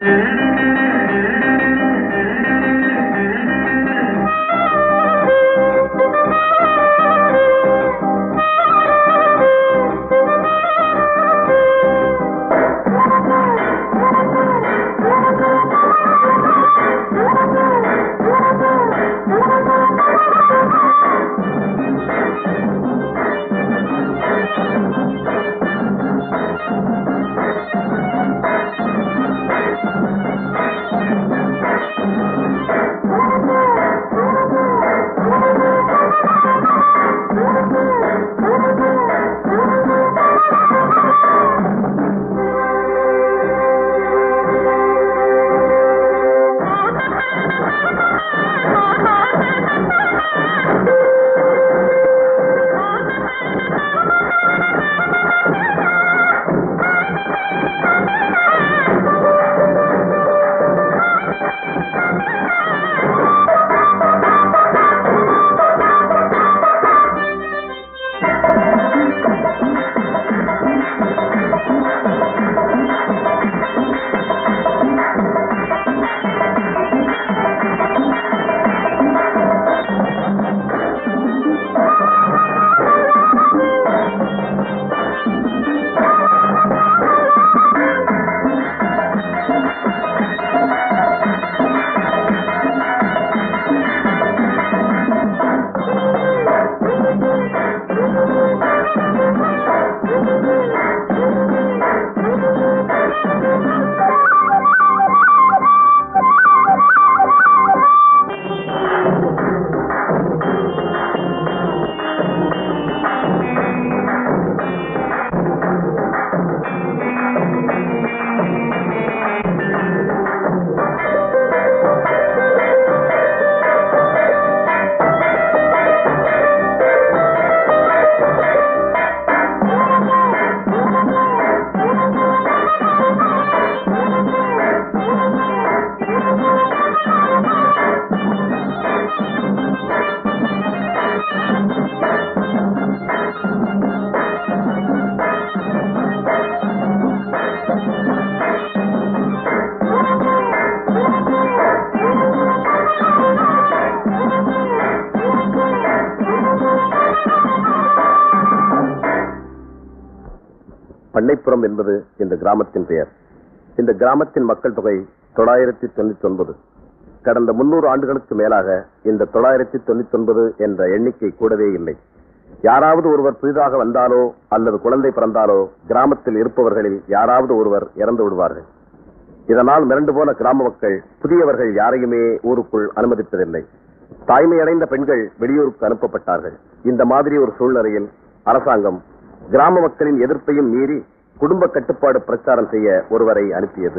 பண்ணைப்புறம் என்பது இந்த கிராமத்தின் பெயர் இந்த கிராமத்தின் மக்கள் தொகை தொள்ளாயிரத்தி தொண்ணூத்தி ஒன்பது கடந்த முன்னூறு ஆண்டுகளுக்கு மேலாக இந்த தொள்ளாயிரத்தி தொண்ணூத்தி ஒன்பது என்ற எண்ணிக்கை கூடவே இல்லை யாராவது ஒருவர் புதிதாக வந்தாலோ அல்லது குழந்தை பிறந்தாலோ கிராமத்தில் இருப்பவர்களில் யாராவது ஒருவர் இறந்து விடுவார்கள் இதனால் மிரண்டு போன கிராம மக்கள் புதியவர்கள் யாரையுமே ஊருக்குள் அனுமதிப்பதில்லை தாய்மையடைந்த பெண்கள் வெளியூருக்கு அனுப்பப்பட்டார்கள் இந்த மாதிரி ஒரு சூழ்நிலையில் அரசாங்கம் கிராம மக்களின் எதிர்ப்பையும் மீறி குடும்ப கட்டுப்பாடு பிரச்சாரம் செய்ய ஒருவரை அனுப்பியது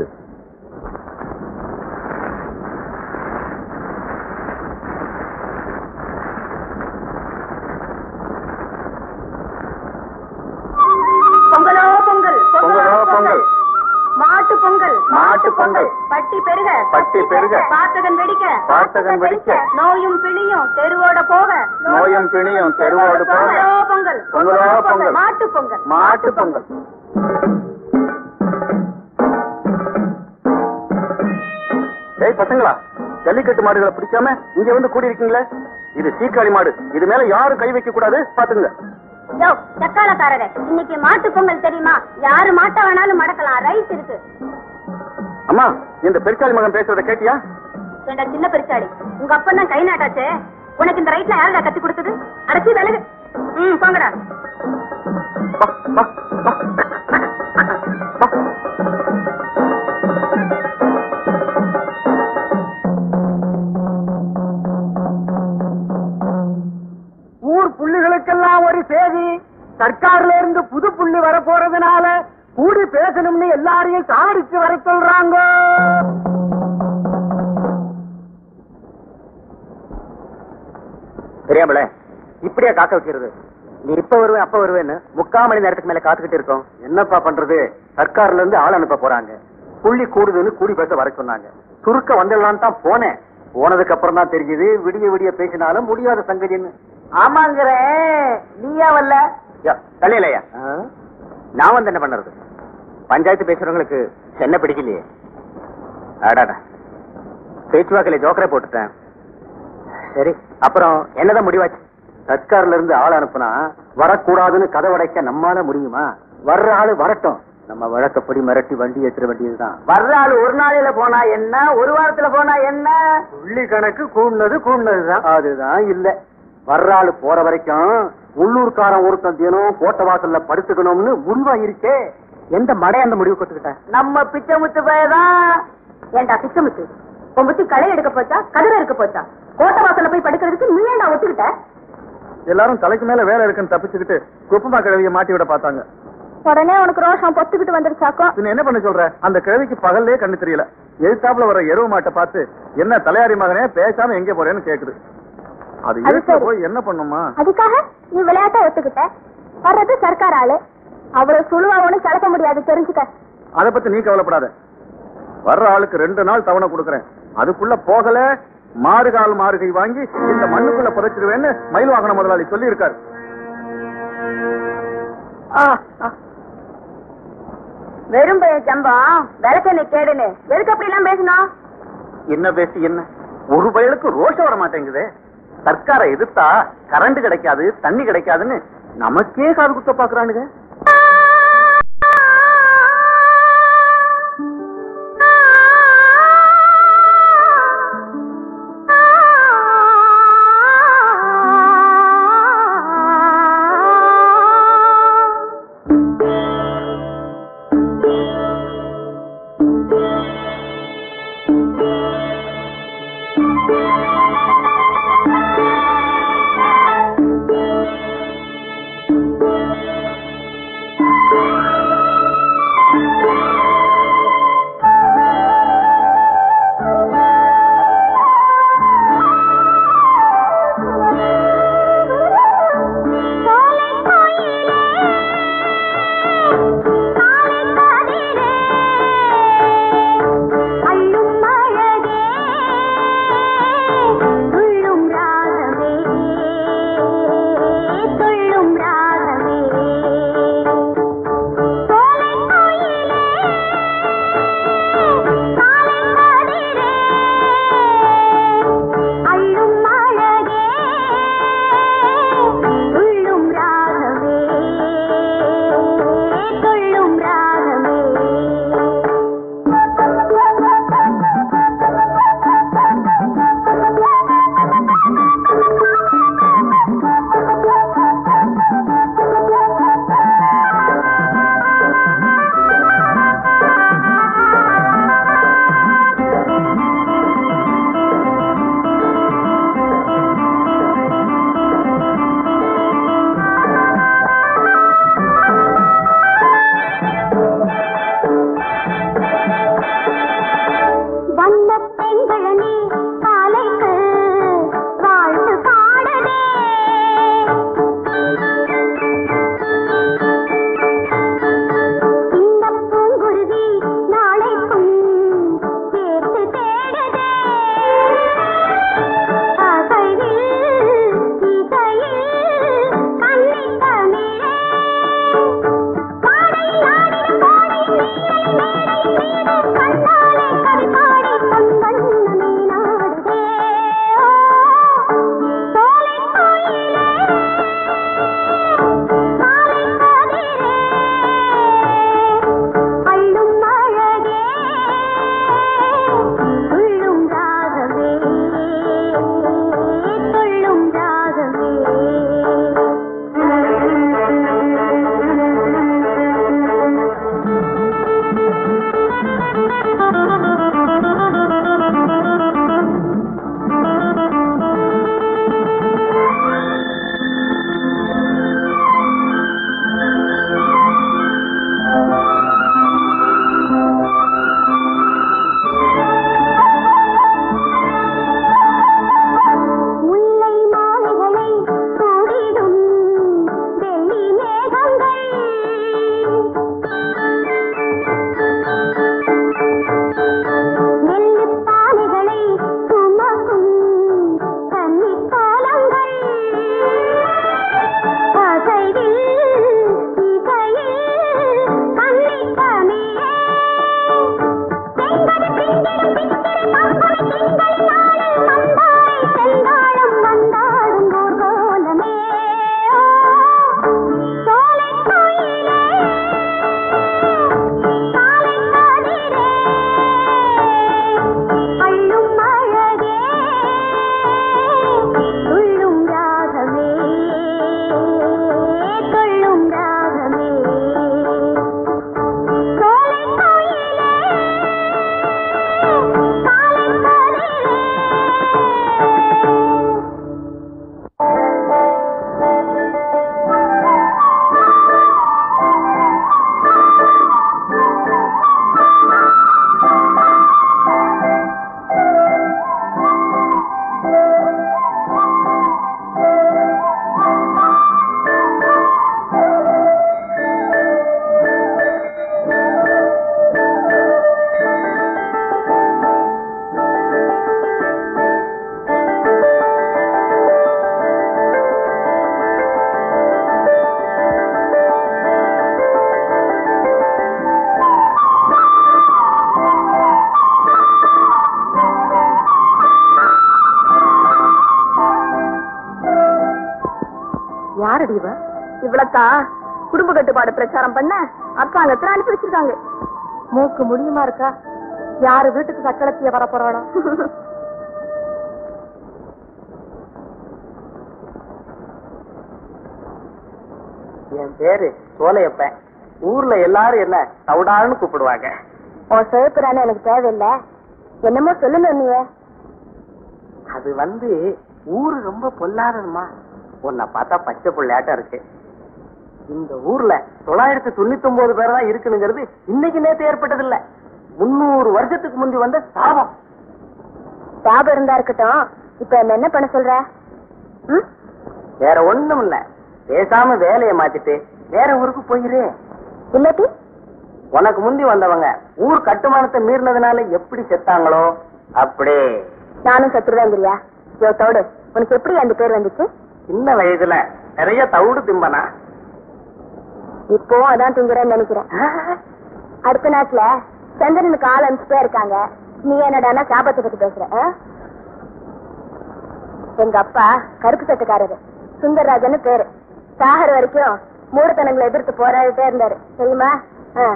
பொங்கலோ பொங்கல் பொங்கலோ பொங்கல். மாட்டு பொங்கல் மாட்டு பொங்கல். பட்டி பெருக பட்டி பெருக. பாத்தகன் வெடிக்க பாத்தகன் வெடிக்க. நோயும் பிணியும் தெருவோட போக நோயும் பிணியும் தெருவோடு போக. பொங்கலோ பொங்கல் பொங்கலோ பொங்கல். மாட்டு பொங்கல் மாட்டு பொங்கல் ஏய் பசங்களா ஜல்லிக்கட்டு மாடுகளை பிடிக்காம இங்க வந்து கூடி இருக்கீங்களே இது சீக்காளி மாடு இது மேல யாரும் கை வைக்க கூடாது பாத்துங்க யோ தக்காளக்காரரே இன்னைக்கு மாட்டு பொங்கல் தெரியுமா யாரு மாட்ட வேணாலும் மடக்கலாம் ரைட் இருக்கு அம்மா இந்த பெருக்காளி மகன் பேசுறத கேட்டியா ஏண்டா சின்ன பெருச்சாடி உங்க அப்பன் தான் கை நாட்டாச்சே உனக்கு இந்த ரைட்ல யாருடா கத்தி கொடுத்தது அடைச்சி விலகு ம் போங்கடா வா, வா, வா. வா. ஊர் புள்ளிகளுக்கெல்லாம் ஒரு செய்தி சர்க்கார்ல இருந்து புது புள்ளி வர போறதுனால கூடி பேசணும்னு எல்லாரையும் சாடிச்சு வர சொல்றாங்க தெரியாமல இப்படியா காக்க வைக்கிறது நீ இப்ப வருவேன் அப்ப வருவேன்னு முக்கால் மணி நேரத்துக்கு மேல காத்துக்கிட்டு இருக்கோம் என்னப்பா பண்றது சர்க்கார்ல இருந்து ஆள் அனுப்ப போறாங்க புள்ளி கூடுதுன்னு கூடி பேச வர சொன்னாங்க சுருக்க வந்துடலான்னு தான் போனேன் போனதுக்கு அப்புறம் தான் தெரியுது விடிய விடிய பேசினாலும் முடியாத சங்கதின்னு ஆமாங்கிற நீயா வரல தலையிலையா நான் வந்து என்ன பண்றது பஞ்சாயத்து பேசுறவங்களுக்கு சென்ன பிடிக்கலையே அடாடா பேச்சுவாக்கில ஜோக்கரே போட்டுட்டேன் சரி அப்புறம் என்னதான் முடிவாச்சு சர்க்கார்ல இருந்து ஆள் அனுப்புனா வரக்கூடாதுன்னு கதை உடைக்க நம்மால முடியுமா வர்ற ஆளு வரட்டும் நம்ம வழக்கப்படி மிரட்டி வண்டி ஏத்துற வேண்டியதுதான் வர்ற ஆள் ஒரு நாளையில போனா என்ன ஒரு வாரத்துல போனா என்ன புள்ளி கணக்கு கூடுனது கூடுனதுதான் அதுதான் இல்ல வர்ற ஆளு போற வரைக்கும் உள்ளூர்காரன் ஒருத்தன் தினம் கோட்டை வாசல்ல படுத்துக்கணும்னு முடிவா இருக்கே எந்த மடை அந்த முடிவு கொத்துக்கிட்ட நம்ம பிச்சை முத்து பயதான் ஏண்டா பிச்சமுத்து உன் புத்தி களை எடுக்க போச்சா கதிர இருக்க போச்சா கோட்டை வாசல்ல போய் படுக்கிறதுக்கு நீ ஏன்டா ஒத்துக்கிட்ட எல்லாரும் தலைக்கு மேல வேலை இருக்குன்னு தப்பிச்சுக்கிட்டு குப்பமா கிழவிய மாட்டி விட பார்த்தாங்க உடனே உனக்கு ரோஷம் பொத்துக்கிட்டு வந்துருச்சாக்கோ பின்ன என்ன பண்ண சொல்ற அந்த கிழவிக்கு பகல்லே கண்ணு தெரியல எழுத்தாப்புல வர எருவு மாட்டை பார்த்து என்ன தலையாரி மகனே பேசாம எங்க போறேன்னு கேக்குது அது அது இருட்டுல சரி. போய் என்ன பண்ணுமா அதுக்காக நீ விளையாட்டா ஒத்துக்கிட்ட வர்றது சர்க்கார் ஆளு அவ்வளவு சுழுவா ஒண்ணு கலக்க முடியாது தெரிஞ்சுக்க அத பத்தி நீ கவலைப்படாத வர்ற ஆளுக்கு ரெண்டு நாள் தவணை கொடுக்கறேன் அதுக்குள்ள போகல மாறுகால் மாறுகை வாங்கி இந்த மண்ணுக்குள்ள புதைச்சிருவேன்னு மயில் வாகன முதலாளி சொல்லி இருக்காரு வெறும் பைய ஜம்பம் விளக்கெண்ணை கேடுன்னு எதுக்கு அப்படி எல்லாம் பேசணும் என்ன பேசி என்ன ஒரு பயலுக்கு ரோஷம் வர மாட்டேங்குதே சர்க்காரை எதிர்த்தா கரண்ட் கிடைக்காது தண்ணி கிடைக்காதுன்னு நமக்கே காது குத்த பாக்குறானுங்க யாரடி இவ இவ்வளத்தா குடும்ப கட்டுப்பாடு பிரச்சாரம் பண்ண அரசாங்கத்துல அனுப்பி வச்சிருக்காங்க மூக்கு முடியுமா இருக்கா யாரு வீட்டுக்கு சக்கரத்திய வர போறாளோ என் பேரு சோலையப்பன் ஊர்ல எல்லாரும் என்ன சவுடான்னு கூப்பிடுவாங்க உன் சிவப்புறானு எனக்கு தேவையில்லை என்னமோ சொல்லணும் நீ அது வந்து ஊரு ரொம்ப பொல்லாததுமா உன்னை பார்த்தா பச்சை புள்ளையாட்டம் இருக்கு இந்த ஊர்ல தொள்ளாயிரத்தி தொண்ணூத்தி ஒன்பது பேர் தான் இருக்குனுங்கிறது இன்னைக்கு நேத்து ஏற்பட்டது இல்ல முன்னூறு வருஷத்துக்கு முந்தி வந்த சாபம் ஞாபகம் இருந்தா இருக்கட்டும் இப்ப என்ன என்ன பண்ண சொல்ற ம்? வேற ஒண்ணும் இல்ல பேசாம வேலையை மாத்திட்டு வேற ஊருக்கு போயிரு இல்லாட்டி உனக்கு முந்தி வந்தவங்க ஊர் கட்டுமானத்தை மீறினதுனால எப்படி செத்தாங்களோ அப்படி நானும் சத்துருவேங்கிறியா யோ தோடு உனக்கு எப்படி அந்த பேர் வந்துச்சு சின்ன வயதுல நிறைய தவிடு திம்பனா இப்போ அதான் திங்குறேன்னு நினைக்கிறேன் அடுத்த நாட்டுல சந்திரனுக்கு ஆள் அனுப்பிச்சுட்டே இருக்காங்க நீ என்னடான்னா சாபத்தை பத்தி பேசுற ஆ? எங்க அப்பா கருப்பு சட்டுக்காரரு சுந்தரராஜன்னு பேரு சாகர் வரைக்கும் மூடத்தனங்களை எதிர்த்து போராடிட்டே இருந்தாரு தெரியுமா ஆ.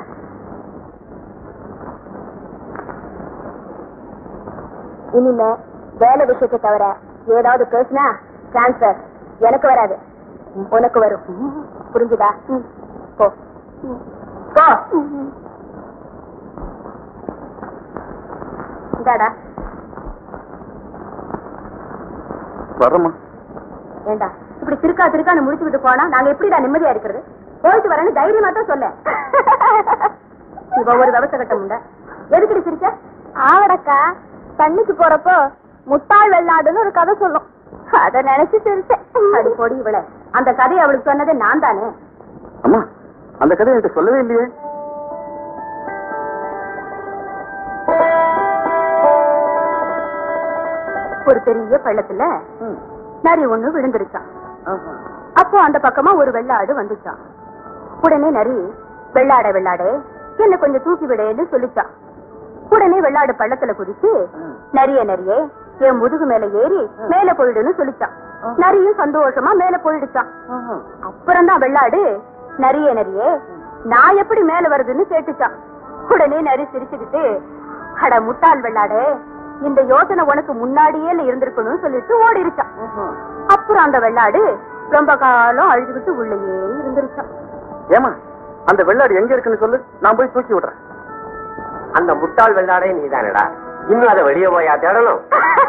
இனிமே வேலை விஷயத்தை தவிர ஏதாவது பேசினா டிரான்ஸ்பர் எனக்கு வராது உனக்கு வரும் புரிஞ்சுதா போ போ இந்தாடா வரமா ஏண்டா இப்படி திருக்கா திருக்கான்னு முடிச்சு விட்டு போனா நாங்க எப்படிடா நிம்மதியா இருக்கிறது போயிட்டு வரேன்னு தைரியமா தான் சொல்ல இவ ஒரு விவசாய கட்டம் உண்ட எதுக்குடி சிரிச்ச ஆவடக்கா தண்ணிக்கு போறப்போ முட்டாள் வெள்ளாடுன்னு ஒரு கதை சொல்லும் அத நினைச்சு சிரிச்சேன் அடி பொடி இவள அந்த கதையை அவளுக்கு சொன்னது நான் தானே அம்மா அந்த கதை என்கிட்ட சொல்லவே இல்லையே ஒரு பெரிய பள்ளத்துல நரி ஒண்ணு விழுந்துருச்சான் அப்போ அந்த பக்கமா ஒரு வெள்ளாடு வந்துச்சான் உடனே நரி வெள்ளாட வெள்ளாடே என்ன கொஞ்சம் தூக்கி விடேன்னு சொல்லிச்சான் உடனே வெள்ளாடு பள்ளத்துல குதிச்சு நரிய நரியே என் முதுகு மேல ஏறி மேல போயிடுன்னு சொல்லிச்சான் நரியும் சந்தோஷமா மேல போயிடுச்சான் அப்புறம் தான் வெள்ளாடு நரிய நரியே நான் எப்படி மேல வருதுன்னு கேட்டுச்சான் உடனே நரி சிரிச்சுக்கிட்டு அட முட்டாள் வெள்ளாடே இந்த யோசனை உனக்கு முன்னாடியே இருந்திருக்கணும்னு சொல்லிட்டு ஓடிருச்சான் அப்புறம் அந்த வெள்ளாடு ரொம்ப காலம் அழுதுகிட்டு உள்ளேயே இருந்துருச்சான் ஏமா அந்த வெள்ளாடு எங்க இருக்குன்னு சொல்லு நான் போய் தூக்கி விடுறேன் அந்த முட்டாள் வெள்ளாடே நீதானடா இன்னும் அதை வெளியே போயா தேடணும்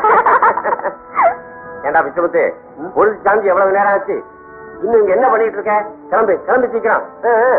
ஏண்டா பிச்சமுத்து பொழுது சாந்தி எவ்வளவு நேரம் ஆச்சு இன்னும் இங்க என்ன பண்ணிட்டு இருக்க கிளம்பு கிளம்பி சீக்கிரம் ஆ, ஆ.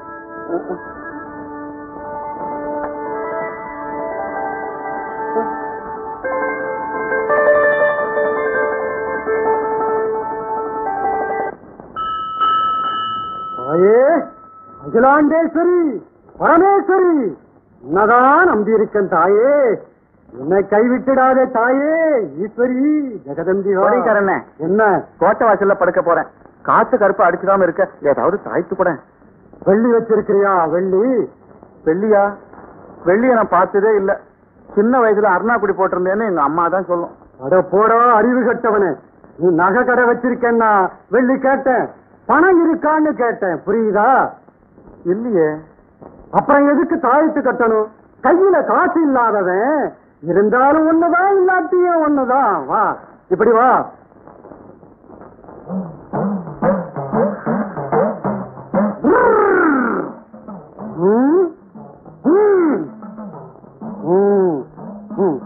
தாயே அகிலாண்டேஸ்வரி பரமேஸ்வரி உன்னதான் நம்பியிருக்கேன் தாயே என்னை கைவிட்டுடாதே தாயே ஈஸ்வரி ஜெகதம்பி கொடிக்காரண்ணே. என்ன கோட்டை வாசல்ல படுக்க போறேன் காத்து கருப்பு அடிச்சுக்காம இருக்க ஏதாவது தாய்த்து கூட வெள்ளி வச்சிருக்கிறியா வெள்ளி வெள்ளியா வெள்ளிய நான் பார்த்ததே இல்ல சின்ன வயசுல அருணாக்குடி போட்டிருந்தேன்னு எங்க அம்மா தான் சொல்லும் அட போடா அறிவு கட்டவனே நீ நகை கடை வச்சிருக்கேன்னா வெள்ளி கேட்டேன் பணம் இருக்கான்னு கேட்டேன் புரியுதா இல்லையே அப்புறம் எதுக்கு தாயத்து கட்டணும் கையில காசு இல்லாதவன் இருந்தாலும் ஒண்ணுதான் இல்லாட்டியும் ஒண்ணுதான் வா இப்படி வா ம், ம், ம், ம்.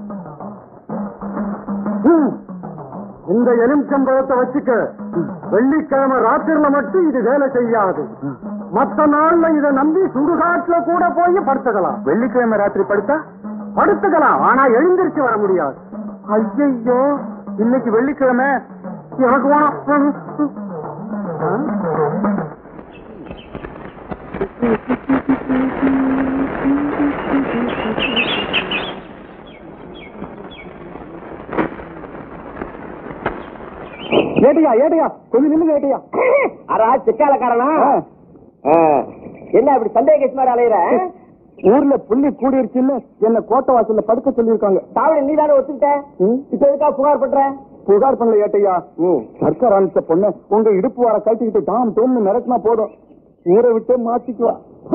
ம். இந்த எலுமிச்சம்பழத்தை வச்சுக்க வெள்ளிக்கிழமை ராத்திரில மட்டும் இது வேலை செய்யாது மத்த நாள்ல இத நம்பி சுடுகாட்டுல கூட போய் படுத்துக்கலாம் வெள்ளிக்கிழமை ராத்திரி படுத்தா படுத்துக்கலாம் ஆனா எழுந்திருச்சு வர முடியாது ஐயோ இன்னைக்கு வெள்ளிக்கிழமை எனக்கு வேணும் ஆ? ஏட்டியா ஏட்டியா கொஞ்சம் நில்லுங்க ஏட்டியா அரா சிக்காலக்காரனா என்ன இப்படி சந்தேக மாதிரி அலையிற ஊர்ல புள்ளி கூடிருச்சுன்னு என்ன கோட்டை வாசல்ல படுக்க சொல்லியிருக்காங்க தாவணி நீ தானே ஒத்துக்கிட்ட இப்ப எதுக்கா புகார் பண்ற புகார் பண்ணல ஏட்டையா சர்க்கார் அனுப்பிச்ச பொண்ணு உங்க இடுப்பு வர கட்டிக்கிட்டு டாம் டோம்னு மிரட்டினா போதும் ஊரை விட்டு மாத்திக்குவா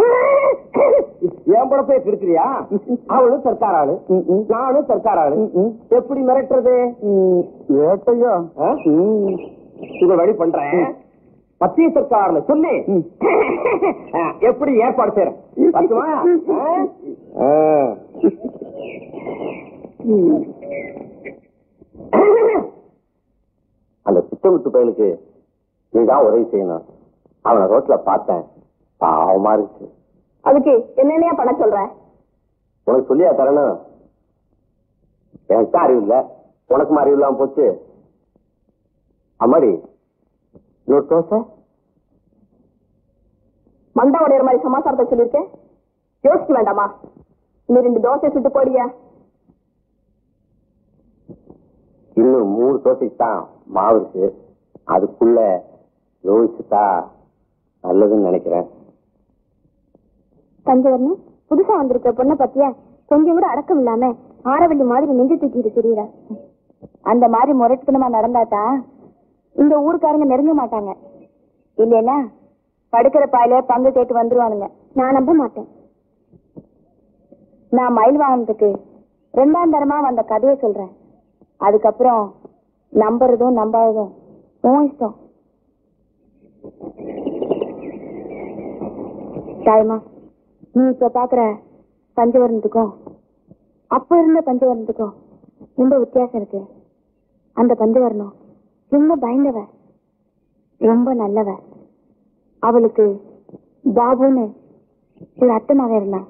என் படப்பே கிடுக்கிறியா அவளும் சர்க்கார் ஆளு நானும் சர்க்கார் ஆளு எப்படி மிரட்டுறது ஏட்டையா ஆ? இத வழி பண்றேன் மத்திய சர்க்கார்ல சொல்லி ஆ, எப்படி ஏற்பாடு செய்யறேன் பத்துமா ஆ? ஆ. அந்த சித்தமுத்து பயலுக்கு நீதான் உதவி செய்யணும் அவனை ரோட்ல பார்த்தேன் பாவமா இருந்துச்சு அதுக்கு என்னென்னையா பண்ண சொல்ற உனக்கு சொல்லியா தரணும் எனக்கு தான் அறிவு இல்ல உனக்கும் அறிவு இல்லாம போச்சு அம்மாடி இன்னொரு தோசை மண்டா உடையற மாதிரி சமாசாரத்தை சொல்லிருக்கேன் யோசிக்க வேண்டாமா நீ ரெண்டு தோசை சுட்டு போடியா இன்னும் மூணு தோசைக்கு தான் மாவு இருக்கு அதுக்குள்ள யோசிச்சுட்டா நல்லதுன்னு நினைக்கிறேன் பஞ்சவர்ணம் புதுசா வந்திருக்க பொண்ணை பத்தியா கொஞ்சம் கூட அடக்கம் இல்லாம ஆரவள்ளி மாதிரி நெஞ்சு தூக்கிட்டு தெரியல அந்த மாதிரி முரட்டுத்தனமா நடந்தாதான் இந்த ஊருக்காரங்க நெருங்க மாட்டாங்க இல்லைன்னா படுக்கிற பாயில பங்கு கேட்டு வந்துருவானுங்க நான் நம்ப மாட்டேன் நான் மயில் வாங்கினதுக்கு ரெண்டாம் தரமா வந்த கதையை சொல்றேன் அதுக்கப்புறம் நம்புறதும் நம்பாததும் உன் இஷ்டம் தாய்மா நீ இப்ப பாக்குற பஞ்சவர்ணத்துக்கும் அப்ப இருந்த பஞ்சவர்ணத்துக்கும் ரொம்ப வித்தியாசம் இருக்கு அந்த பஞ்சவர்ணம் ரொம்ப பயந்தவ ரொம்ப நல்லவ அவளுக்கு பாபுன்னு ஒரு அத்தமாக இருந்தான்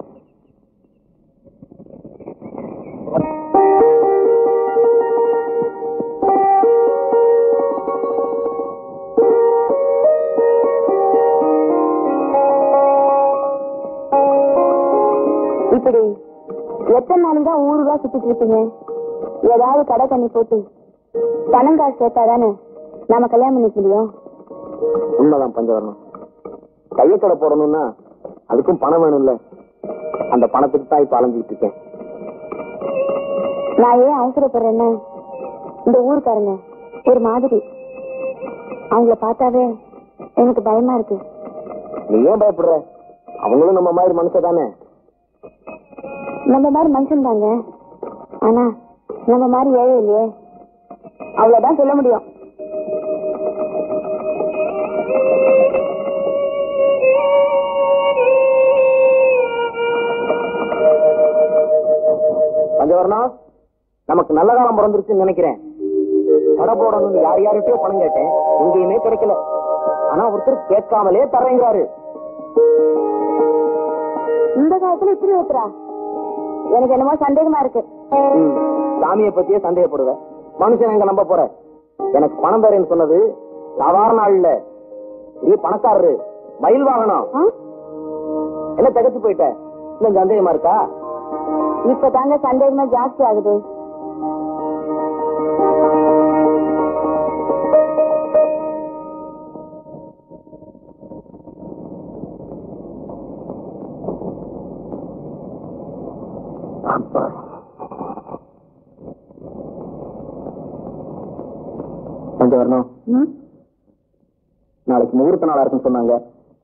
இப்படி எத்தனை நாளைக்கு தான் ஊருவா சுத்திட்டு இருப்பீங்க ஏதாவது கடை தண்ணி போட்டு பணம் காசு சேர்த்தாதானே நாம கல்யாணம் பண்ணிக்க முடியும் உண்மைதான் பஞ்சவர்ணம் கையக்கடை போடணும்னா அதுக்கும் பணம் வேணும்ல அந்த பணத்துக்கு தான் இப்ப அலைஞ்சிட்டு இருக்கேன் நான் ஏன் அவசரப்படுறேன்னா இந்த ஊருக்காரங்க ஒரு மாதிரி அவங்கள பார்த்தாவே எனக்கு பயமா இருக்கு நீ ஏன் பயப்படுற அவங்களும் நம்ம மாதிரி மனுஷன் தானே நம்ம மாதிரி மனுஷன் தாங்க ஆனா நம்ம மாதிரி ஏழை இல்லையே அவ்வளவுதான் சொல்ல முடியும் பஞ்சவர்ணம் நமக்கு நல்ல காலம் பிறந்துருச்சுன்னு நினைக்கிறேன் கடை போடணும்னு யார் யார்கிட்டயோ பணம் கேட்டேன் எங்கேயுமே கிடைக்கல ஆனா ஒருத்தர் கேட்காமலே தர்றேங்கிறாரு இந்த காலத்துல இப்படி ஒருத்தரா எனக்கு என்னமோ சந்தேகமா இருக்கு ம், சாமியை பத்தியே சந்தேகப்படுவேன் மனுஷன் எங்க நம்ப போற எனக்கு பணம் தரேன்னு சொன்னது சாதாரண ஆள் இல்ல நீ பணக்காரரு மயில் வாங்கணும் ஆ? என்ன தகச்சு போயிட்ட இன்னும் சந்தேகமா இருக்கா இப்ப தாங்க சந்தேகமா ஜாஸ்தி ஆகுது கொஞ்சம் வரணும் ம்? நாளைக்கு முகூர்த்த நாளா இருக்குன்னு சொன்னாங்க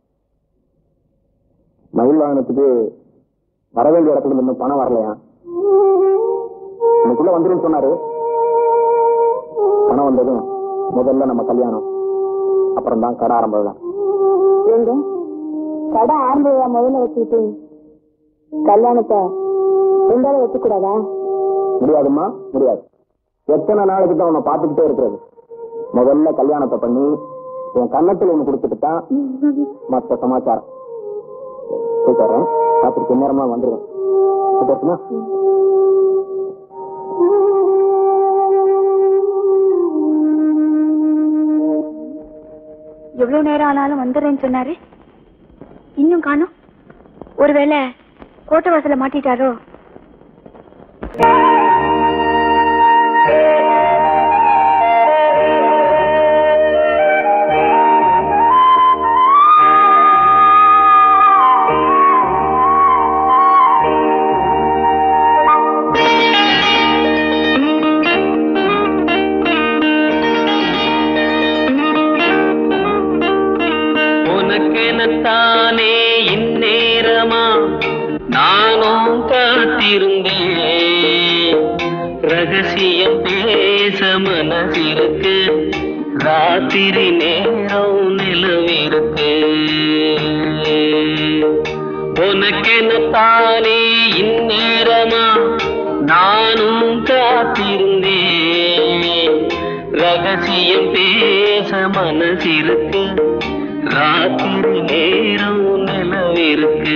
மயில் வாகனத்துக்கு வர வேண்டிய இடத்துல இருந்து இன்னும் பணம் வரலையா இன்னைக்குள்ள வந்துருன்னு சொன்னாரு பணம் வந்ததும் முதல்ல நம்ம கல்யாணம் அப்புறம் தான் கடை ஆரம்பிக்கலாம் ஏங்க கடை ஆரம்பியா முதல்ல வச்சுக்கிட்டு கல்யாணத்தை ரெண்டாவது வச்சுக்க கூடாதா முடியாதும்மா முடியாது எத்தனை நாளைக்கு தான் உன்னை பார்த்துக்கிட்டே இருக்கிறது முதல்ல கல்யாணத்தை பண்ணி என் கன்னத்தில் ஒண்ணு கொடுத்துட்டு தான் மற்ற சமாச்சாரம் போயிட்டு ராத்திரிக்கு நேரமா வந்துருவேன் பேசுமா எவ்வளவு நேரம் ஆனாலும் வந்துடுறேன்னு சொன்னாரு இன்னும் காணோம் ஒருவேளை கோட்டை வாசல மாட்டிட்டாரோ உனக்கெனத்தானே இந்நேரமா நானும் காத்திருந்தேன் ரகசியம் பேச மனசிருக்கு ராத்திரி நேரம் நிலவிருக்கு உனக்கெனத்தானே இந்நேரமா நானும் காத்திருந்தேன் ரகசியம் பேச மனசிருக்கு ராத்திரி நேரம் நிலவிருக்கு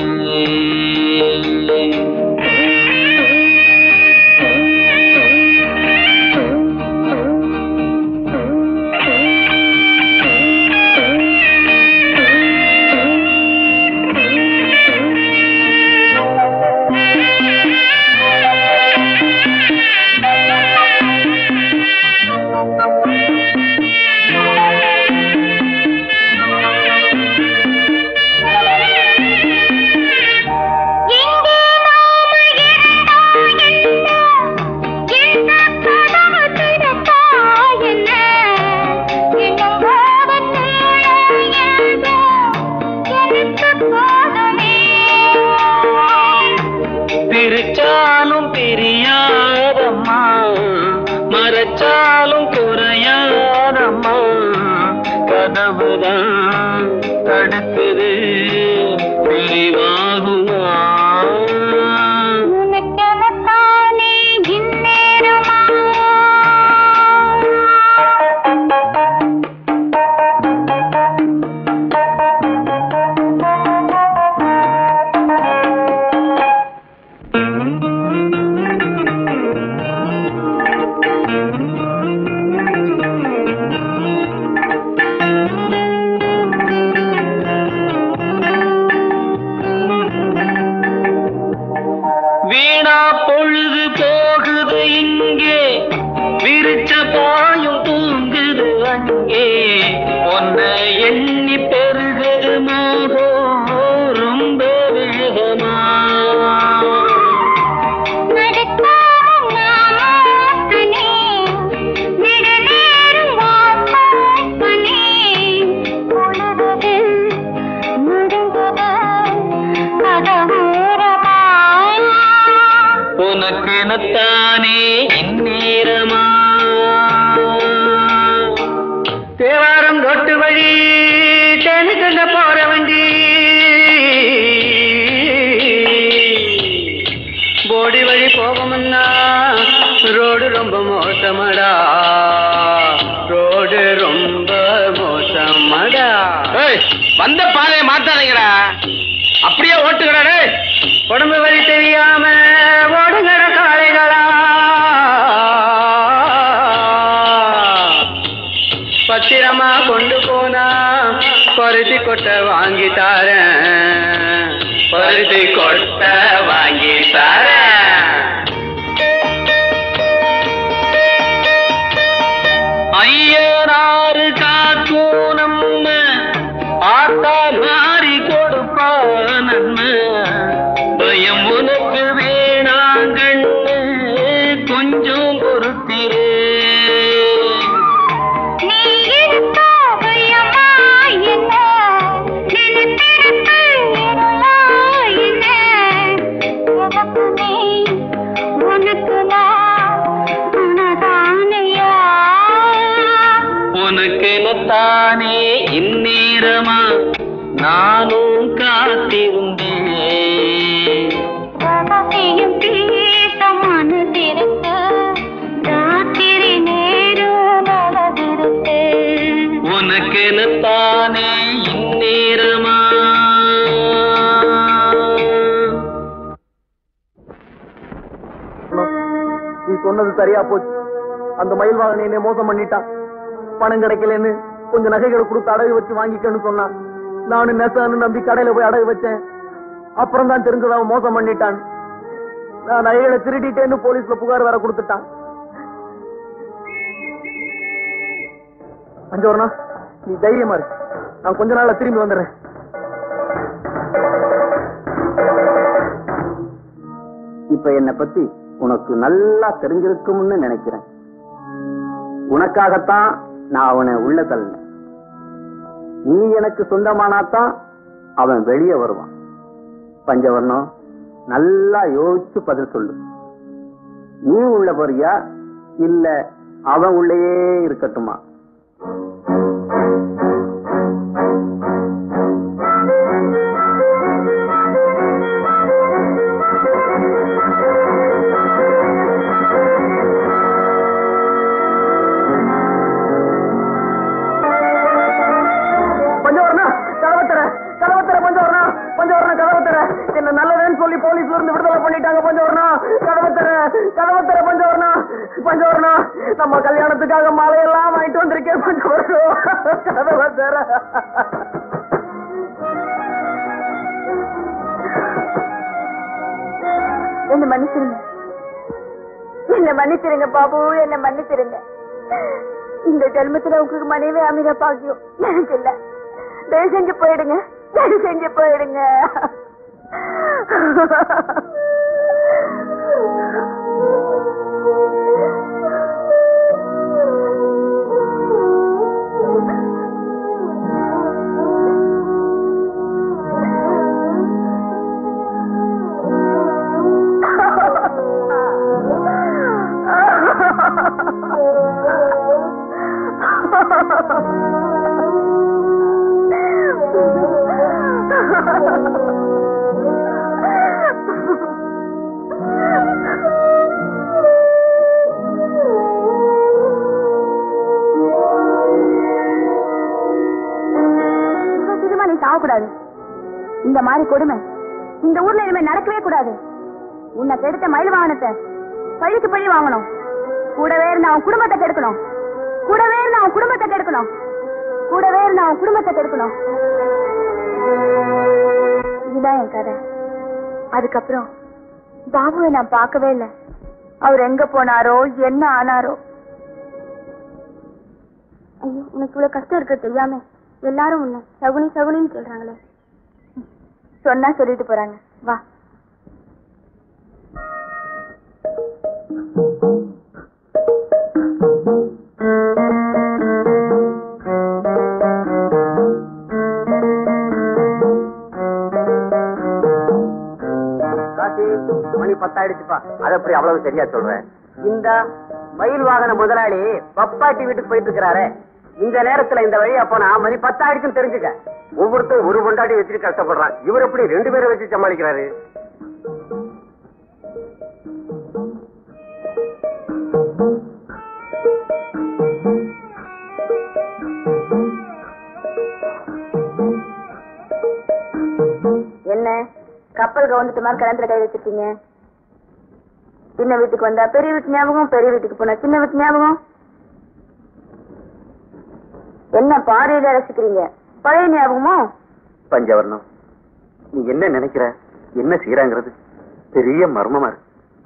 பிரிச்சாலும் பிரியாதம்மா மறைச்சாலும் குறையாதம்மா கதவுதான் தடுக்குது பிரிவாகுமா உனக்கெனத்தானே இந்நேரமா வீணா பொழுது போகுது இங்கே விரிச்ச பாயும் தூங்குது அங்கே ஒன்ன எண்ணி பெருகுது மோகம் ரொம்ப வேகமா உனக்கெனத்தானே இந்நேரமா தேவாரம் ரொட்டு வழி தேனுக்குள்ள போற வண்டி போடி வழி போகமுன்னா ரோடு ரொம்ப மோசமடா ரோடு ரொம்ப மோசமடா வந்த பாதையை மாத்தாதீங்கடா அப்படியே ஓட்டுங்கடா டேய் உடம்பு வலி தெரியாம ஓடுங்கட காளைகளா பத்திரமா கொண்டு போனா பருத்தி கொட்டை வாங்கி தாரேன் பருத்தி கொட்டை வாங்கி தாரேன் ஐயனாறு காக்கும் நம்ம ஆத்தா மாறி கொடுப்பா நன்மை பயம் உனக்கு வேணாங்கண்ணு கொஞ்சம் பொறுத்திரு உனக்கு நான் உனதானையா உனக்கெனத்தானே இந்நேரமா நானும் காத்திருந்தேன் ரகசியம் பேச மனதிருக்கு ராத்திரி நேரம் நடந்திருக்கு உனக்கெனத்தானே இந்நேரமா நீ சொன்னது சரியா போச்சு அந்த மயில்வாகன் என்னை மோசம் பண்ணிட்டான் பணம் கிடைக்கலன்னு கொஞ்சம் நகைகளை கொடுத்து அடகு வச்சு வாங்கிக்கன்னு சொன்னான் நானும் நெசன்னு நம்பி கடையில போய் அடகு வச்சேன் அப்புறம் தான் தெரிஞ்சது அவன் மோசம் பண்ணிட்டான் நான் நகைகளை திருடிட்டேன்னு போலீஸ்ல புகார் வேற கொடுத்துட்டான் அஞ்சோர்ணா நீ தைரியமா இருக்கு நான் கொஞ்ச நாள்ல திரும்பி வந்துடுறேன் இப்ப என்னை பத்தி உனக்கு நல்லா தெரிஞ்சிருக்கும்னு நினைக்கிறேன் உனக்காகத்தான் நான் அவனை உள்ள தள்ளினேன் நீ எனக்கு சொந்தமானாதான் அவன் வெளியே வருவான் பஞ்சவர்ணம் நல்லா யோசிச்சு பதில் சொல்லு நீ உள்ள போறியா இல்ல அவன் உள்ளேயே இருக்கட்டுமா பஞ்சவர்ணா கதவத்தர கதவத்தர பஞ்சவர்ணா பஞ்சவர்ணா கதவத்தர என்ன நல்லதுன்னு சொல்லி போலீஸ்ல இருந்து விடுதலை பண்ணிட்டாங்க பஞ்சவர்ணா கதவத்தர கதவத்தர பஞ்சவர்ணா பஞ்சவர்ணா நம்ம கல்யாணத்துக்காக மாலையெல்லாம் வாங்கிட்டு வந்திருக்கேன் பஞ்சவர்ணா கதவத்தர என்ன மன்னிச்சிருங்க என்ன மன்னிச்சிருங்க பாபு என்ன மன்னிச்சிருங்க இந்த ஜென்மத்துல உங்களுக்கு மனைவி அமிர பாக்கியம் எனக்கு இல்ல தயவு செஞ்சு போயிடுங்க தயவு செஞ்சு போயிடுங்க இவ்வளவு சீக்கிரமா நீ சாகக்கூடாது இந்த மாதிரி கொடுமை இந்த ஊர்ல இனிமே நடக்கவே கூடாது உன்னை கெடுத்த மயில் வாகனத்தை பழிக்கு பழி வாங்கணும் கூடவே இருந்து அவன் குடும்பத்தை கெடுக்கணும் கூடவே இருந்து அவன் குடும்பத்தை கெடுக்கணும் கூடவே இருந்து அவன் குடும்பத்தை கெடுக்கணும் இதுதான் என் கதை அதுக்கப்புறம் பாபுவை நான் பார்க்கவே இல்லை அவர் எங்க போனாரோ என்ன ஆனாரோ ஐயோ உனக்கு இவ்வளவு கஷ்டம் இருக்க தெரியாம எல்லாரும் உன்னை சகுனி சகுனின்னு சொல்றாங்களே சொன்னா சொல்லிட்டு போறாங்க வா காசி மணி பத்தாயிடுச்சுப்பா அது எப்படி அவ்வளவு சரியா சொல்றேன் இந்த மயில் வாகன முதலாளி பப்பாட்டி வீட்டுக்கு போயிட்டு இருக்கிறாரே இந்த நேரத்துல இந்த வழியா போனா மணி பத்தாயிடுச்சுன்னு தெரிஞ்சுக்க ஒவ்வொருத்தரும் ஒரு பொண்டாட்டி வச்சுட்டு கஷ்டப்படுறான் இவர் எப்படி ரெண்டு பேரை வச்சு சமாளிக்கிறாரு என்ன கப்பல் கவுந்துட்டு மாதிரி கிணத்துல கை வச்சிருக்கீங்க சின்ன வீட்டுக்கு வந்தா பெரிய வீட்டு ஞாபகம் பெரிய வீட்டுக்கு போனா சின்ன வீட்டு ஞாபகம் என்ன பாறையில ரசிக்கிறீங்க பழைய ஞாபகமோ பஞ்சவர்ணம் நீ என்ன நினைக்கிற என்ன செய்யறாங்கிறது பெரிய மர்மமா இருக்கு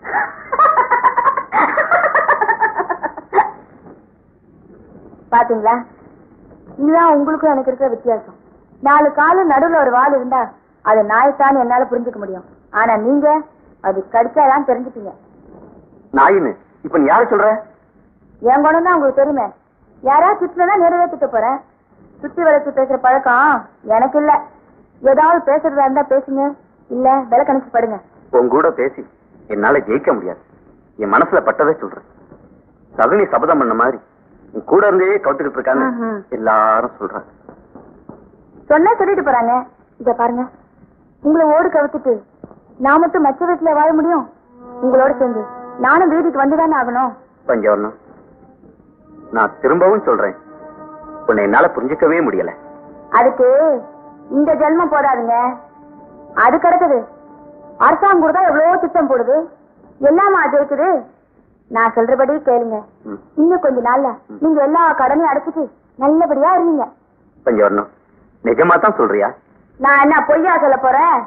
பாத்தீங்களா இதுதான் உங்களுக்கும் எனக்கு இருக்கிற வித்தியாசம் நாலு காலம் நடுவுல ஒரு வால் இருந்தா அது நாய்த்தான் என்னால புரிஞ்சுக்க முடியும் ஆனா நீங்க அது கடிச்சாதான் தெரிஞ்சுப்பீங்க நாயின்னு இப்ப நீ யார சொல்ற என் குணம் தான் உங்களுக்கு தெரியுமே யாராவது சுத்தினா நேரவே திட்ட போறேன் சுத்தி வளைச்சு பேசுற பழக்கம் எனக்கு இல்ல ஏதாவது பேசுறதா இருந்தா பேசுங்க இல்ல விளக்கணிச்சு படுங்க உன் கூட பேசி என்னால ஜெயிக்க முடியாது என் மனசுல பட்டதே சொல்றேன் சகுனி சபதம் பண்ண மாதிரி நீ கூட இருந்தே கவுத்துக்கிட்டு இருக்கான்னு ம்ஹும். எல்லாரும் சொல்றாங்க சொன்னா சொல்லிட்டு போறாங்க இத பாருங்க உங்களை ஓடு கவுத்துட்டு நான் மட்டும் மச்ச வீட்டுல வாழ முடியும் உங்களோட சேர்ந்து நானும் வீட்டுக்கு வந்துதானே ஆகணும் பஞ்சவர்ணம் நான் திரும்பவும் சொல்றேன் உன்னை என்னால புரிஞ்சுக்கவே முடியல அதுக்கு இந்த ஜென்மம் போதாதுங்க அது கிடக்குது அரசாங்கம் கூட தான் எவ்வளவோ திட்டம் போடுது எல்லாமா ஜெயிக்குது நான் சொல்றபடி கேளுங்க ம். இன்னும் கொஞ்ச நாள்ல நீங்க எல்லா கடனையும் அடைச்சிட்டு நல்லபடியா இருந்தீங்க பஞ்சவர்ணம் நிஜமா தான் சொல்றியா நான் என்ன பொய்யா சொல்ல போறேன்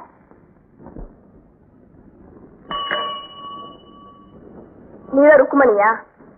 நீதான் ருக்குமணியா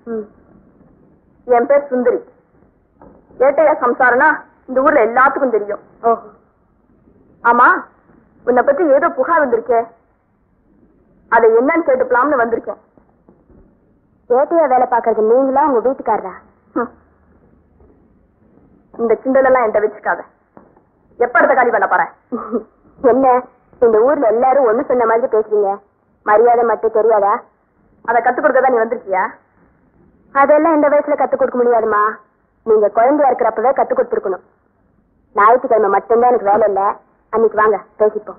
என் பேர் சுந்தரி ஏட்டையா சம்சாரனா இந்த ஊர்ல எல்லாத்துக்கும் தெரியும் ஆமா உன்னை பத்தி ஏதோ புகார் வந்திருக்கே அதை என்னன்னு கேட்டுக்கலாம்னு வந்திருக்கேன் ஏட்டையா வேலை பாக்குறது நீங்களா உங்க வீட்டுக்காரரா இந்த கிண்டலெல்லாம் என்கிட்ட வச்சுக்காத எப்ப இடத்த காலி பண்ண போற என்ன இந்த ஊர்ல எல்லாரும் ஒண்ணு சொன்ன மாதிரி பேசுறீங்க மரியாதை மட்டும் தெரியாதா அத கத்து கொடுக்கதான் நீ வந்திருக்கியா அதெல்லாம் இந்த வயசுல கத்து கொடுக்க முடியாதுமா நீங்க குழந்தையா இருக்கிறப்பவே கத்து கொடுத்துருக்கணும் ஞாயிற்றுக்கிழமை மட்டும்தான் எனக்கு வேலை இல்ல அன்னைக்கு வாங்க பேசிப்போம்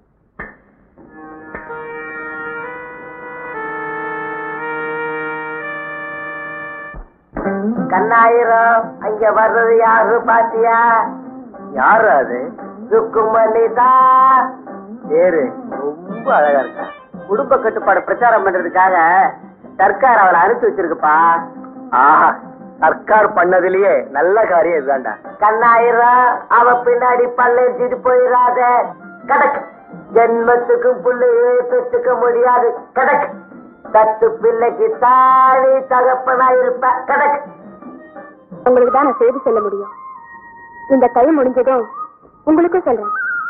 கண்ணாயிரம் அங்க வர்றது யாரு பாத்தியா யாரு அது சுக்குமணி தான் பேரு ரொம்ப அழகா இருக்கா குடும்ப கட்டுப்பாடு பிரச்சாரம் பண்றதுக்காக சர்க்கார் அவளை அனுப்பி வச்சிருக்குப்பா ஆஹா சர்க்கார் பண்ணதுலயே நல்ல காரியம் இதுதான்டா கண்ணாயிரம் அவ பின்னாடி பல்லெடுத்துட்டு போயிடாத கடக்கு ஜென்மத்துக்கும் புள்ளையே பெற்றுக்க முடியாது கடக்கு தத்து பிள்ளைக்கு தாழி தகப்பனா இருப்ப கடக்கு உங்களுக்கு தான் நான் செய்தி சொல்ல முடியும் இந்த கை முடிஞ்சதும் உங்களுக்கும் சொல்றேன்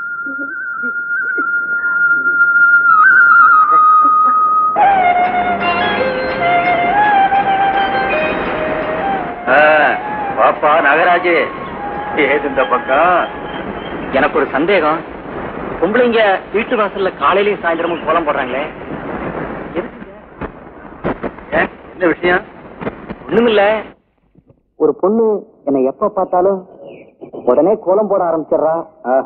பாப்பா நகராஜ் ஏது இந்த பக்கம் எனக்கு ஒரு சந்தேகம் பொம்பளைங்க வீட்டு வாசல்ல காலையிலயும் சாயந்தரமும் கோலம் போடுறாங்களே எதுக்குங்க? ஏன் என்ன விஷயம் ஒண்ணுமில்ல ஒரு பொண்ணு என்னை எப்ப பார்த்தாலும் உடனே கோலம் போட ஆரம்பிச்சிடுறா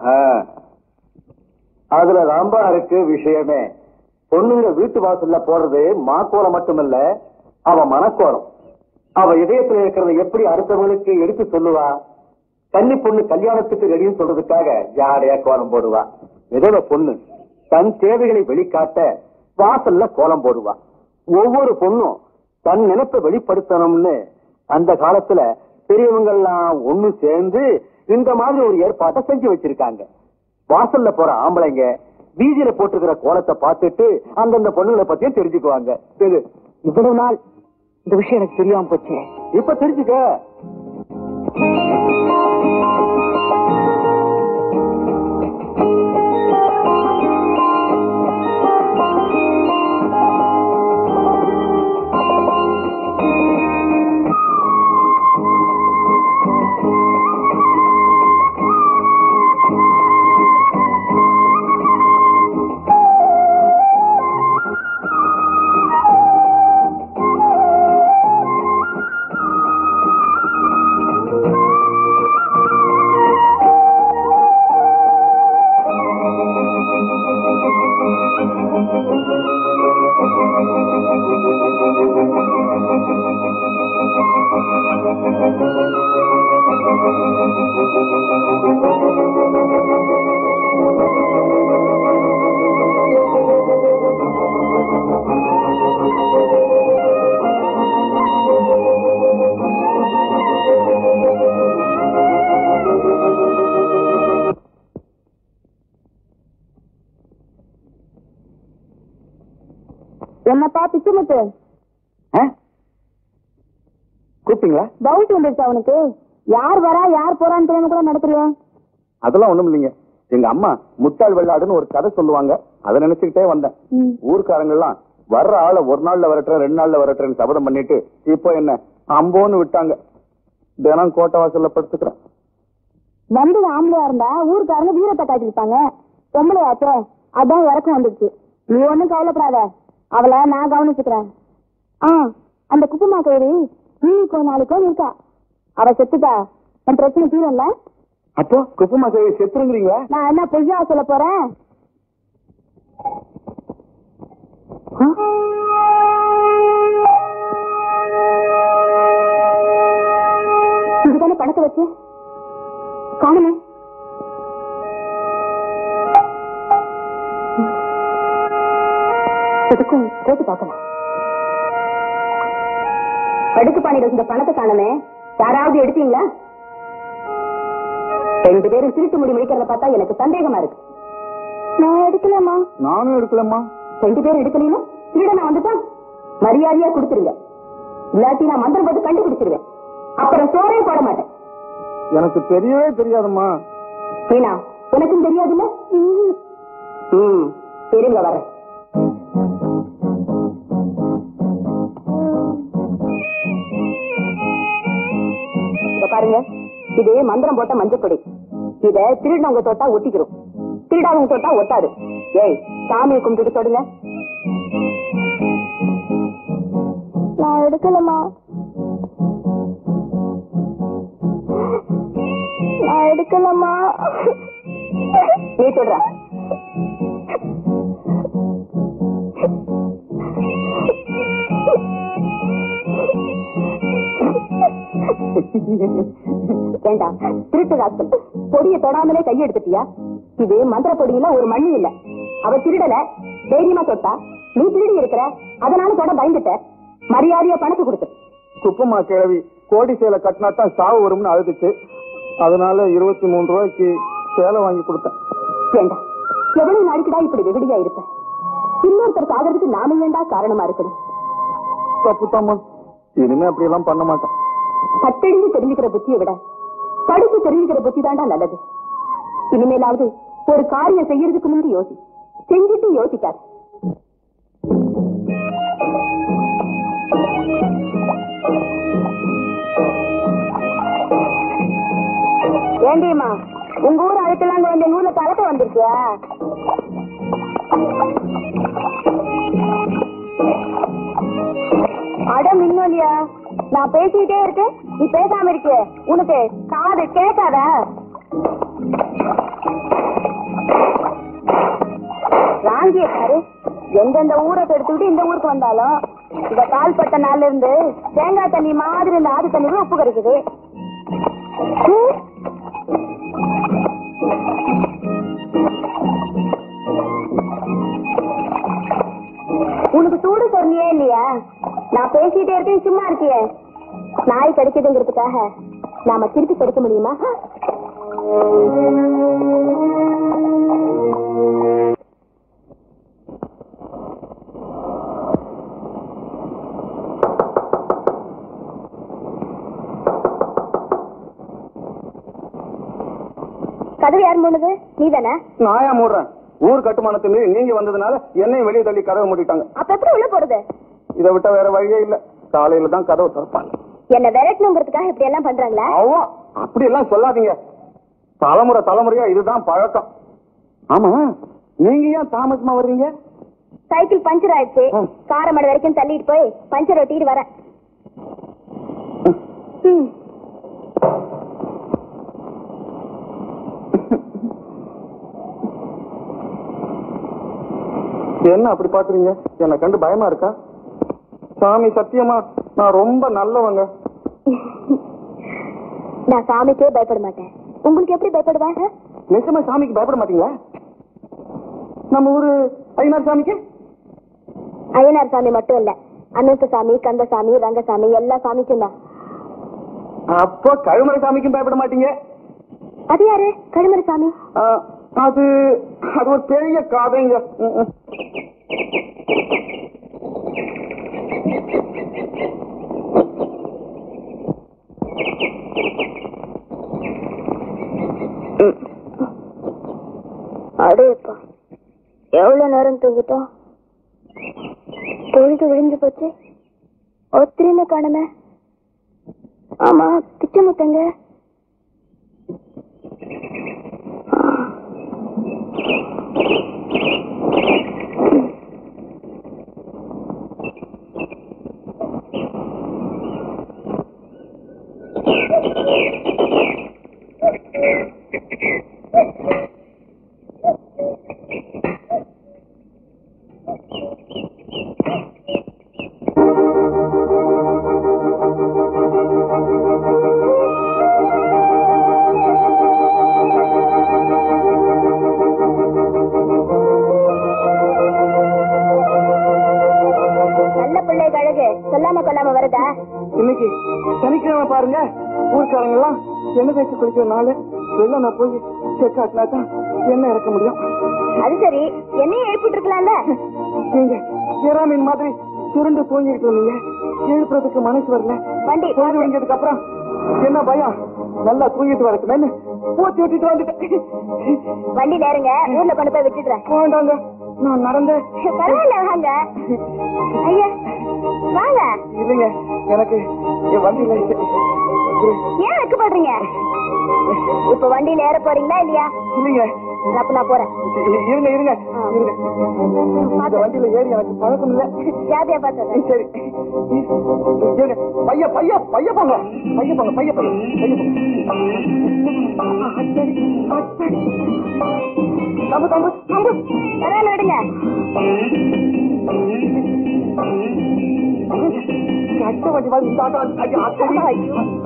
அதுல தாம்பா இருக்கு விஷயமே பொண்ணுங்க வீட்டு வாசல்ல போடுறது மாக்கோலம் மட்டுமல்ல அவ மனக்கோலம் அவ இதயத்துல இருக்கிறத எப்படி அடுத்தவங்களுக்கு எடுத்து சொல்லுவா கன்னி பொண்ணு கல்யாணத்துக்கு ரெடின்னு சொல்றதுக்காக ஜாடையா கோலம் போடுவா விதவ பொண்ணு தன் தேவைகளை வெளிக்காட்ட வாசல்ல கோலம் போடுவா ஒவ்வொரு பொண்ணும் தன் நினைப்பை வெளிப்படுத்தணும்னு அந்த காலத்துல பெரியவங்க எல்லாம் ஒண்ணு சேர்ந்து இந்த மாதிரி ஒரு ஏற்பாட்டை செஞ்சு வச்சிருக்காங்க வாசல்ல போற ஆம்பளைங்க வீதியில போட்டுக்கிற கோலத்தை பார்த்துட்டு அந்தந்த பொண்ணுங்களை பத்தியும் தெரிஞ்சுக்குவாங்க இது இவ்வளவு நாள் இந்த விஷயம் எனக்கு தெரியாம போச்சு இப்ப தெரிஞ்சுக்க என்னப்பா பிச்சுமுத்து கூப்பிட்டீங்களா டவுட் வந்துருச்சு அவனுக்கு யார் வரா யார் போறான்னு தெரியாம கூட நடத்துறியா அதெல்லாம் ஒண்ணும் இல்லைங்க எங்க அம்மா முட்டாள் வெள்ளாடுன்னு ஒரு கதை சொல்லுவாங்க அதை நினைச்சுக்கிட்டே வந்தேன் ஊர்க்காரங்க எல்லாம் வர்ற ஆளை ஒரு நாள்ல வரட்டுறேன் ரெண்டு நாள்ல வரட்டுறேன்னு சபதம் பண்ணிட்டு இப்போ என்ன அம்போன்னு விட்டாங்க தினம் கோட்டை வாசல்ல படுத்துக்கிறேன் வந்தது ஆம்பளையா இருந்தா ஊருக்காரங்க வீரத்தை காட்டிருப்பாங்க பொம்பளையாச்சே அதான் இறக்கம் வந்துருச்சு நீ ஒண்ணும் கவலைப்படாத அவளை நான் கவனிச்சுக்கிறேன் ஆ அந்த குப்புமா கைரி நீக்கோ நாளைக்கோ இருக்கா அவ செத்துட்டா என் பிரச்சனை தீரம்ல அப்போ குப்பமா சேவை செத்துருங்கிறீங்களா நான் என்ன பொய்யா சொல்ல போறேன் இதுதானே பணத்தை வச்சு காணுமே எதுக்கும் கேட்டு பார்க்கலாம் படுக்கு பானையில் இந்த பணத்தை காணுமே யாராவது எடுத்தீங்களா ரெண்டு பேரும் திருட்டு முடி முடிக்கிறத பார்த்தா எனக்கு சந்தேகமா இருக்கு நான் எடுக்கலாமா நானும் இருக்கலம்மா ரெண்டு பேரும் எடுக்கலையும் திருடனை வந்துட்டான் மரியாதையா கொடுத்துருங்க இல்லாட்டி நான் மந்திரம் போட்டு கண்டுபிடிச்சிருவேன் அப்புறம் சோறே போட மாட்டேன் எனக்கு தெரியவே தெரியாதம்மா ஏனா உனக்கும் தெரியாதுல்ல ம் இருங்க வரேன் இங்க பாருங்க இது மந்திரம் போட்ட மஞ்சப்பொடி இத திருடினவங்க தொட்டா ஒட்டிக்கிறோம் திருடாதவங்க தொட்டா ஒட்டாது ஏய் சாமியை கும்பிட்டு தொடுங்க நான் எடுக்கலமா நான் எடுக்கலமா நீ தொடுற வேண்டாம் திருட்டு ராஸ்கல் பொடிய தொடாமலே கையெடுத்துட்டியா இது மந்திர பொடியில ஒரு மண்ணி இல்ல அவ திருடல தைரியமா தொட்டா நீ திருடி இருக்கிற அதனால தொட பயந்துட்ட மரியாதையா பணத்தை கொடுத்து குப்பமா கிழவி கோடி சேலை கட்டினா தான் சாவு வரும்னு அழுதுச்சு அதனால இருபத்தி மூணு ரூபாய்க்கு சேலை வாங்கி கொடுத்தேன் வேண்டாம் எவ்வளவு நாளைக்குடா இப்படி வெகுடியா இருப்ப இன்னொருத்தர் சாகிறதுக்கு நாம ஏண்டா காரணமா இருக்கணும் தப்பு தாம்மா இனிமே அப்படி எல்லாம் பண்ண மாட்டேன் பத்தெழுந்து தெரிஞ்சுக்கிற புத்தியை விட படிச்சு தெரிஞ்சுக்கிற புத்தி தாண்டா நல்லது இனிமேலாவது ஒரு காரியம் செய்யறதுக்கு முன்பு யோசி செஞ்சுட்டு யோசிக்காத ஏண்டியம்மா உங்க ஊர் அழைக்கலாம் வந்து எங்க ஊர்ல கலக்க வந்திருக்கியா அடம் இன்னும் இல்லையா நான் பேசிக்கிட்டே இருக்கேன் நீ பேசாம இருக்க உனக்கு காது கேட்காதா ராங்கிய பாரு எந்தெந்த ஊரை எடுத்துக்கிட்டு இந்த ஊருக்கு வந்தாலும் இத கால்பட்ட நாள்ல இருந்து தேங்காய் தண்ணி மாதிரி இந்த ஆறு தண்ணி உப்பு கிடைக்குது ஹம். உனக்கு சூடு சொன்னியே இல்லையா நான் பேசிட்டே இருக்கேன் சும்மா இருக்கியே நாய் கிடைக்குதுங்கிறதுக்காக நாம திருப்பி கிடைக்க முடியுமா கதவு யார் மூணுது நீ தானே நாயா மூடுறேன் ஊர் கட்டுமானத்துல நீங்க வந்ததுனால என்னையும் வெளியே தள்ளி கதவை மூடிட்டாங்க அப்ப எப்படி உள்ள போறது இதை விட்டா வேற வழியே இல்ல காலையில தான் கதவை திறப்பாங்க என்ன விரட்டணுங்கிறதுக்காக இப்படி எல்லாம் பண்றாங்களா அவ்வளோ அப்படி எல்லாம் சொல்லாதீங்க தலைமுறை தலைமுறையா இதுதான் பழக்கம் ஆமா நீங்க ஏன் தாமசமா வர்றீங்க சைக்கிள் பஞ்சர் ஆயிடுச்சு ம். காரமடை வரைக்கும் தள்ளிட்டு போய் பஞ்சர் ஒட்டிட்டு வரேன் ம். என்ன அப்படி பாக்குறீங்க என்ன கண்டு பயமா இருக்கா சாமி சத்தியமா நான் ரொம்ப நல்லவங்க நான் சாமிக்கே பயப்பட மாட்டேன் உங்களுக்கு எப்படி பயப்படுவேன் ஆ? நிஜமா சாமிக்கு பயப்பட மாட்டீங்களா நம்ம ஊரு ஐநாறு சாமிக்கு ஐயனார் சாமி மட்டும் இல்ல அனந்த சாமி கந்தசாமி ரங்கசாமி எல்லா சாமிக்கும் தான் அப்போ கழுமலை சாமிக்கும் பயப்பட மாட்டீங்க அது யாரு கழுமர சாமி ஆ, அது அது ஒரு பெரிய காதைங்க ம், ம். அடேப்பா எவ்வளவு நேரம் தூங்கிட்டோம் பொழுது விழிஞ்சு போச்சு ஒத்திரின்னு காணுமே ஆமா பிச்சை முத்தங்க நல்ல பிள்ளை கழகு சொல்லாம கொல்லாம வருதா இன்னைக்கு சனிக்கிழமை பாருங்க ஊர்க்காரங்க எல்லாம் எண்ணெய் தேய்ச்சி குளிக்கிற நாள் வெளில நான் போய் செக் ஆட்டினா தான் எண்ணெய் இறக்க முடியும் அது சரி என்னையும் எழுப்பிட்டு இருக்கலாம்ல நீங்க எறா மீன் மாதிரி சுருண்டு தூங்கிட்டு இருந்தீங்க எழுப்புறதுக்கு மனசு வரல வண்டி பொழுது விடிஞ்சதுக்கு அப்புறம் என்ன பயம் நல்லா தூங்கிட்டு வரட்டுமேன்னு போத்தி விட்டுட்டு வந்துட்டேன் வண்டி நேருங்க ஊர்ல கொண்டு போய் விட்டுடுறேன் வேண்டாங்க நான் நடந்தேன் பரவாயில்ல வாங்க ஐயா வாங்க இல்லைங்க எனக்கு என் வண்டியில ஏன் வெக்கப்படுறீங்க இப்ப வண்டியில ஏற போறீங்களா இல்லையா இல்லைங்க அப்ப நான் போறேன் இருங்க இருங்க இருங்க இந்த வண்டியில ஏறி எனக்கு பழக்கம் இல்ல ஜாதியா பார்த்தேன் சரி இருங்க பைய பைய பைய போங்க பைய போங்க பைய போங்க பைய போங்க தம்பு தம்பு தம்பு பரவாயில்ல விடுங்க அட்ட வண்டி மாதிரி இந்த ஆட்டோ ஐயோ, அட்டடி.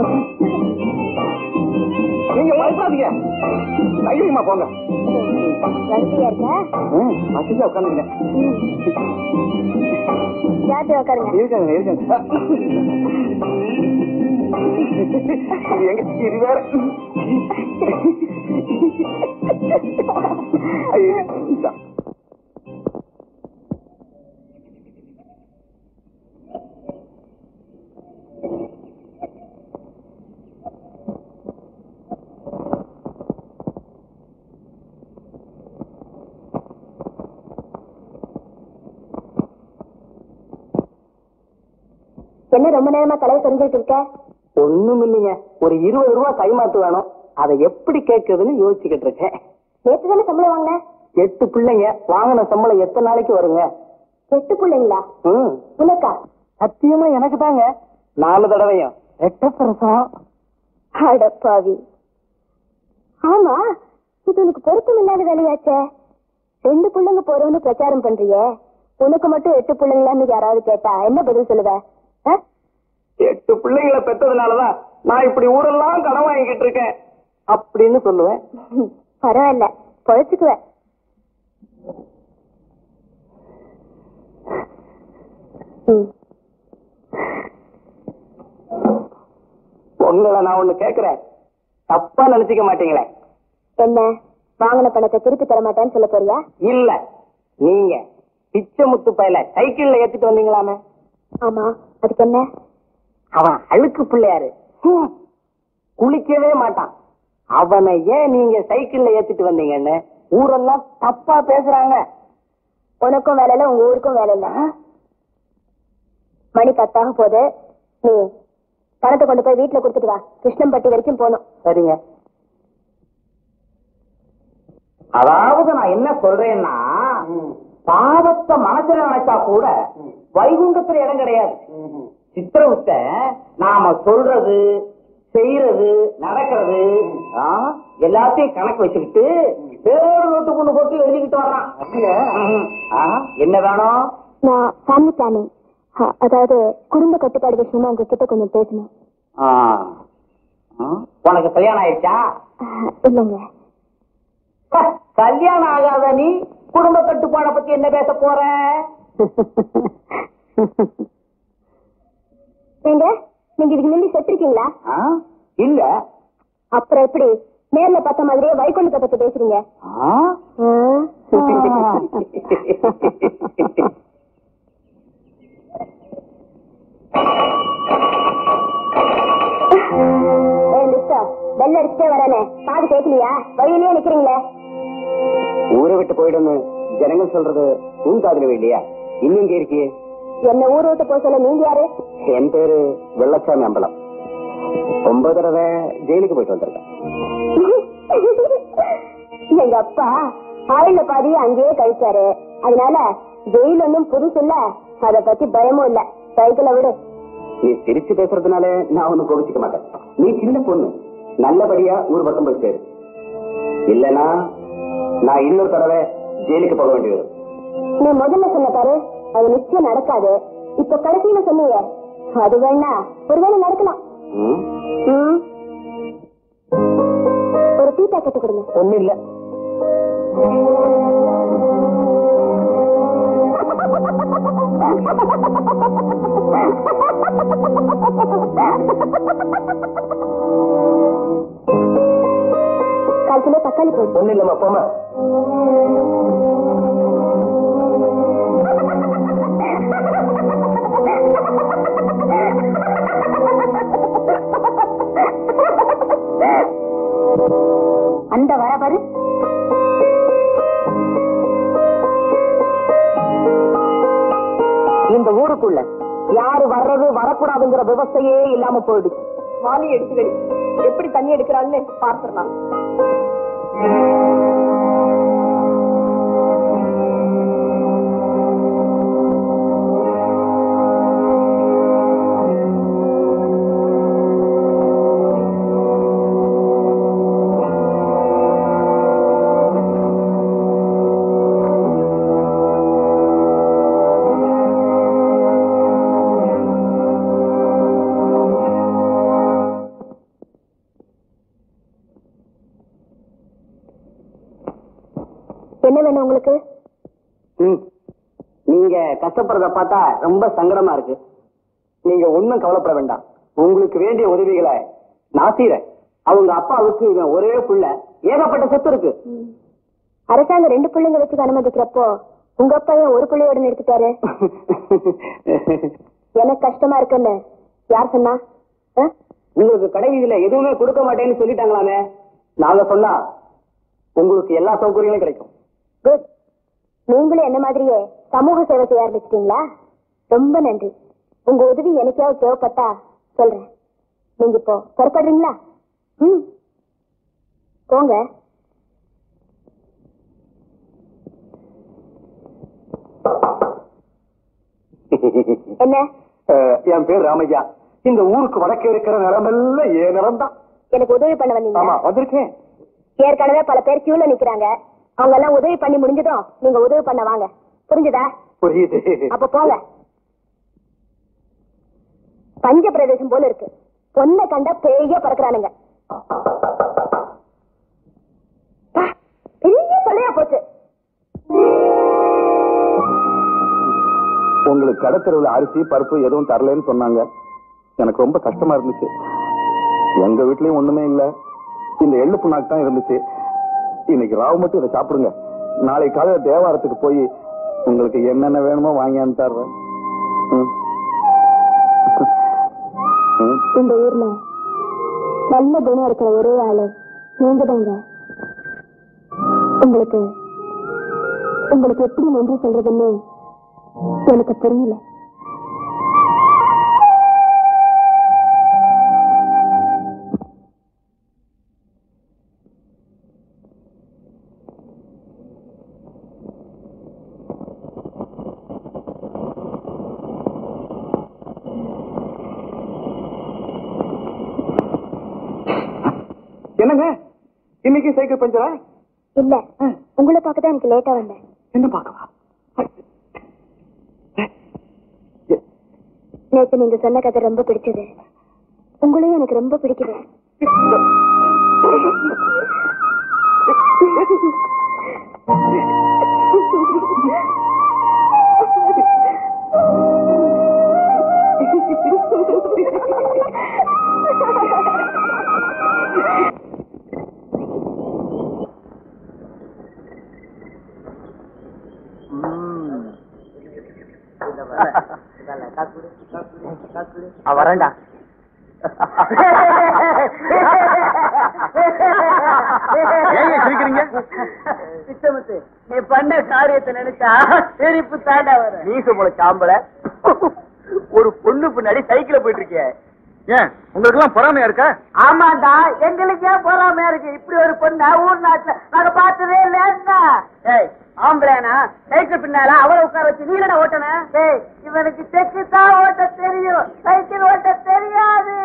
நீங்க பயப்படாதீங்க தைரியமா போங்க வசதியா இருக்கா ம், வசதியா உட்காந்துங்க ஜாதியா உட்காருங்க இருக்காங்க இருக்காங்க இது எங்க இது வேற ஐயோ, இந்தா. என்ன ரொம்ப நேரமா தலையை தெரிஞ்சுட்டு இருக்க ஒண்ணும் இல்லைங்க ஒரு இருபது ரூபா கைமாத்து வேணும் அதை எப்படி கேட்கறதுன்னு யோசிச்சுக்கிட்டு இருக்கேன் நேற்று தானே சம்பளம் வாங்கின எட்டு பிள்ளைங்க வாங்கின சம்பளம் எத்தனை நாளைக்கு வருங்க எட்டு பிள்ளைங்களா ம் உனக்கா சத்தியமா எனக்கு தாங்க நாலு தடவையும் எட்ட பிரசவம் அடப்பாவி ஆமா இது உனக்கு பொருத்தம் இல்லாத வேலையாச்சே ரெண்டு பிள்ளைங்க போறோம்னு பிரச்சாரம் பண்றியே உனக்கு மட்டும் எட்டு பிள்ளைங்களான்னு யாராவது கேட்டா என்ன பதில் சொல்லுவ ஆ? எட்டு பிள்ளைங்களை பெற்றதுனாலதான் நான் இப்படி ஊரெல்லாம் கடன் வாங்கிக்கிட்டு இருக்கேன் அப்படின்னு சொல்லுவேன் பரவாயில்ல பொழைச்சுக்குவ ம். உங்களை நான் ஒண்ணு கேக்குறேன் தப்பா நினைச்சுக்க மாட்டீங்களே என்ன வாங்கின பணத்தை திருப்பி தர மாட்டேன்னு சொல்ல போறியா இல்ல நீங்க பிச்சை முத்து பையல சைக்கிள்ல ஏத்திட்டு வந்தீங்களாமே ஆமா அதுக்கு என்ன அவன் அழுக்கு பிள்ளையாரு ஹம். குளிக்கவே மாட்டான் அவனை ஏன் நீங்க சைக்கிள்ல ஏத்திட்டு வந்தீங்கன்னு ஊரெல்லாம் தப்பா பேசுறாங்க உனக்கும் வேலை இல்ல உங்க ஊருக்கும் வேலை இல்ல மணி பத்தாக போகுது நீ பணத்தை கொண்டு போய் வீட்டுல கொடுத்துட்டு வா கிருஷ்ணம்பட்டி வரைக்கும் போகணும் சரிங்க அதாவது நான் என்ன சொல்றேன்னா பாவத்தை மனசுல நினைச்சா கூட வைகுண்டத்துல இடம் கிடையாது சித்திரவுத்த நாம சொல்றது செய்யறது நடக்கிறது ஆ, எல்லாத்தையும் கணக்கு வச்சுக்கிட்டு பேர் நோட்டு கொண்டு போட்டு எழுதிக்கிட்டு வர்றான் ம். ஆ, என்ன வேணும் நான் ஃபேமிலி பிளானிங் அதாவது குடும்ப கட்டுப்பாடு விஷயமா உங்ககிட்ட கொஞ்சம் பேசணும் ஆ. ஆ, உனக்கு கல்யாணம் ஆயிடுச்சா அஹ், இல்லைங்க ஹ, கல்யாணம் ஆகாத நீ குடும்ப கட்டுப்பாட பத்தி என்ன பேச போற ஏங்க நீங்க இதுக்கு முன்னாடி செத்துருக்கீங்களா ஆ? இல்ல அப்புறம் எப்படி நேர்ல பார்த்த மாதிரியே வைகுண்டத்தை பத்தி பேசுறீங்க ஆ? ஏய் மிஸ்டர் பெல் அடிச்சுட்டே வரானே காது கேட்கலையா வழியிலேயே நிக்கிறீங்களே ஊரை விட்டு போயிடுன்னு ஜனங்கள் சொல்றது உன் காதுல இல்லையா இன்னும் இங்க இருக்கியே என்ன ஊர் விட்டு போக சொல்ல நீங்க யாரு என் பேரு வெள்ளச்சாமி அம்பலம் ஒன்பது தடவை ஜெயிலுக்கு போயிட்டு வந்திருக்கேன் எங்க அப்பா ஆயுள பாதி அங்கேயே கழிச்சாரு அதனால ஜெயில் ஒன்றும் புதுசு இல்ல அத பத்தி பயமும் இல்ல சைக்கிளை விடு நீ சிரிச்சு பேசுறதுனால நான் ஒண்ணு கோபிச்சுக்க மாட்டேன் நீ சின்ன பொண்ணு நல்லபடியா ஊர் பக்கம் போய் சேரு இல்லனா நான் இன்னொரு தடவை ஜெயிலுக்கு போக வேண்டி வரும் நீ முதல்ல சொன்ன பாரு அது நிச்சயம் நடக்காது இப்ப கடைசியில சொன்னீங்க அது வேணா ஒருவேளை நடக்கலாம் ம்? ம். ஒரு டீ பேக்கெட் கொடுங்க ஒண்ணும் இல்ல கால் கிலோ தக்காளி போடுங்க ஒண்ணும் இல்லம்மா போமா அந்த வர பாரு இந்த ஊருக்குள்ள யாரு வர்றது வரக்கூடாதுங்கிற விவசாயே இல்லாம போயிடுச்சு வாலி எடுத்து எப்படி தண்ணி எடுக்கிறான்னு பார்த்துடலாம் என்ன வேணும் உங்களுக்கு நீங்க கஷ்டப்படுறத பார்த்தா ரொம்ப சங்கடமா இருக்கு நீங்க ஒண்ணும் கவலைப்பட வேண்டாம் உங்களுக்கு வேண்டிய உதவிகளை நான் செய்றேன் அவங்க அப்பாவுக்கு இவன் ஒரே புள்ள ஏகப்பட்ட சொத்து இருக்கு அரசாங்கம் ரெண்டு பிள்ளைங்க வச்சுக்க அனுமதிக்கிறப்போ உங்க அப்பா ஏன் ஒரு பிள்ளையோட நிறுத்திட்டாரு எனக்கு கஷ்டமா இருக்குன்னு யார் சொன்னா ஆ? உங்களுக்கு கடை வீதியில எதுவுமே கொடுக்க மாட்டேன்னு சொல்லிட்டாங்களாமே நாங்க சொன்னா உங்களுக்கு எல்லா சௌகரியங்களும் கிடைக்கும் குட் நீங்களும் என்ன மாதிரியே சமூக சேவை செய்ய ஆரம்பிச்சிட்டீங்களா ரொம்ப நன்றி உங்க உதவி எனக்காவது தேவைப்பட்டா சொல்றேன் நீங்க இப்போ புறப்படுறீங்களா ம் போங்க என்ன அஹ், என் பேர் ராமையா இந்த ஊருக்கு வடக்கே இருக்கிற நிலமெல்லாம் ஏன் நிலம் தான் எனக்கு உதவி பண்ண ஆமா வந்தீங்க வந்திருக்கேன் ஏற்கனவே பல பேர் கியூல நிக்கிறாங்க அவங்க எல்லாம் உதவி பண்ணி முடிஞ்சதும் நீங்க உதவி பண்ண வாங்க புரிஞ்சுதா புரியுது அப்ப போங்க பஞ்ச பிரதேசம் போல இருக்கு பொண்ணை கண்ட பேய பறக்குறானுங்க பா, பெரிய தொல்லையா போச்சு உங்களுக்கு கடத்தெருவில் அரிசி பருப்பு எதுவும் தரலன்னு சொன்னாங்க எனக்கு ரொம்ப கஷ்டமா இருந்துச்சு எங்க வீட்லயும் ஒண்ணுமே இல்ல இந்த எள்ளு புண்ணாக்கு தான் இருந்துச்சு இன்னைக்கு ராவு மட்டும் இதை சாப்பிடுங்க நாளை காலையில தேவாரத்துக்கு போய் உங்களுக்கு என்னென்ன வேணுமோ வாங்கியாந்து தர்றேன் ம். ம். இந்த ஊர்ல நல்ல குணம் இருக்கிற ஒரே ஆளு நீங்க தாங்க உங்களுக்கு உங்களுக்கு எப்படி நன்றி சொல்றதுன்னு எனக்கு புரியல என்னங்க இன்னைக்கு சைக்கிள் பஞ்சரா இல்ல உங்களை பார்க்க தான் எனக்கு லேட்டா வந்தேன் என்ன பார்க்கவா நேத்து நீங்க சொன்ன கதை ரொம்ப பிடிச்சது உங்களையும் எனக்கு ரொம்ப பிடிக்குது வரேன்டா ஏங்க சிரிக்கிறீங்க சித்தமுத்து நீ பண்ண காரியத்தை நினைச்சா சிரிப்பு தாண்டா வர நீச போல சாம்பல ஒரு பொண்ணு பின்னாடி சைக்கிள போயிட்டு இருக்கிய ஏன் உங்களுக்கு எல்லாம் பொறாமையா இருக்கா ஆமாண்டா எங்களுக்கே பொறாமையா இருக்கு இப்படி ஒரு பொண்ணு ஊர் நாட்டுல நாங்க பார்த்ததே இல்லையா ஏய் ஆம்பளைனா சைக்கிள் பின்னால அவளை உட்கார வச்சு நீ என்ன ஓட்டன ஏய் இவனுக்கு செக்கு தான் ஓட்ட தெரியும் சைக்கிள் ஓட்ட தெரியாது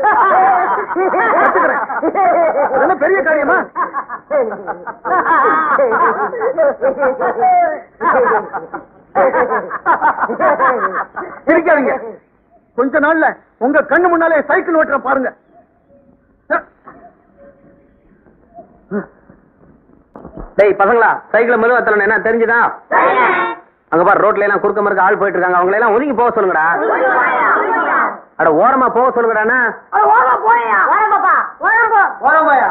என்ன பெரிய காரியமா சிரிக்காதீங்க கொஞ்ச நாள்ல உங்க கண்ணு முன்னாலே சைக்கிள் ஓட்டுற பாருங்க டேய் பசங்களா சைக்கிள் மெதுவா தரணும் என்ன தெரிஞ்சுதா அங்க பாரு ரோட்ல எல்லாம் குறுக்க மறுக்க ஆள் போயிட்டு இருக்காங்க அவங்கள எல்லாம் ஒதுங்கி போக சொல்லுங்கடா அட ஓரமா போக சொல்லுங்கடா ஓரமாயா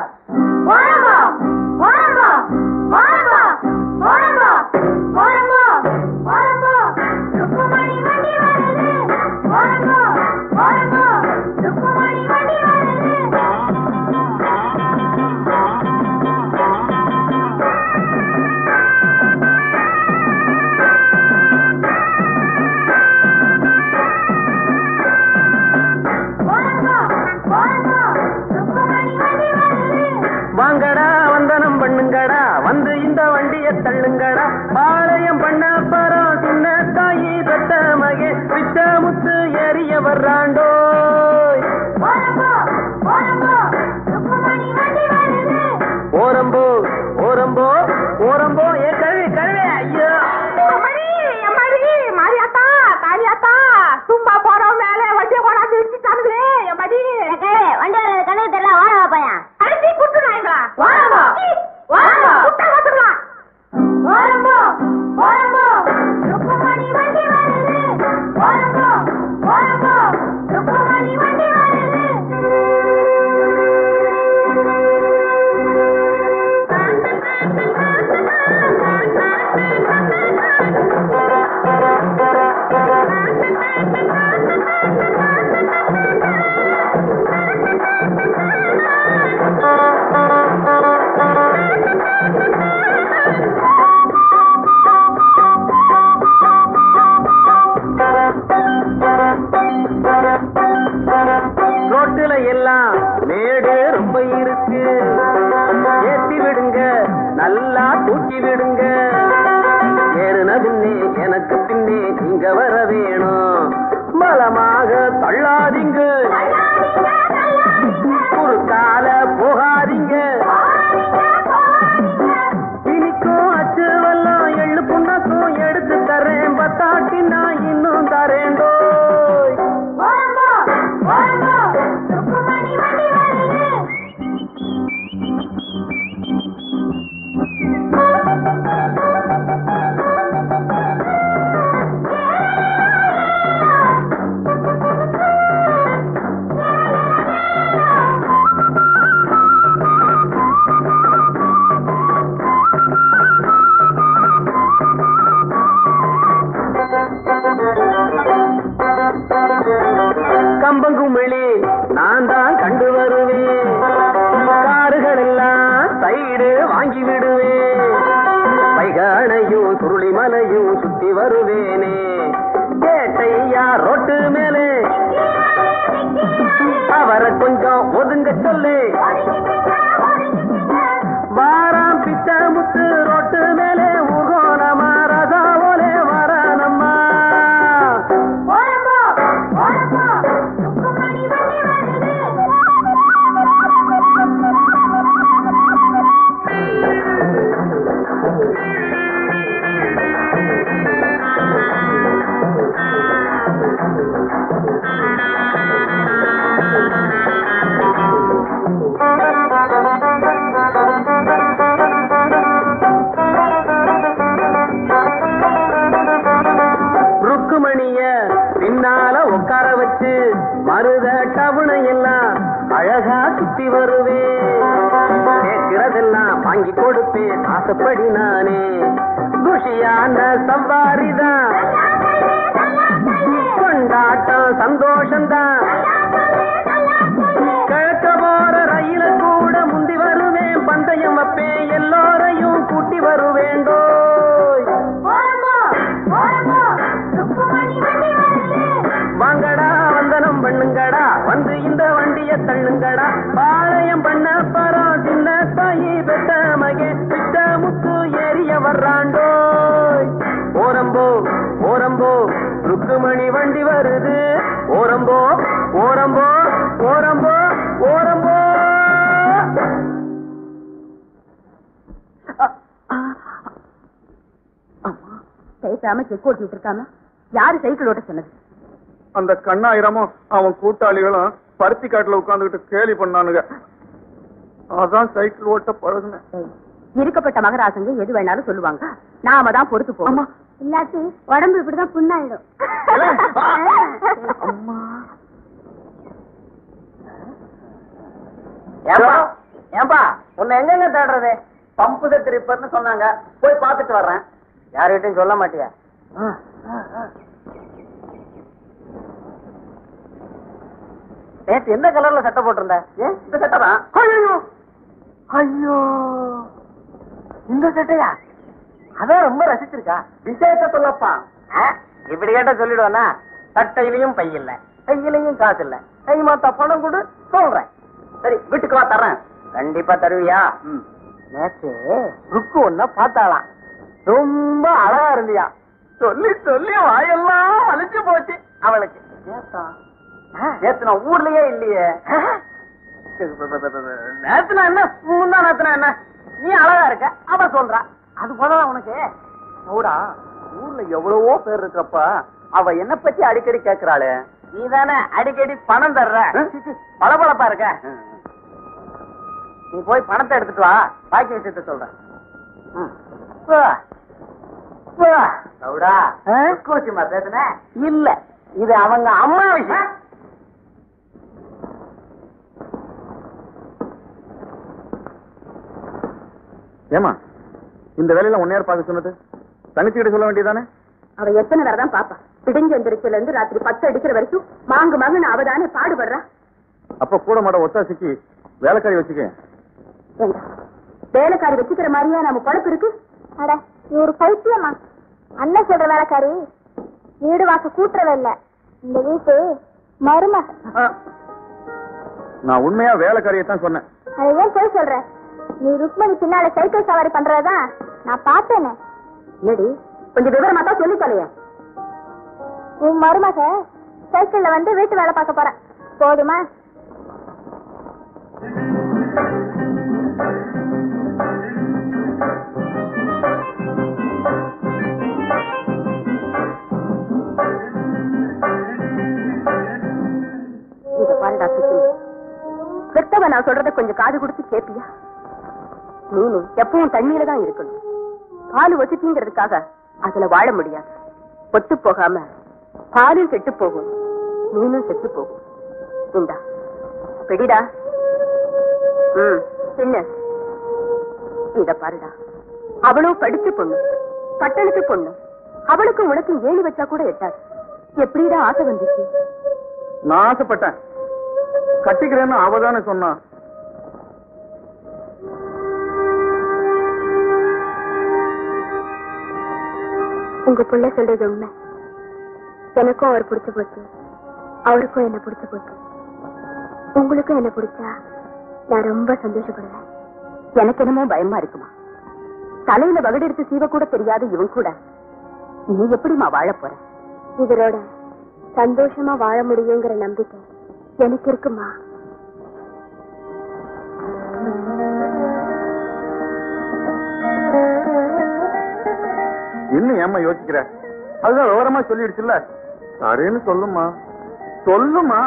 போறோம் வாங்கடா வந்தனம் பண்ணுங்கடா வந்து இந்த வண்டிய தள்ளுங்கடா பாளையம் பண்ண பரம் சின்ன தாயி பெத்த மகே பிச்ச முத்து ஏறிய வர்றாண்டோ ஓரம்போ ஓரம்போ ஓரம்போ ஏ கழுவி கழுவி ஐயோ ரோட்டுல எல்லாம் மேடு ரொம்ப இருக்கு ஏத்தி விடுங்க நல்லா தூக்கி விடுங்க ஏறுன பின்னே எனக்கு பின்னே நீங்க வர வேணும் பலமாக தள்ளாதீங்க குறுக்கால போகாதீங்க இனிக்கும் அச்சு வெல்லம் எள்ளு புண்ணாக்கும் எடுத்து தரேன் பத்தாட்டி நான் இன்னும் தரேண்டோ கம்பங்குமிழி நான் தான் கண்டு வருவேன் காடுகள் எல்லாம் சைடு வாங்கி விடுவேன் வைகானையும் சுருளிமலையும் சுத்தி வருவேனே கேட்டையா ரோட்டு மேலே அவரை கொஞ்சம் ஒதுங்க சொல்லு வாராம் பித்த முத்து ரோட்டு மேலே ஊர்கோணமா ரதாவோலே வரானம்மா ருக்குமணிய பின்னால உட்கார வச்சு மருத டவுனை எல்லாம் அழகா சுத்தி வருவேன் கேட்கிறதெல்லாம் வாங்கி கொடுப்பேன் ஆசைப்படி நானே குஷியான சவாரிதான் கொண்டாட்டம் சந்தோஷம்தான் கிழக்க போற ரயில கூட முந்தி வருவேன் பந்தயம் வைப்பேன் எல்லோரையும் கூட்டி வருவேண்டோய் வாங்கடா வந்தனம் பண்ணுங்கடா வந்து இந்த வண்டிய தள்ளுங்கடா பாளையம் பண்ண பரம் சின்ன தாயி பெத்த மகே பித்த முத்து ஏறிய வர்றாண்டோய் ஓரம்போ ஓரம்போ ருக்குமணி வண்டி வருது ஓரம்போ ஓரம்போ ஓரம்போ ஓரம்போ பேசாம செக் ஓட்டிட்டு இருக்காம யாரு சைக்கிள் ஓட்ட சொன்னது அந்த கண்ணாயிரமும் அவன் கூட்டாளிகளும் பருத்தி காட்டுல உட்கார்ந்துகிட்டு கேலி பண்ணானுங்க அதான் சைக்கிள் ஓட்ட பழகுனேன் ஏய், இருக்கப்பட்ட மகராசங்க எது வேணாலும் சொல்லுவாங்க நாம தான் பொறுத்து போகணும் இல்லாட்டி உடம்பு இப்படிதான் புண்ணாயிடும் ஏன்பா ஏன்பா உன்னை எங்கெங்க தேடுறது பம்பு செட் ரிப்பர்னு சொன்னாங்க போய் பார்த்துட்டு வர்றேன் யார்கிட்டயும் சொல்ல மாட்டியா நேத்து எந்த கலர்ல சட்டை போட்டிருந்த ஏன் இந்த சட்டை தான் ஐயோ ஐயோ இந்த சட்டையா அதான் ரொம்ப ரசிச்சிருக்கா விசேஷ சொல்லப்பா ஆ, இப்படி கேட்டா சொல்லிடுவேனா சட்டையிலையும் பை இல்ல கையிலையும் காசு இல்ல கை மாத்தா பணம் கொடு சொல்றேன் சரி வீட்டுக்கு வா தர்றேன் கண்டிப்பா தருவியா நேத்து ருக்கு ஒன்ன பார்த்தாளாம் ரொம்ப அழகா இருந்தியா சொல்லி சொல்லி வாயெல்லாம் அழிச்சு போச்சு அவளுக்கு நேத்து நான் ஊர்லயே இல்லையே நேத்துனா என்ன முந்தா நேத்துனா என்ன நீ அழகா இருக்க அவ சொல்றா அது போலதான் உனக்கு சௌடா ஊர்ல எவ்வளவோ பேர் இருக்கப்ப அவ என்ன பத்தி அடிக்கடி கேக்குறாளே நீ தானே அடிக்கடி பணம் தர்ற பளபளப்பா இருக்க நீ போய் பணத்தை எடுத்துட்டு வா பாக்கி விஷயத்த சொல்றேன் ம். வா. வா. சௌடா கூச்சிமா பேசுன இல்ல இது அவங்க அம்மா விஷயம் ஏமா இந்த வேலையில உன்னையார் பார்க்க சொன்னது தங்கச்சி கிட்ட சொல்ல வேண்டியதானே அவ எத்தனை நேரம் தான் பாப்பா பிடிஞ்ச எந்திரிச்சல இருந்து ராத்திரி பத்து அடிக்கிற வரைக்கும் மாங்கு மாங்கு அவதானே பாடுபடுறா அப்ப கூட மாட ஒத்தாசிக்கு வேலைக்காரி வச்சுக்க வேண்டாம். வேலைக்காரி வச்சுக்கிற மாதிரியா நம்ம பொழப்பு இருக்கு அட நீ ஒரு பைத்தியமா அண்ணன் சொல்ற வேலைக்காரி வீடு வாச கூட்டுறவ இல்ல இந்த வீட்டு மருமக நான் உண்மையா வேலைக்காரியை தான் சொன்னேன் அதை ஏன் போய் சொல்ற நீ ருக்மணி பின்னால சைக்கிள் சவாரி பண்றதுதான் நான் பார்த்தேனே என்னடி கொஞ்சம் விவரமா தான் சொல்லி தொலைய உன் மருமக சைக்கிள்ல வந்து வீட்டு வேலை பார்க்க போறேன் போதுமா இத பாருடா சுத்தி பெத்தவ நான் சொல்றத கொஞ்சம் காது கொடுத்து கேப்பியா நீனு எப்பவும் தண்ணியில தான் இருக்கணும் பால் ஒசிட்டிங்கிறதுக்காக அதுல வாழ முடியாது ஒத்து போகாம பாலும் கெட்டு போகும் மீனும் செத்து போகும் இந்தா பிடிடா ம் சின்ன இத பாருடா அவளும் படிச்ச பொண்ணு பட்டணத்து பொண்ணு அவளுக்கும் உனக்கும் ஏணி வச்சா கூட எட்டாது எப்படிடா ஆசை வந்துச்சு நான் ஆசைப்பட்டேன் கட்டிக்கிறேன்னு அவ தானே சொன்னா உங்க புள்ள சொல்றது உண்மை எனக்கும் அவர் பிடிச்சு போச்சு அவருக்கும் என்ன பிடிச்சு போச்சு உங்களுக்கும் என்ன பிடிச்சா நான் ரொம்ப சந்தோஷப்படுவேன் எனக்கு என்னமோ பயமா இருக்குமா தலையில வகடெடுத்து சீவ கூட தெரியாத இவன் கூட நீ எப்படிமா வாழ போற இவரோட சந்தோஷமா வாழ முடியுங்கிற நம்பிக்கை எனக்கு இருக்குமா இன்னும் ஏம்மா யோசிக்கிற அதுதான் விவரமா சொல்லிடுச்சுல்ல சரின்னு சொல்லுமா சொல்லுமா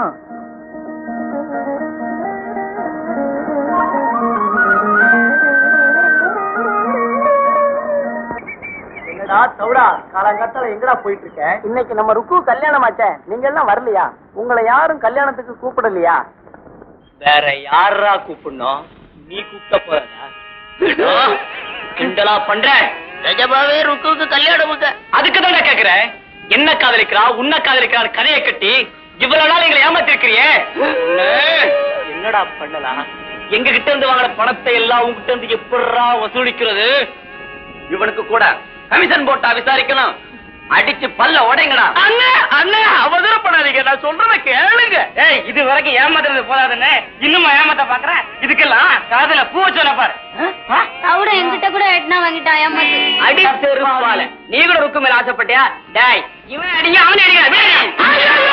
என்னடா சௌடா காலங்கத்தால எங்கடா போயிட்டு இருக்க இன்னைக்கு நம்ம ருக்கு கல்யாணம் ஆச்சே நீங்க எல்லாம் வரலையா உங்களை யாரும் கல்யாணத்துக்கு கூப்பிடலையா வேற யாரா கூப்பிடணும் நீ கூப்பிட்ட போறா கிண்டலா பண்ற நிஜமாவே ருக்குவுக்கு கல்யாணம் அதுக்கு தான் கேக்குறேன் என்ன காதலிக்கிறா உன்ன காதலிக்கிறா கதையை கட்டி இவ்வளவு நாள் எங்களை ஏமாத்திருக்கிறியே உன்னை என்னடா பண்ணலாம் எங்க கிட்ட இருந்து வாங்கின பணத்தை எல்லாம் உங்ககிட்ட இருந்து எப்படிடா வசூலிக்கிறது இவனுக்கு கூட கமிஷன் போட்டா விசாரிக்கணும் அடிச்சு பல்ல உடைங்கடா அண்ணே அண்ணே அவசரப்படாதீங்க நான் சொல்றத கேளுங்க ஏய் இது வரைக்கும் ஏமாத்துறது போதாதுன்னு இன்னுமா ஏமாத்த பாக்குறேன் இதுக்கெல்லாம் காதல பூ வச்சோன பாரு அவட என்கிட்ட கூட எட்னா வாங்கிட்டான் ஏமாத்து அடிச்சு இருப்பால நீ கூட ருக்கு மேல ஆசைப்பட்டியா டேய் இவன் அடிங்க அவன் அடிங்க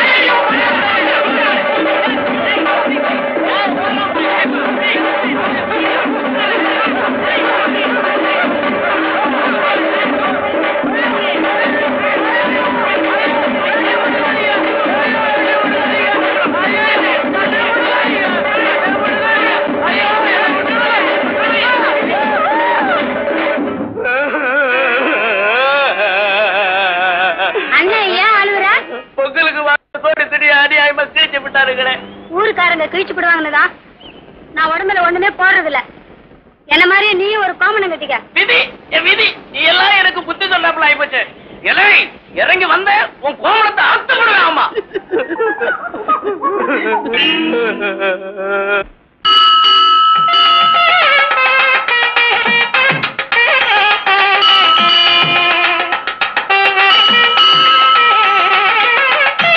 அண்ணன் ஏன் அழுவுற பொங்கலுக்கு சோறு திடி அநியாயமா சிரிச்சு விட்டாருங்களே ஊருக்காரங்க கிழிச்சு போடுவாங்கன்னுதா நான் உடம்புல ஒண்ணுமே போடுறது இல்ல என்ன மாதிரியே நீயும் ஒரு கோமணம் கட்டிக்க விதி என் விதி நீ எல்லாம் எனக்கு புத்தி சொன்னாப்புல ஆயிப்போச்சு இலை இறங்கி வந்த உன் கோமணத்தை அர்த்த கொடுவேன் ஆமா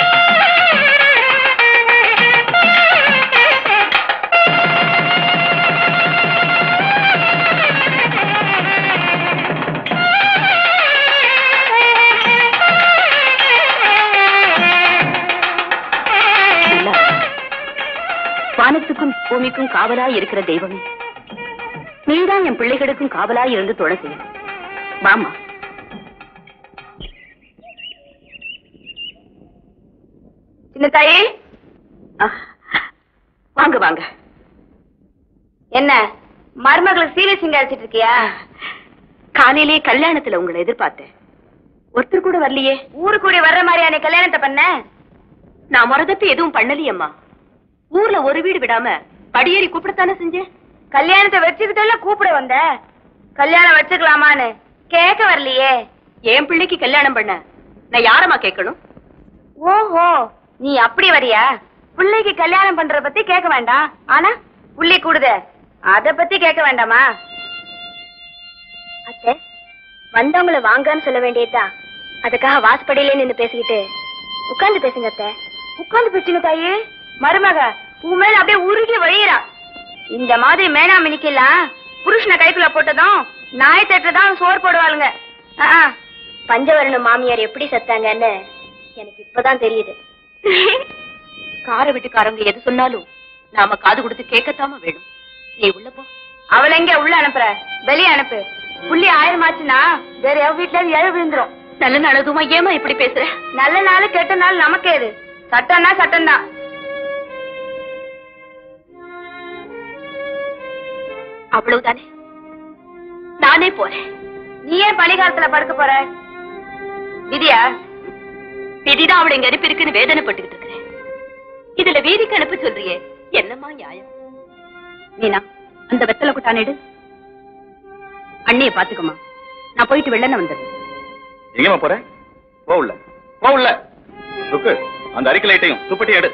ஆ பூமிக்கும் காவலாய் இருக்கிற தெய்வமே நீதான் என் பிள்ளைகளுக்கும் காவலாய் இருந்து தொலை செய்யும் வாமா சின்ன தாயே வாங்க வாங்க என்ன மருமகளுக்கு சீரியஸ் சிங்காரிச்சிட்டு இருக்கியா காலையிலே கல்யாணத்துல உங்களை எதிர்பார்த்தேன் ஒருத்தர் கூட வரலையே ஊரு கூடி வர்ற மாதிரியா நீ கல்யாணத்தை பண்ண நான் மரதத்து எதுவும் பண்ணலையம்மா ஊர்ல ஒரு வீடு விடாம படியேறி கூப்பிடத்தானே செஞ்சேன் கல்யாணத்தை வச்சுக்கிட்டல கூப்பிட வந்த கல்யாணம் வச்சுக்கலாமான்னு கேட்க வரலையே என் பிள்ளைக்கு கல்யாணம் பண்ண நான் யாரம்மா கேட்கணும் ஓஹோ நீ அப்படி வரியா பிள்ளைக்கு கல்யாணம் பண்றத பத்தி கேட்க வேண்டாம் ஆனா புள்ளி கூடுதே அத பத்தி கேட்க வேண்டாமா அத்தை வந்தவங்கள வாங்கன்னு சொல்ல வேண்டியதுதான் அதுக்காக வாசப்படியிலே நின்னு பேசிக்கிட்டு உட்கார்ந்து பேசுங்க அத்தை உட்கார்ந்து பேசுங்க தாயே மருமக உன் மேல அப்படியே உருகி வழியிறா இந்த மாதிரி மேனாமினிக்கெல்லாம் புருஷனை கைக்குள்ள போட்டதும் நாய் தட்டுதான் சோறு போடுவாளுங்க ஆ, ஆ. பஞ்சவரண மாமியார் எப்படி செத்தாங்கன்னு எனக்கு இப்பதான் தெரியுது கார வீட்டுக்காரங்க எது சொன்னாலும் நாம காது கொடுத்து கேட்கத்தாம வேணும் நீ உள்ள போ அவளை எங்க உள்ள அனுப்புற வெளிய அனுப்பு புள்ளி ஆயிரம் ஆச்சுன்னா வேற எவ வீட்டுல இழ விழுந்துரும் நல்ல நாளதுமா ஏமா இப்படி பேசுற நல்ல நாள் கெட்ட நாள் நமக்கே இது சட்டம்னா சட்டம் தான் அவ்வளவுதானே நானே போறேன் நீ ஏன் பணிகாலத்துல படுக்க போற விதியா விதிதான் அவளை இங்க அனுப்பி இருக்குன்னு வேதனைப்பட்டுக்கிட்டு இருக்கிறேன் இதுல வீதிக்கு அனுப்ப சொல்றியே என்னம்மா நியாயம் மீனா அந்த வெத்தலை குட்டானேடு அண்ணிய பாத்துக்கமா நான் போயிட்டு வெள்ளன வந்துடுறேன் எங்கேம்மா போற போ உள்ள போ உள்ள ருக்கு அந்த அரிக்கை லைட்டையும் துப்பட்டி எடு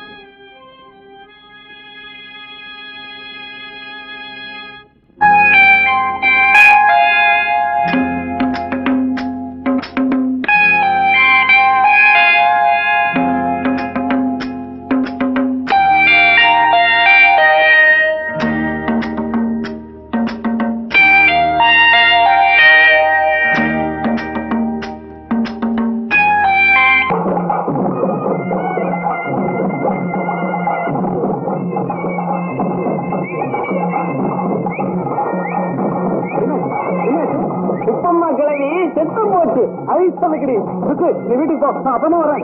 உப்பம்மா கிழவி செத்து போச்சு ஐஸ் சமைக்கிறீ இருக்கு நீ வீட்டுக்கு போ நான் அப்புறமா வரேன்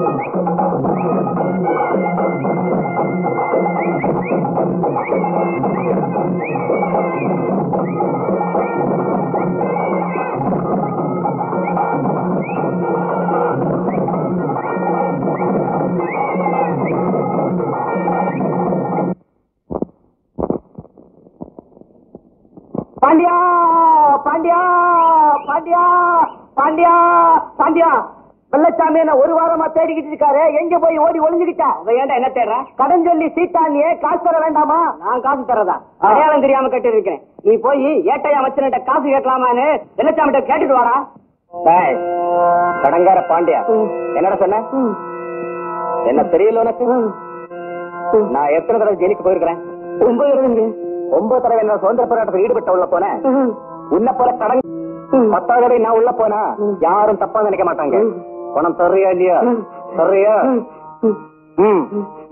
பாண்டியா பாண்டியா பாண்டியா பாண்டியா பாண்டியா வெள்ளச்சாமி என்ன ஒரு வாரமா தேடிக்கிட்டு இருக்காரு எங்க போய் ஓடி ஒளிஞ்சுக்கிட்ட ஏன்டா என்ன தேடுற கடன் சொல்லி சீட்டானியே காசு தர வேண்டாமா நான் காசு தரதா அடையாளம் தெரியாம கேட்டு இருக்கேன் நீ போய் ஏட்டையா வச்சுட்ட காசு கேட்கலாமான்னு வெள்ளச்சாமிட்ட கேட்டுட்டு வாடா கடங்கார பாண்டியா என்னடா சொன்ன என்ன தெரியல உனக்கு நான் எத்தனை தடவை ஜெயிலுக்கு போயிருக்கிறேன் ஒன்பது தடவை ஒன்பது தடவை என்ன சுதந்திர போராட்டத்தில் ஈடுபட்ட உள்ள போனேன் உன்ன போல கடன் பத்தாவது தடவை நான் உள்ள போனா யாரும் தப்பா நினைக்க மாட்டாங்க பணம் தர்றியா இல்லையா தர்றியா ம்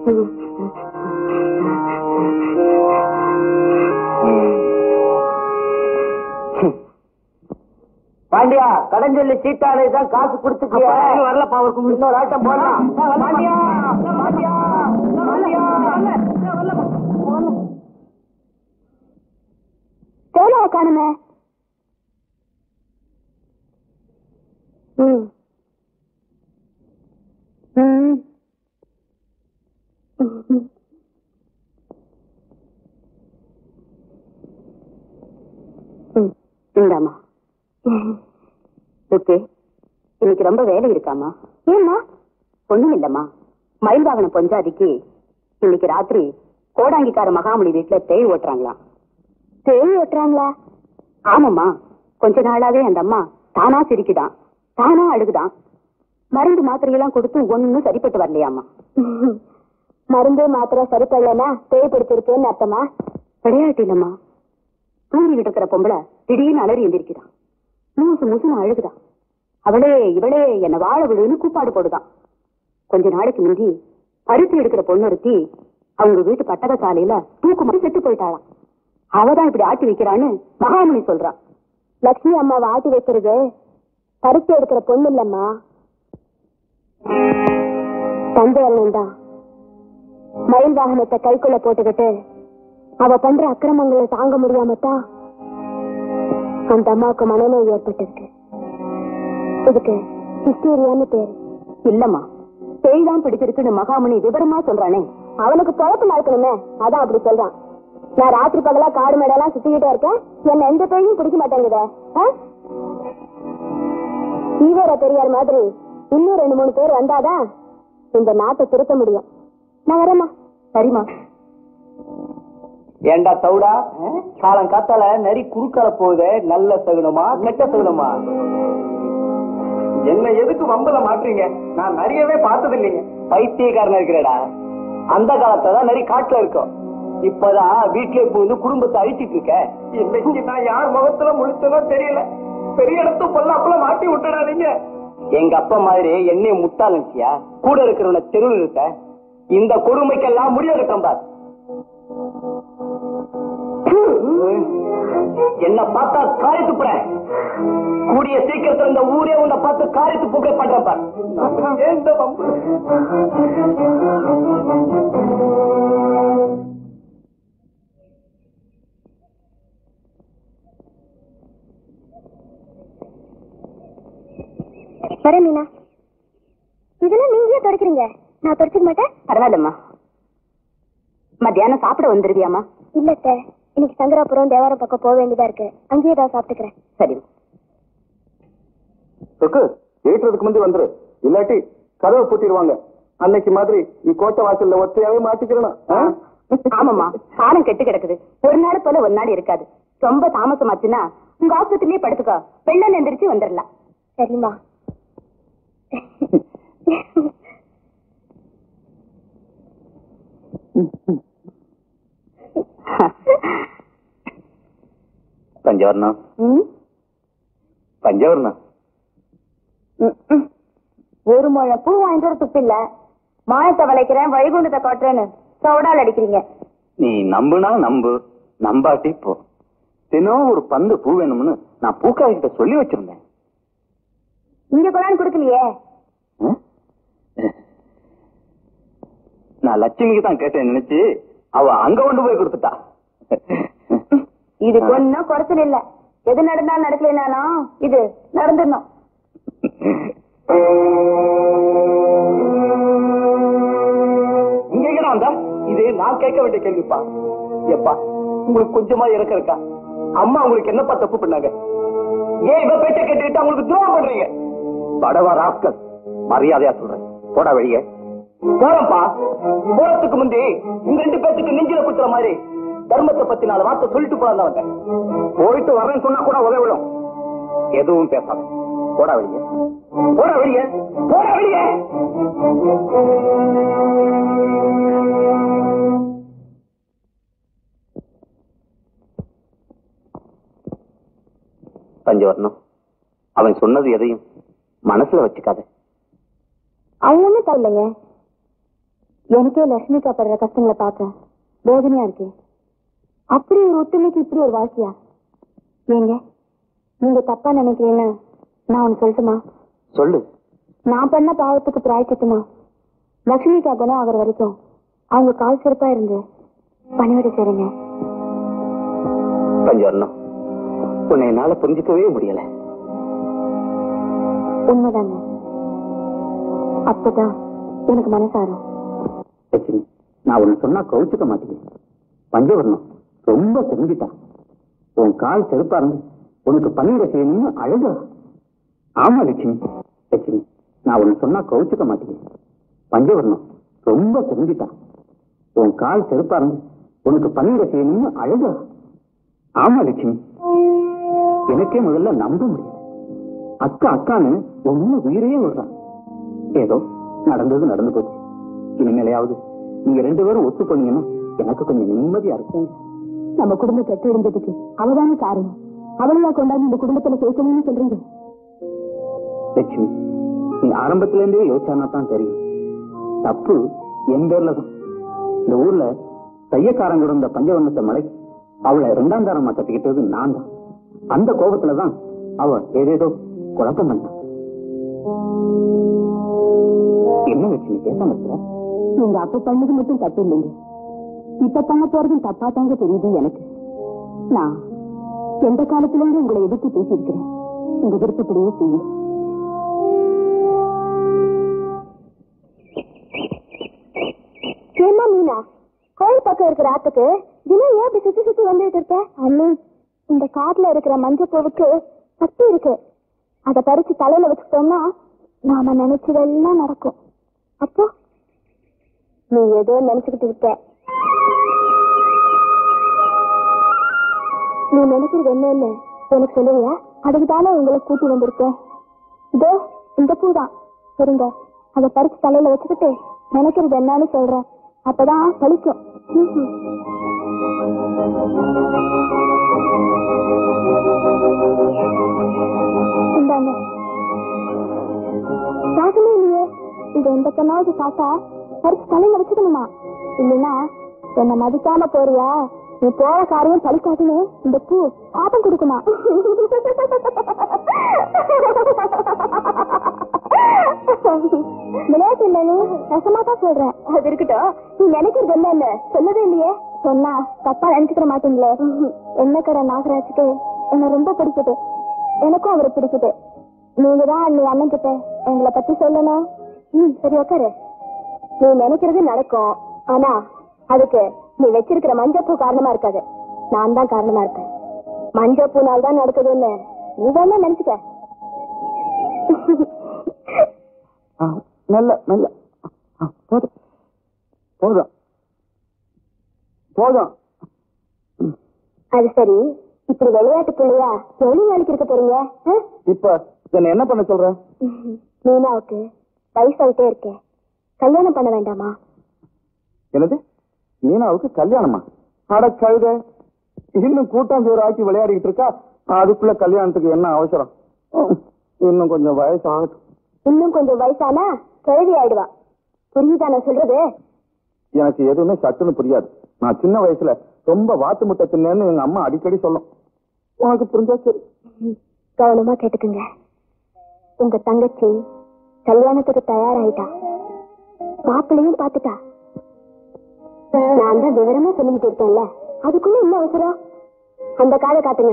பாண்டியா கடன் சொல்லி சீட்டாளே தான் காசு கொடுத்துக்கிய வரலப்பா அவருக்கு இன்னொரு ஆட்டம் போனா பாண்டியா பாண்டியா பாண்டியா தேவையா காணுமே ம் ம் இந்தாமா ஓகே இன்னைக்கு ரொம்ப வேலை இருக்காமா ஏம்மா ஒண்ணும் இல்லம்மா மயில் வாகனம் பொஞ்சாதிக்கு இன்னைக்கு ராத்திரி கோடாங்கிக்கார மகாமணி வீட்டுல தேய் ஓட்டுறாங்களாம் தேவி ஓட்டுறாங்களா ஆமாம்மா கொஞ்ச நாளாவே அந்த அம்மா தானா சிரிக்குதான் தானா அழுகுதான் மருந்து மாத்திரையெல்லாம் கொடுத்து ஒண்ணும் சரிப்பட்டு வரலையாமா மருந்து மாத்திரை சரிப்படலன்னா தேய் பிடிச்சிருக்கேன்னு அர்த்தமா விளையாட்டு இல்லம்மா தூங்கிட்டு இருக்கிற பொம்பளை திடீர்னு அலறி எந்திரிக்குதான் மூசு மூசுன்னு அழுகுதான் அவளே இவளே என்ன வாழ விடுன்னு கூப்பாடு போடுதான் கொஞ்ச நாளைக்கு முந்தி பருத்தி எடுக்கிற பொண்ணு ஒருத்தி அவங்க வீட்டு பட்டக சாலையில தூக்கு மாதிரி செத்து போயிட்டாளாம் அவதான் இப்படி ஆட்டி வைக்கிறான்னு மகாமுனி சொல்றான் லட்சுமி அம்மாவை ஆட்டி வைக்கிறது பரிசு எடுக்கிற பொண்ணு இல்லம்மா தந்தை அண்ணன் தான் மயில் வாகனத்தை கைக்குள்ள போட்டுக்கிட்டு அவ பண்ற அக்கிரமங்களை தாங்க முடியாமத்தான் அந்த அம்மாவுக்கு மனநோய் ஏற்பட்டிருக்கு இதுக்கு ஹிஸ்டீரியான்னு பேரு இல்லம்மா பேய் தான் பிடிச்சிருக்குன்னு மகாமுனி விவரமா சொல்றானே அவனுக்கு குழப்ப நடக்கணுமே அதான் அப்படி சொல்றான் நான் ராத்திரி பகலா காடு மேடெல்லாம் சுத்திக்கிட்டே இருக்கேன் என்ன எந்த பேயும் பிடிக்க மாட்டேங்குதே ஆ? ஈவேர பெரியார் மாதிரி இன்னும் ரெண்டு மூணு பேர் வந்தாதான் இந்த நாட்டை திருத்த முடியும் நான் வரேம்மா சரிம்மா ஏண்டா தவுடா காலம் காத்தால நரி குறுக்கால போகுதே நல்ல சகுனமா கெட்ட சகுனமா என்ன எதுக்கு வம்பல மாட்டுறீங்க நான் நிறையவே பார்த்தது இல்லைங்க பைத்தியக்காரனா இருக்கிறடா அந்த காலத்துல தான் நரி காட்டுல இருக்கும் இப்பதான் வீட்லயே போய் குடும்பத்தை அழிச்சிட்டு இருக்க இன்னைக்கு நான் யார் முகத்துல முழிச்சனோ தெரியல பெரிய இடத்து பொல்லாப்புல மாட்டி விட்டுடாதீங்க எங்க அப்பா மாதிரி என்னைய முட்டாளச்சியா கூட இருக்கிறவன தெருவில் இருக்க இந்த கொடுமைக்கெல்லாம் முடிவெடுக்கம் பார் என்ன பார்த்தா காரி துப்புறேன் கூடிய சீக்கிரத்துல இந்த ஊரே உன்னை பார்த்து காரி துப்புக்கே பண்றேன் பார் ஏன் இந்த வம்பு? வரேன் மீனா இதெல்லாம் நீங்க ஏன் தொடக்கிறீங்க நான் தொடச்சிக்க மாட்டேன் பரவாயில்லம்மா மத்தியானம் சாப்பிட வந்துருவியாமா இல்ல அத்தை. இன்னைக்கு சங்கராபுரம் தேவாரம் பக்கம் போக வேண்டியதா இருக்கு அங்கேயே தான் சாப்பிட்டுக்கிறேன் சரி சொக்கு ஏற்றுறதுக்கு முந்தி வந்துரு இல்லாட்டி கதவை பூட்டிடுவாங்க அன்னைக்கு மாதிரி நீ கோட்டை வாசல்ல ஒத்தையாவே மாட்டிக்கிறணும் ஆமாம்மா காலம் கெட்டு கிடக்குது ஒரு நாள் போல ஒரு நாள் இருக்காது ரொம்ப தாமசமாச்சுன்னா உங்க ஆஸ்பத்திரியே படுத்துக்கோ பெண்ணன் எந்திரிச்சு வந்துடலாம் சரிம்மா பஞ்சவர்ணம் ம்? பஞ்சவர்ணம் ம், ம். ஒரு முழ பூ வாங்கிட்டு வர துப்பு இல்ல மாயத்தை வளைக்கிறேன் வைகுண்டத்தை காட்டுறேன்னு சவுடால் அடிக்கிறீங்க நீ நம்புனா நம்பு நம்பாட்டி போ தினம் ஒரு பந்து பூ வேணும்னு நான் பூக்காரிகிட்ட சொல்லி வச்சிருந்தேன் இங்க கொண்டாந்து கொடுக்கலையே ஆ? நான் லட்சுமிக்கு தான் கேட்டேன் நினைச்சு அவ அங்க கொண்டு போய் கொடுத்துட்டா இது ஒன்னும் குறைச்சல் இல்ல எது நடந்தாலும் நடக்கலைனாலும் இது நடந்துடணும் இங்க எங்கடா வந்த இது நான் கேட்க வேண்டிய கேள்விப்பா எப்பா உங்களுக்கு கொஞ்சமா இறக்க இருக்கா அம்மா உங்களுக்கு என்னப்பா தப்பு பண்ணாங்க ஏன் இவ பேச்ச கேட்டுக்கிட்டு அவங்களுக்கு துரோகம் பண்றீங்க படவா ராஸ்கல் மரியாதையா சொல்றேன் போடா வெளியே போறப்பா போறதுக்கு முந்தி இந்த ரெண்டு பேத்துக்கு நெஞ்சில குத்துற மாதிரி தர்மத்தை பத்தி நாலு வார்த்தை சொல்லிட்டு போலாம் தான் வந்தேன் போயிட்டு வரேன்னு சொன்னா கூட உதவிடும் எதுவும் பேசாத போடா வெளியே போடா வெளியே போடா வெளியே பஞ்சவர்ணம் அவன் சொன்னது எதையும் மனசுல வச்சுக்காத அவங்க ஒண்ணும் தரலைங்க எனக்கே லட்சுமிக்கா படுற கஷ்டங்களை பார்க்க வேதனையா இருக்கு அப்படி ஒரு ஒத்துமைக்கு இப்படி ஒரு வாழ்க்கையா ஏங்க நீங்க தப்பா நினைக்கிறீன்னு நான் ஒண்ணு சொல்லட்டுமா சொல்லு நான் பண்ண பாவத்துக்கு பிராய்ச்சிட்டுமா லட்சுமிக்கா குணம் ஆகிற வரைக்கும் அவங்க கால் சிறப்பா இருந்து பணிவிட செய்றேங்க பஞ்சவர்ணம் உன்னை என்னால புரிஞ்சுக்கவே முடியல உண்மைதாங்க அப்பதான் எனக்கு மனசாரும் லட்சுமி நான் உன்னை சொன்னா கவுச்சுக்க மாட்டேன் பஞ்சவர்ணம் ரொம்ப தெரிஞ்சுட்டான் உன் கால் செருப்பா இருந்து உனக்கு பணிவிட செய்யணும்னு அழுக ஆமா லட்சுமி லட்சுமி நான் உன்னை சொன்னா கவுச்சுக்க மாட்டேன் பஞ்சவர்ணம் ரொம்ப தெரிஞ்சுட்டான் உன் கால் செருப்பா இருந்து உனக்கு பணிவிட செய்யணும்னு அழுக ஆமா லட்சுமி எனக்கே முதல்ல நம்ப முடியல அக்கா அக்கான்னு ஒண்ணு உயிரையே விடுறான் ஏதோ நடந்தது நடந்து போச்சு இனிமேலையாவது நீங்க ரெண்டு பேரும் ஒத்து பண்ணீங்கன்னா எனக்கு கொஞ்சம் நிம்மதியா இருக்கும் நம்ம குடும்பம் கெட்டு இருந்ததுக்கு அவதானே காரணம் அவளையா கொண்டாந்து இந்த குடும்பத்துல சேர்க்கணும்னு சொல்றீங்க லட்சுமி நீ ஆரம்பத்துல இருந்தே யோசிச்சானா தான் தெரியும் தப்பு என் பேர்ல தான் இந்த ஊர்ல தையக்காரங்க இருந்த பஞ்சவர்ணத்தை மலை அவளை ரெண்டாம் தாரமா கட்டிக்கிட்டது நான் தான் அந்த கோபத்துலதான் அவ ஏதேதோ குழப்பம் பண்ணான் என்ன வச்சு நீ பேச மாட்டேற நீங்க அப்ப பண்ணது மட்டும் தப்பு இல்லைங்க இப்ப பண்ண போறதும் தப்பா தாங்க தெரியுது எனக்கு நான் எந்த காலத்துல இருந்து உங்களை எதிர்த்து பேசியிருக்கிறேன் உங்க விருப்பப்படியே செய்யுங்க ஏமா மீனா கோயில் பக்கம் இருக்கிற ஆத்துக்கு தினம் ஏன் இப்படி சுத்தி சுத்தி வந்துட்டு இருக்க அண்ணி இந்த காட்டுல இருக்கிற மஞ்சள் பூவுக்கு சக்தி இருக்கு அதை பறிச்சு தலையில வச்சுட்டோம்னா நாம நினைச்சதெல்லாம் நடக்கும் அப்போ நீ ஏதோ நினைச்சுக்கிட்டு இருக்க நீ நினைக்கிறது என்னன்னு எனக்கு சொல்லுவியா அதுக்கு தானே உங்களை கூட்டி வந்திருக்கேன் இதோ இந்த பூ தான் சரிங்க அதை பறிச்சு தலையில வச்சுக்கிட்டு நினைக்கிறது என்னன்னு சொல்றேன் அப்பதான் பழிக்கும் ம்ஹும். இந்தாங்க பார்க்கவே இல்லையே இது எந்த கண்ணாவது பார்த்தா பறிச்சு தலையில வச்சுக்கணுமா இல்லைன்னா என்னை மதிக்காம போறியா நீ போற காரியம் பழிக்காதுன்னு இந்த பூ ஆபம் கொடுக்குமா விளையாட்டு இல்ல நீ ரசமா தான் சொல்றேன் அது இருக்கட்டும் நீ நினைக்கிறது என்ன இல்ல சொல்லவே இல்லையே சொன்னா தப்பா நினைச்சுக்கிற மாட்டீங்களே என்ன கடை நாகராஜுக்கு என்ன ரொம்ப பிடிக்குது எனக்கும் அவரை பிடிக்குது நீங்க தான் நீ அண்ணன் கிட்ட எங்களை பத்தி சொல்லணும் ம் சரி உட்காரு நீ நினைக்கிறது நடக்கும் ஆனா அதுக்கு நீ வச்சிருக்கிற மஞ்சப்பூ காரணமா இருக்காது நான் தான் காரணமா இருக்கேன் மஞ்சப்பூனால தான் நடக்குதுன்னு நீ வேணா நினைச்சுக்க நல்ல நல்ல போதும் போதும் போதும் அது சரி இப்படி விளையாட்டு பிள்ளையா எவ்வளவு நாளைக்கு இருக்க போறீங்க ஆ? இப்ப என்ன என்ன பண்ண சொல்ற மீனாவுக்கு வயசாயிட்டே இருக்கேன் கல்யாணம் பண்ண வேண்டாமா என்னது மீனாவுக்கு கல்யாணமா அட கழுத இன்னும் கூட்டாஞ்சோறு ஆக்கி விளையாடிக்கிட்டு இருக்கா அதுக்குள்ள கல்யாணத்துக்கு என்ன அவசரம் ம், இன்னும் கொஞ்சம் வயசு ஆகட்டும் இன்னும் கொஞ்சம் வயசானா கிழவி ஆயிடுவா புரியுதா நான் சொல்றது எனக்கு எதுவுமே சட்டுன்னு புரியாது நான் சின்ன வயசுல ரொம்ப வாத்து முட்டை தின்னேன்னு எங்க அம்மா அடிக்கடி சொல்லும் உனக்கு புரிஞ்சா சரி கவனமா கேட்டுக்குங்க உங்க தங்கச்சி கல்யாணத்துக்கு தயாராயிட்டா மாப்பிள்ளையும் பாத்துட்டா நான் தான் விவரமா சொல்லிக்கிட்டு இருக்கேன்ல அதுக்குள்ள என்ன அவசரம் அந்த காதை காட்டுங்க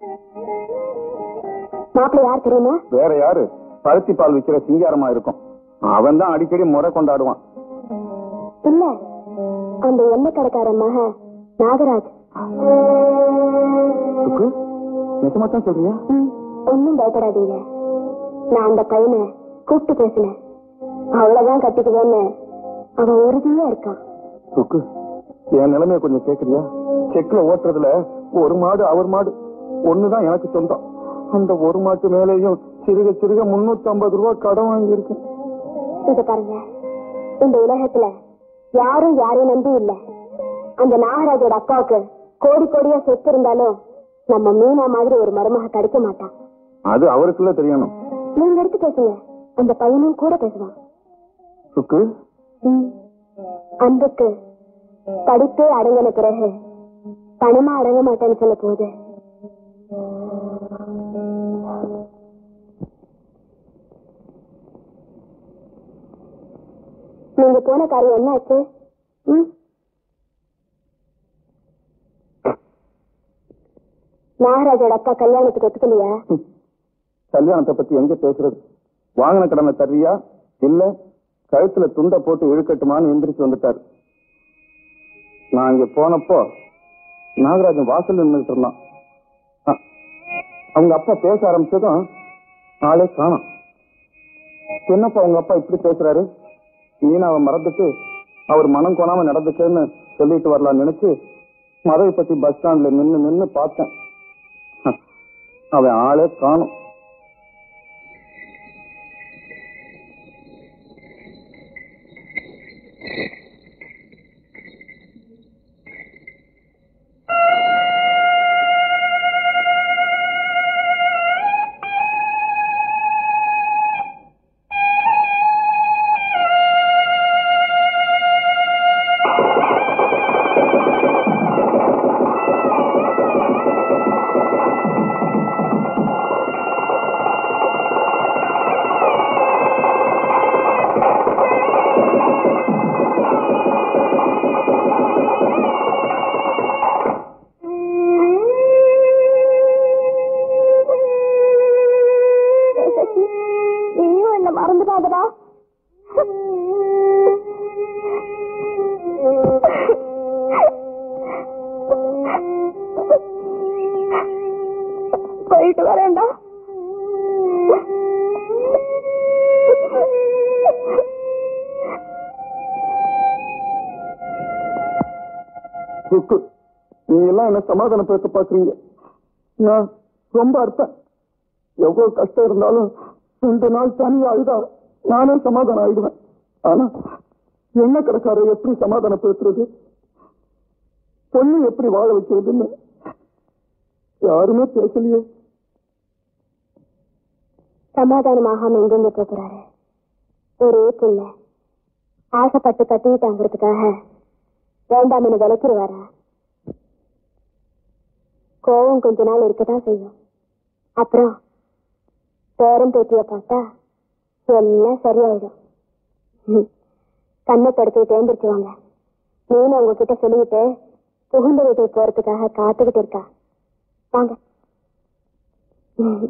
மாப்பிள்ளை யார் தெரியுமா வேற யாரு பருத்தி பால் விக்கிற சிங்காரமா இருக்கும் அவன் தான் அடிக்கடி முறை கொண்டாடுவான் இல்ல அந்த எண்ணெய் கடைக்காரன் மக நாகராஜ் சுக்கு, நிஜமா தான் சொல்றியா ம், ஒண்ணும் பயப்படாதீங்க நான் அந்த பையனை கூப்பிட்டு பேசினேன் அவ்வளவுதான் கட்டிக்குவேன்னு அவன் உறுதியா இருக்கான் சுக்கு என் நிலைமைய கொஞ்சம் கேக்குறியா செக்ல ஓட்டுறதுல ஒரு மாடு அவர் மாடு ஒண்ணுதான் எனக்கு சொந்தம் அந்த ஒரு மாட்டு மேலேயும் சிறுக சிறுக முன்னூத்தி ஐம்பது ரூபாய் கடன் வாங்கி இருக்கேன் இத பாருங்க இந்த உலகத்துல யாரும் யாரையும் நம்பி இல்ல அந்த நாகராஜோட அப்பாவுக்கு கோடி கோடியா சொத்து இருந்தாலும் நம்ம மீனா மாதிரி ஒரு மருமக கிடைக்க மாட்டான் அது அவருக்குள்ள தெரியணும் நீங்க எடுத்து பேசுங்க அந்த பையனும் கூட பேசுவான் சுக்கு ம். அன்புக்கு படிப்பே அடங்கின பிறகு பணமா அடங்க மாட்டேன்னு சொல்ல போகுது நீங்க போன காரியம் என்ன ஆச்சு ம்? நாகராஜோட அக்கா கல்யாணத்துக்கு ஒத்துக்கலையா கல்யாணத்தை பத்தி எங்க பேசுறது வாங்கின கடனை தர்றியா இல்ல கழுத்துல துண்டை போட்டு இழுக்கட்டுமான்னு எந்திரிச்சு வந்துட்டாரு நான் இங்க போனப்போ நாகராஜன் வாசல் நின்றுட்டு இருந்தான் அ- அவங்க அப்பா பேச ஆரம்பிச்சதும் ஆளே காணோம் என்னப்பா உங்க அப்பா இப்படி பேசுறாரு மீனாவை மறந்துட்டு அவர் மனம் கோணாம நடந்துச்சுன்னு சொல்லிட்டு வரலாம்னு நினைச்சு மதுரைப்பட்டி பஸ் ஸ்டாண்ட்ல நின்னு நின்னு பார்த்தேன் ஹ, அவன் ஆளே காணும் போயிட்டு வரேன்டா ருக்கு நீங்க எல்லாம் என்ன சமாதானப்படுத்த பாக்குறீங்க நான் ரொம்ப அர்த்தம் எவ்வளவு கஷ்டம் இருந்தாலும் ரெண்டு நாள் தனியா அழுதா நானே சமாதானம் ஆயிடுவேன் ஆனா என்ன கடைக்காரர் எப்படி சமாதானப்படுத்துறது பொண்ணு எப்படி வாழ வைக்கிறதுன்னு யாருமே பேசலையே சமாதானமாகாம எங்கெங்க போகிறாரு ஒரே புள்ள ஆசைப்பட்டு கட்டிட்டாங்கிறதுக்காக வேண்டாம்னு விளக்கிடுவாரா கோவம் கொஞ்ச நாள் இருக்கதான் செய்யும் அப்புறம் பேரம் பேத்திய பார்த்தா எல்லாம் சரியாயிடும் ம். கண்ணை படுத்து தேர்ந்தெடுத்துவாங்க நீனும் உங்ககிட்ட சொல்லிவிட்டு புகுந்த வீட்டுக்கு போறதுக்காக காத்துக்கிட்டு இருக்கா வாங்க ம்.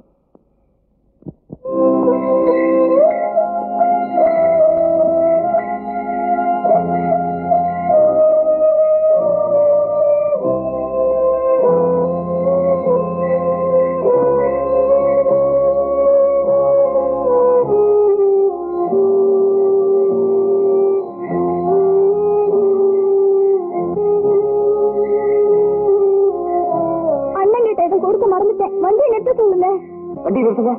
அண்ணன் கிட்ட இதை கொடுக்க மறந்துட்டேன் வண்டியை நிறுத்த சொல்லுங்க வண்டி நிறுத்துங்க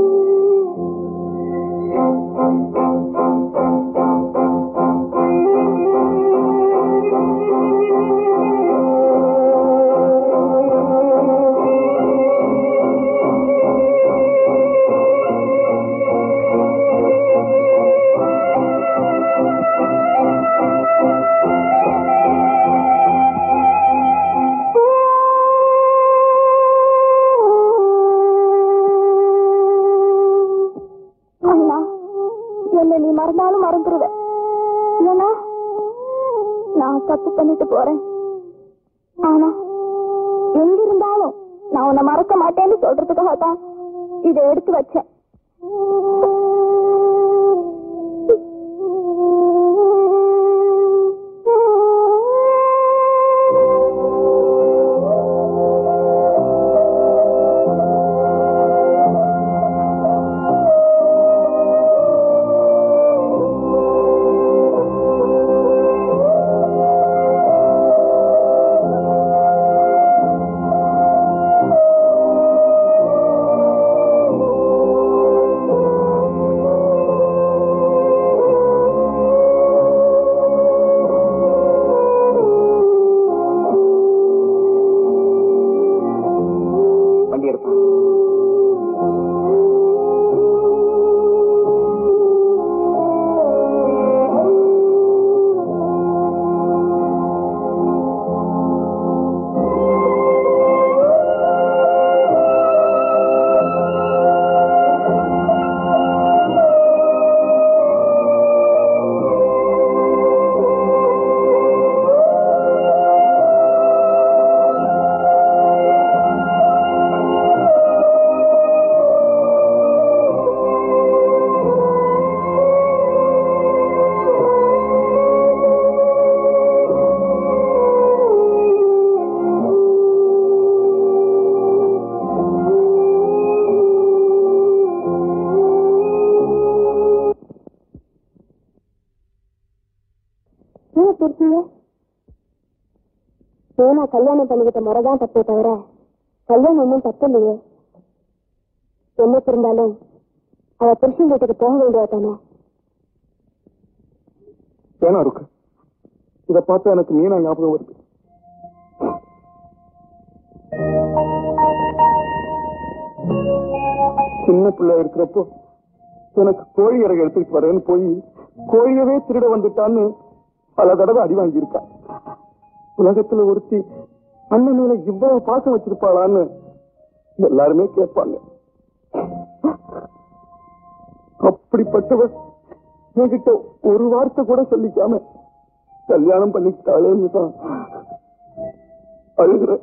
அண்ணா என்ன நீ மறந்தாலும் மறந்துடுவ ஏன்னா நான் தப்பு பண்ணிட்டு போறேன் ஆனா எங்க இருந்தாலும் நான் உன்னை மறக்க மாட்டேன்னு சொல்றதுக்காக தான் இதை எடுத்து வச்சேன் வண்டி எடுப்பா ஏன் பிரிச்சீங்க ஏன்னா கல்யாணம் பண்ணிக்கிட்ட முறைதான் தப்பே தவிர கல்யாணம் ஒன்றும் தப்பு இல்லையே என்ன இருந்தாலும் அவ புருஷன் வீட்டுக்கு போக வேண்டியது தானே வேணா இருக்கு இத பார்த்தா எனக்கு மீனா ஞாபகம் வருது சின்ன பிள்ளை இருக்கிறப்போ எனக்கு கோழி இறகு எடுத்துட்டு வரேன்னு போய் கோழியவே திருட வந்துட்டான்னு பல தடவை அடி வாங்கியிருக்கா உலகத்துல ஒருத்தி அண்ணன் மேல இவ்வளவு பாசம் வச்சிருப்பாளான்னு எல்லாருமே கேட்பாங்க அப்படிப்பட்டவர் என்கிட்ட ஒரு வார்த்தை கூட சொல்லிக்காம கல்யாணம் பண்ணிக்கிட்டாளேன்னு தான் அழுகிறேன்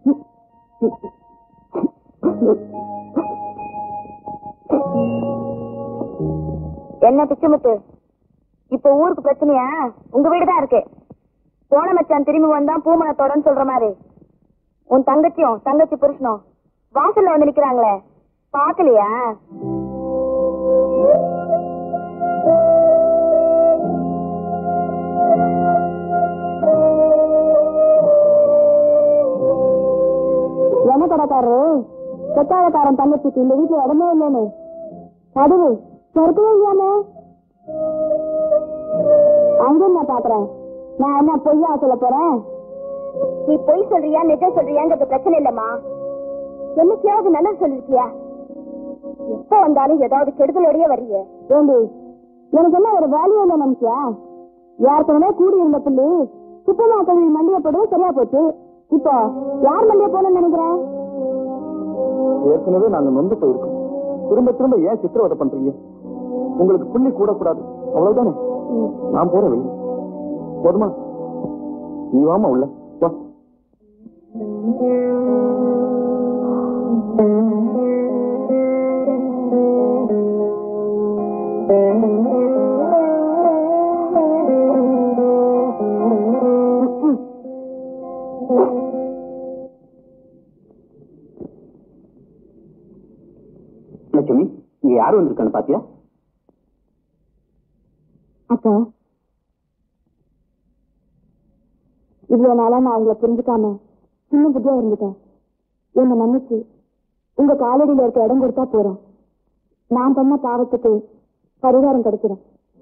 என்ன பிச்சுமுத்து இப்ப ஊருக்கு பிரச்சனையா உங்க வீடுதான் இருக்கு போன மச்சான் திரும்பி வந்தா பூமணத்தோடன்னு சொல்ற மாதிரி உன் தங்கச்சியும் தங்கச்சி புருஷனும் வாசல்ல வந்து நிக்கிறாங்களே பாக்கலையா என்ன கடைக்காரரு செத்தாழக்காரன் தங்கச்சிக்கு இந்த வீட்டுல இடமே இல்லைன்னு கதவு திறக்கவே இல்லையாமே அங்க நான் பாக்குறேன் நான் என்ன பொய்யா சொல்ல போறேன் நீ பொய் சொல்றியா நிஜம் சொல்றியாங்கிறது பிரச்சனை இல்லம்மா என்னைக்காவது நல்லது சொல்லிருக்கியா எப்ப வந்தாலும் ஏதாவது கெடுதலோடய வர்றியே ஏண்டி எனக்கு என்ன ஒரு வேலையே இல்லை நினைச்சியா ஏற்கனவே கூடி இருந்த புள்ளி சுத்தமா கழுவி மண்டிய போடுறது சரியா போச்சு இப்போ யார் மண்டிய போகணும்னு நினைக்கிறேன் ஏற்கனவே நாங்க நொந்து போயிருக்கோம் திரும்ப திரும்ப ஏன் சித்திரவதை பண்றீங்க உங்களுக்கு புள்ளி கூடக்கூடாது அவ்வளவுதானே நான் போற வெளியே போதுமா நீ வாமா உள்ள வா லட்சுமி இங்க யாரு வந்திருக்கான்னு பாத்தியா அக்கா இவ்வளவு நாளா நான் உங்களை புரிஞ்சுக்காம சின்ன புத்தியா இருந்துட்டேன் என்ன மன்னிச்சு உங்க காலடியில இருக்க இடம் கொடுத்தா போறோம் நான் பண்ண பாவத்துக்கு பரிகாரம் கிடைச்சிடும்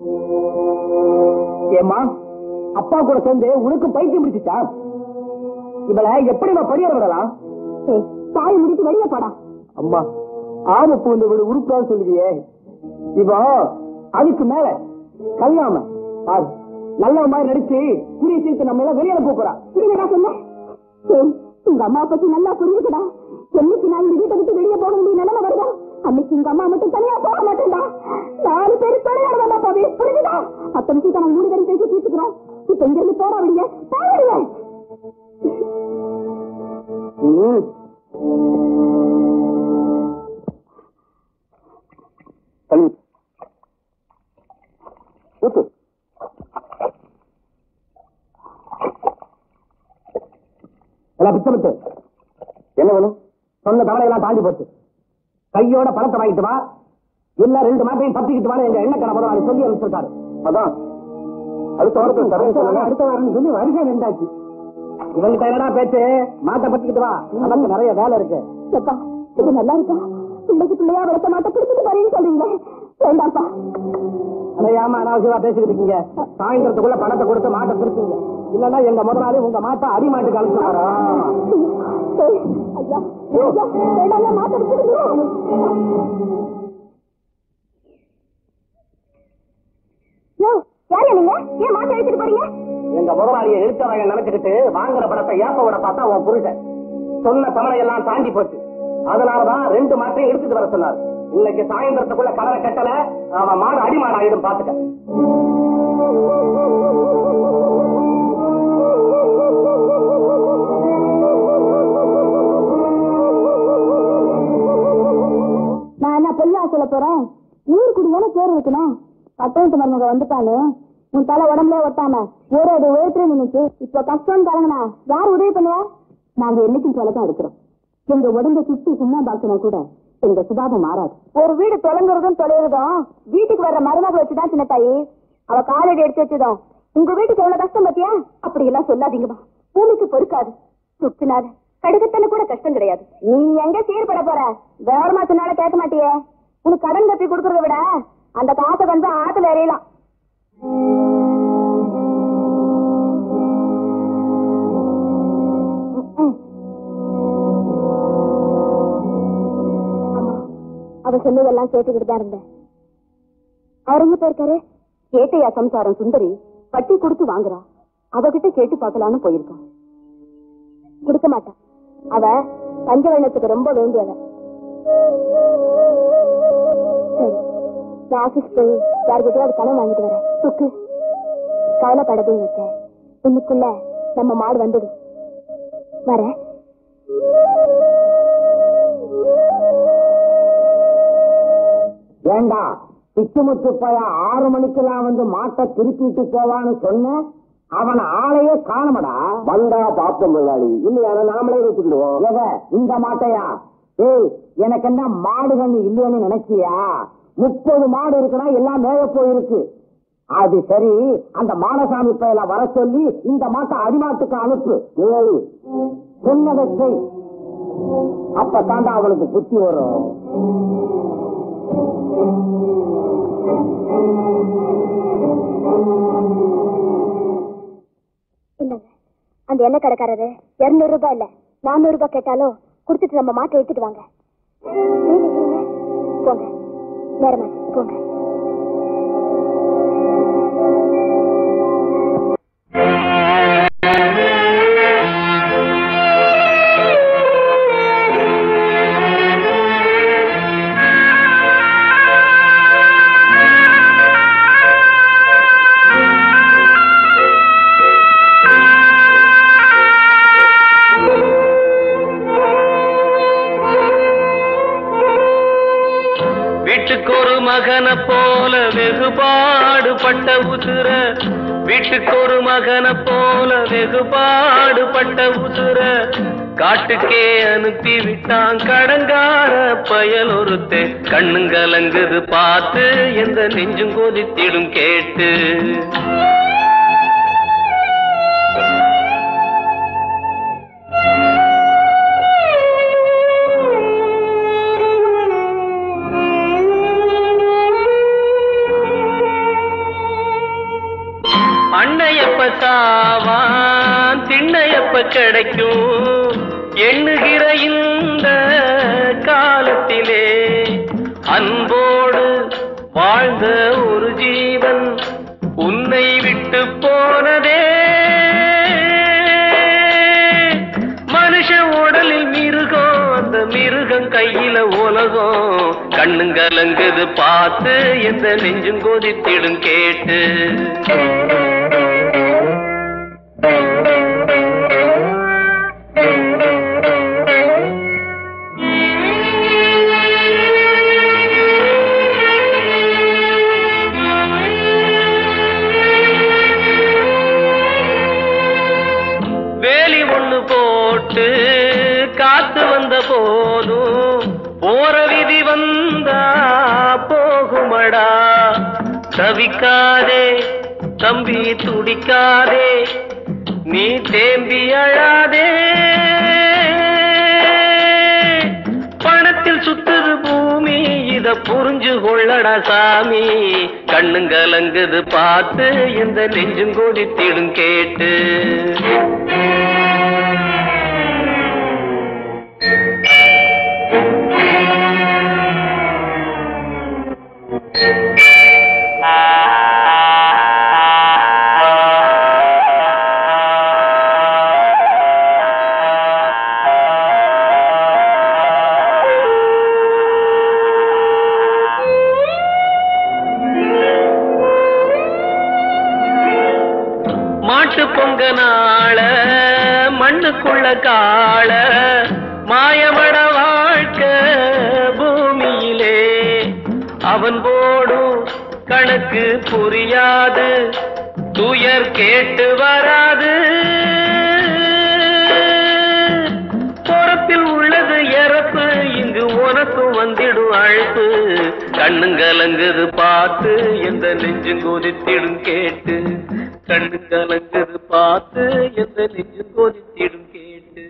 ஏமா அப்பா கூட சேர்ந்து உனக்கு பைத்தியம் பிடிச்சிச்சா இவளை எப்படி நான் படியற விடலாம் ஏய், தாய் முடிச்சு வெளியே போடா அம்மா ஆம பூந்த வீடு உருப்பான்னு சொல்லுவியே இப்போ அதுக்கு மேல கல்லாம பாரு நல்ல மாதிரி நடிச்சு புரிய தீர்த்து நம்ம எல்லாம் வெளியே போறா புரியுதா சொன்ன சரி உங்க அம்மா பத்தி நல்லா புரிஞ்சுக்கடா என்னைக்கு நான் இந்த வீட்டை விட்டு வெளியே போக வேண்டிய நிலைமை வருதோ அன்னைக்கு உங்க அம்மா மட்டும் தனியா போக மாட்டேன்டா நாலு பேர் தொழிலாளர் வந்தா போவே புரிஞ்சுதா பத்து நிமிஷம் நம்ம மூணு பேரும் பேசி தீர்த்துக்கிறோம் இப்ப இங்க இருந்து போட விடுங்க போடுங்க தள்ளி ஊத்து எல்லாம் பிச்சமிட்டு என்ன வேணும் சொன்ன தவளையெல்லாம் தாண்டி போச்சு கையோட பணத்தை வாங்கிட்டு வா இல்ல ரெண்டு மாட்டையும் பத்திக்கிட்டு வா எங்க எண்ணெய் கடை முதலாளி சொல்லி அனுப்பிச்சிருக்காரு அதான் அடுத்த வாரத்தில் தரேன் சொல்லுங்க அடுத்த வாரம் சொல்லி வருகை ரெண்டாச்சு இவங்கிட்ட என்னடா பேச்சு மாட்டை பத்திக்கிட்டு வா நமக்கு நிறைய வேலை இருக்கு எப்பா இது நல்லா இருக்கா பிள்ளைக்கு பிள்ளையா வளர்த்த மாட்ட பிடிச்சிட்டு போறீங்கன்னு சொல்றீங்க வேண்டாப்பா அதையாம அனாவசியமா பேசிக்கிட்டு இருக்கீங்க சாயந்தரத்துக்குள்ள பணத்தை கொடுத்து மாட்டை திருப்பீங்க இல்லன்னா எங்க முதலாளி உங்க மாட்டை அடி மாட்டுக்கு அனுப்பினாரா ஏய், ஐயா ஐயா, வேண்டாங்க மாட்ட பிடிச்சிருங்க யோ, யாரு நீங்க ஏன் மாட்டை எடுத்துட்டு போறீங்க எங்க முதலாளியை எடுத்தவங்க நினைச்சுக்கிட்டு வாங்குற பணத்தை ஏப்ப விட பார்த்தா உன் புருஷன் சொன்ன தவணை எல்லாம் தாண்டி போச்சு அதனாலதான் ரெண்டு மாட்டையும் எடுத்துட்டு வர சொன்னார் இன்னைக்கு சாயந்தரத்துக்குள்ள கடலை கட்டல அவன் மாடு அடிமாடு ஆயிடும் பாத்துக்க நான் என்ன பொய்யா சொல்ல போறேன் ஊர் குடிதானே பேர் வைக்கணும் பட்டணத்து மருமக வந்துட்டானு உன் தலை உடம்புல ஒட்டாம ஒரு அடி உயரத்துல நினைச்சு இப்ப கஷ்டம் கலங்கினா யார் உதவி பண்ணுவா நாங்க என்னைக்கும் தொலைதான் இருக்கிறோம் எங்க உடம்ப சுத்தி சும்மா பாக்கினா கூட எங்க சுபாவம் மாறாது ஒரு வீடு தொலைங்குறதும் தொலைறதும் வீட்டுக்கு வர்ற மருமக வச்சுதான் சின்ன தாயி அவ காலடி எடுத்து வச்சதும் உங்க வீட்டுக்கு எவ்வளவு கஷ்டம் பாத்தியா அப்படி எல்லாம் சொல்லாதீங்கம்மா பூமிக்கு பொறுக்காது சுத்தினாரு கடுக்கத்தன கூட கஷ்டம் கிடையாது நீ எங்க சீர்பட போற கவர்மா சொன்னால கேட்க மாட்டியே உனக்கு கடன் கப்பி கொடுக்கறத விட அந்த காசை வந்து ஆத்துல எறியலாம் ம்ம். ஆமா, அவ சொன்னதெல்லாம் கேட்டுக்கிட்டு தான் இருந்தேன் அவர் எங்க போயிருக்காரு கேட்டையா சம்சாரம் சுந்தரி வட்டி கொடுத்து வாங்குறா அவகிட்ட கேட்டு பார்க்கலான்னு போயிருக்கான் கொடுக்க மாட்டான் அவ பஞ்சவர்ணத்துக்கு ரொம்ப வேண்டியவ சரி நான் ஆபீஸ் போய் யார்கிட்டயாவது கடன் வாங்கிட்டு வரேன் சுக்கு கவலைப்படவே இருக்க இன்னைக்குள்ள நம்ம மாடு வந்துடும் வரேன் ஏண்டா பிச்சுமுத்து பைய ஆறு மணிக்கெல்லாம் வந்து மாட்டை திருப்பிட்டு போவான்னு சொன்ன அவன் ஆளையே காணமடா வந்தா பாப்போம் முதலாளி இல்லையா நாமளே வச்சுக்கிடுவோம் எத இந்த மாட்டையா ஏய் எனக்கு என்ன மாடு கண்ணு இல்லைன்னு நினைச்சியா முப்பது மாடு இருக்குன்னா எல்லாம் மேய போயிருக்கு அது சரி அந்த மானசாமி பயல வர சொல்லி இந்த மாசம் அடிமாட்டுக்கு அனுப்பு ஏய் சொன்னதை செய் அப்ப தாண்டா அவளுக்கு புத்தி வரும் இல்லங்க அந்த எண்ணெய் கடைக்காரரு இருநூறு ரூபாய் இல்ல நானூறு ரூபாய் கேட்டாலும் கொடுத்துட்டு நம்ம மாட்டை எடுத்துட்டு வாங்க ஏன் நிக்கிறீங்க? போங்க நேரமாச்சு போங்க வீட்டுக்கு ஒரு மகனை போல வெகுபாடுபட்ட உசுர வீட்டுக்கு ஒரு மகனை போல வெகுபாடுபட்ட உசுர காட்டுக்கே அனுப்பி விட்டான் கடங்கார பயல் ஒருத்து கண்ணுங்கலங்குது பார்த்து எந்த நெஞ்சும் கொதித்திடும் கேட்டு அண்ணையப்ப சாவான் திண்ணையப்ப கிடைக்கும் எண்ணுகிற இந்த காலத்திலே அன்போடு வாழ்ந்த ஒரு ஜீவன் உன்னை விட்டு போனதே மனுஷ உடலில் மிருகம் அந்த மிருகம் கையில உலகம் கண்ணுங்கலங்குது பார்த்து எந்த நெஞ்சும் கொதித்திடும் கேட்டு வேலி ஒண்ணு போட்டு காத்து வந்த போதும் போற விதி வந்தா போகுமடா தவிக்காதே தம்பி துடிக்காதே நீ தேம்பி அழாதே பணத்தில் சுத்துது பூமி இத புரிஞ்சு கொள்ளடா சாமி கண்ணுங்கலங்குது பார்த்து எந்த நெஞ்சும் கொதித்திடும் கேட்டு மாட்டு பொங்க நாள மண்ணுக்குள்ள காள மாயமட வாழ்க்கை பூமியிலே அவன் போடும் கணக்கு புரியாது துயர் கேட்டு வராது பொறப்பில் உள்ளது இறப்பு இங்கு உனக்கும் வந்திடும் அழைப்பு கண்ணுங்கலங்குது பார்த்து எந்த நெஞ்சும் கொதித்திடும் கேட்டு கண்ணுங்கலங்குது பார்த்து எந்த நெஞ்சும் கொதித்திடும் கேட்டு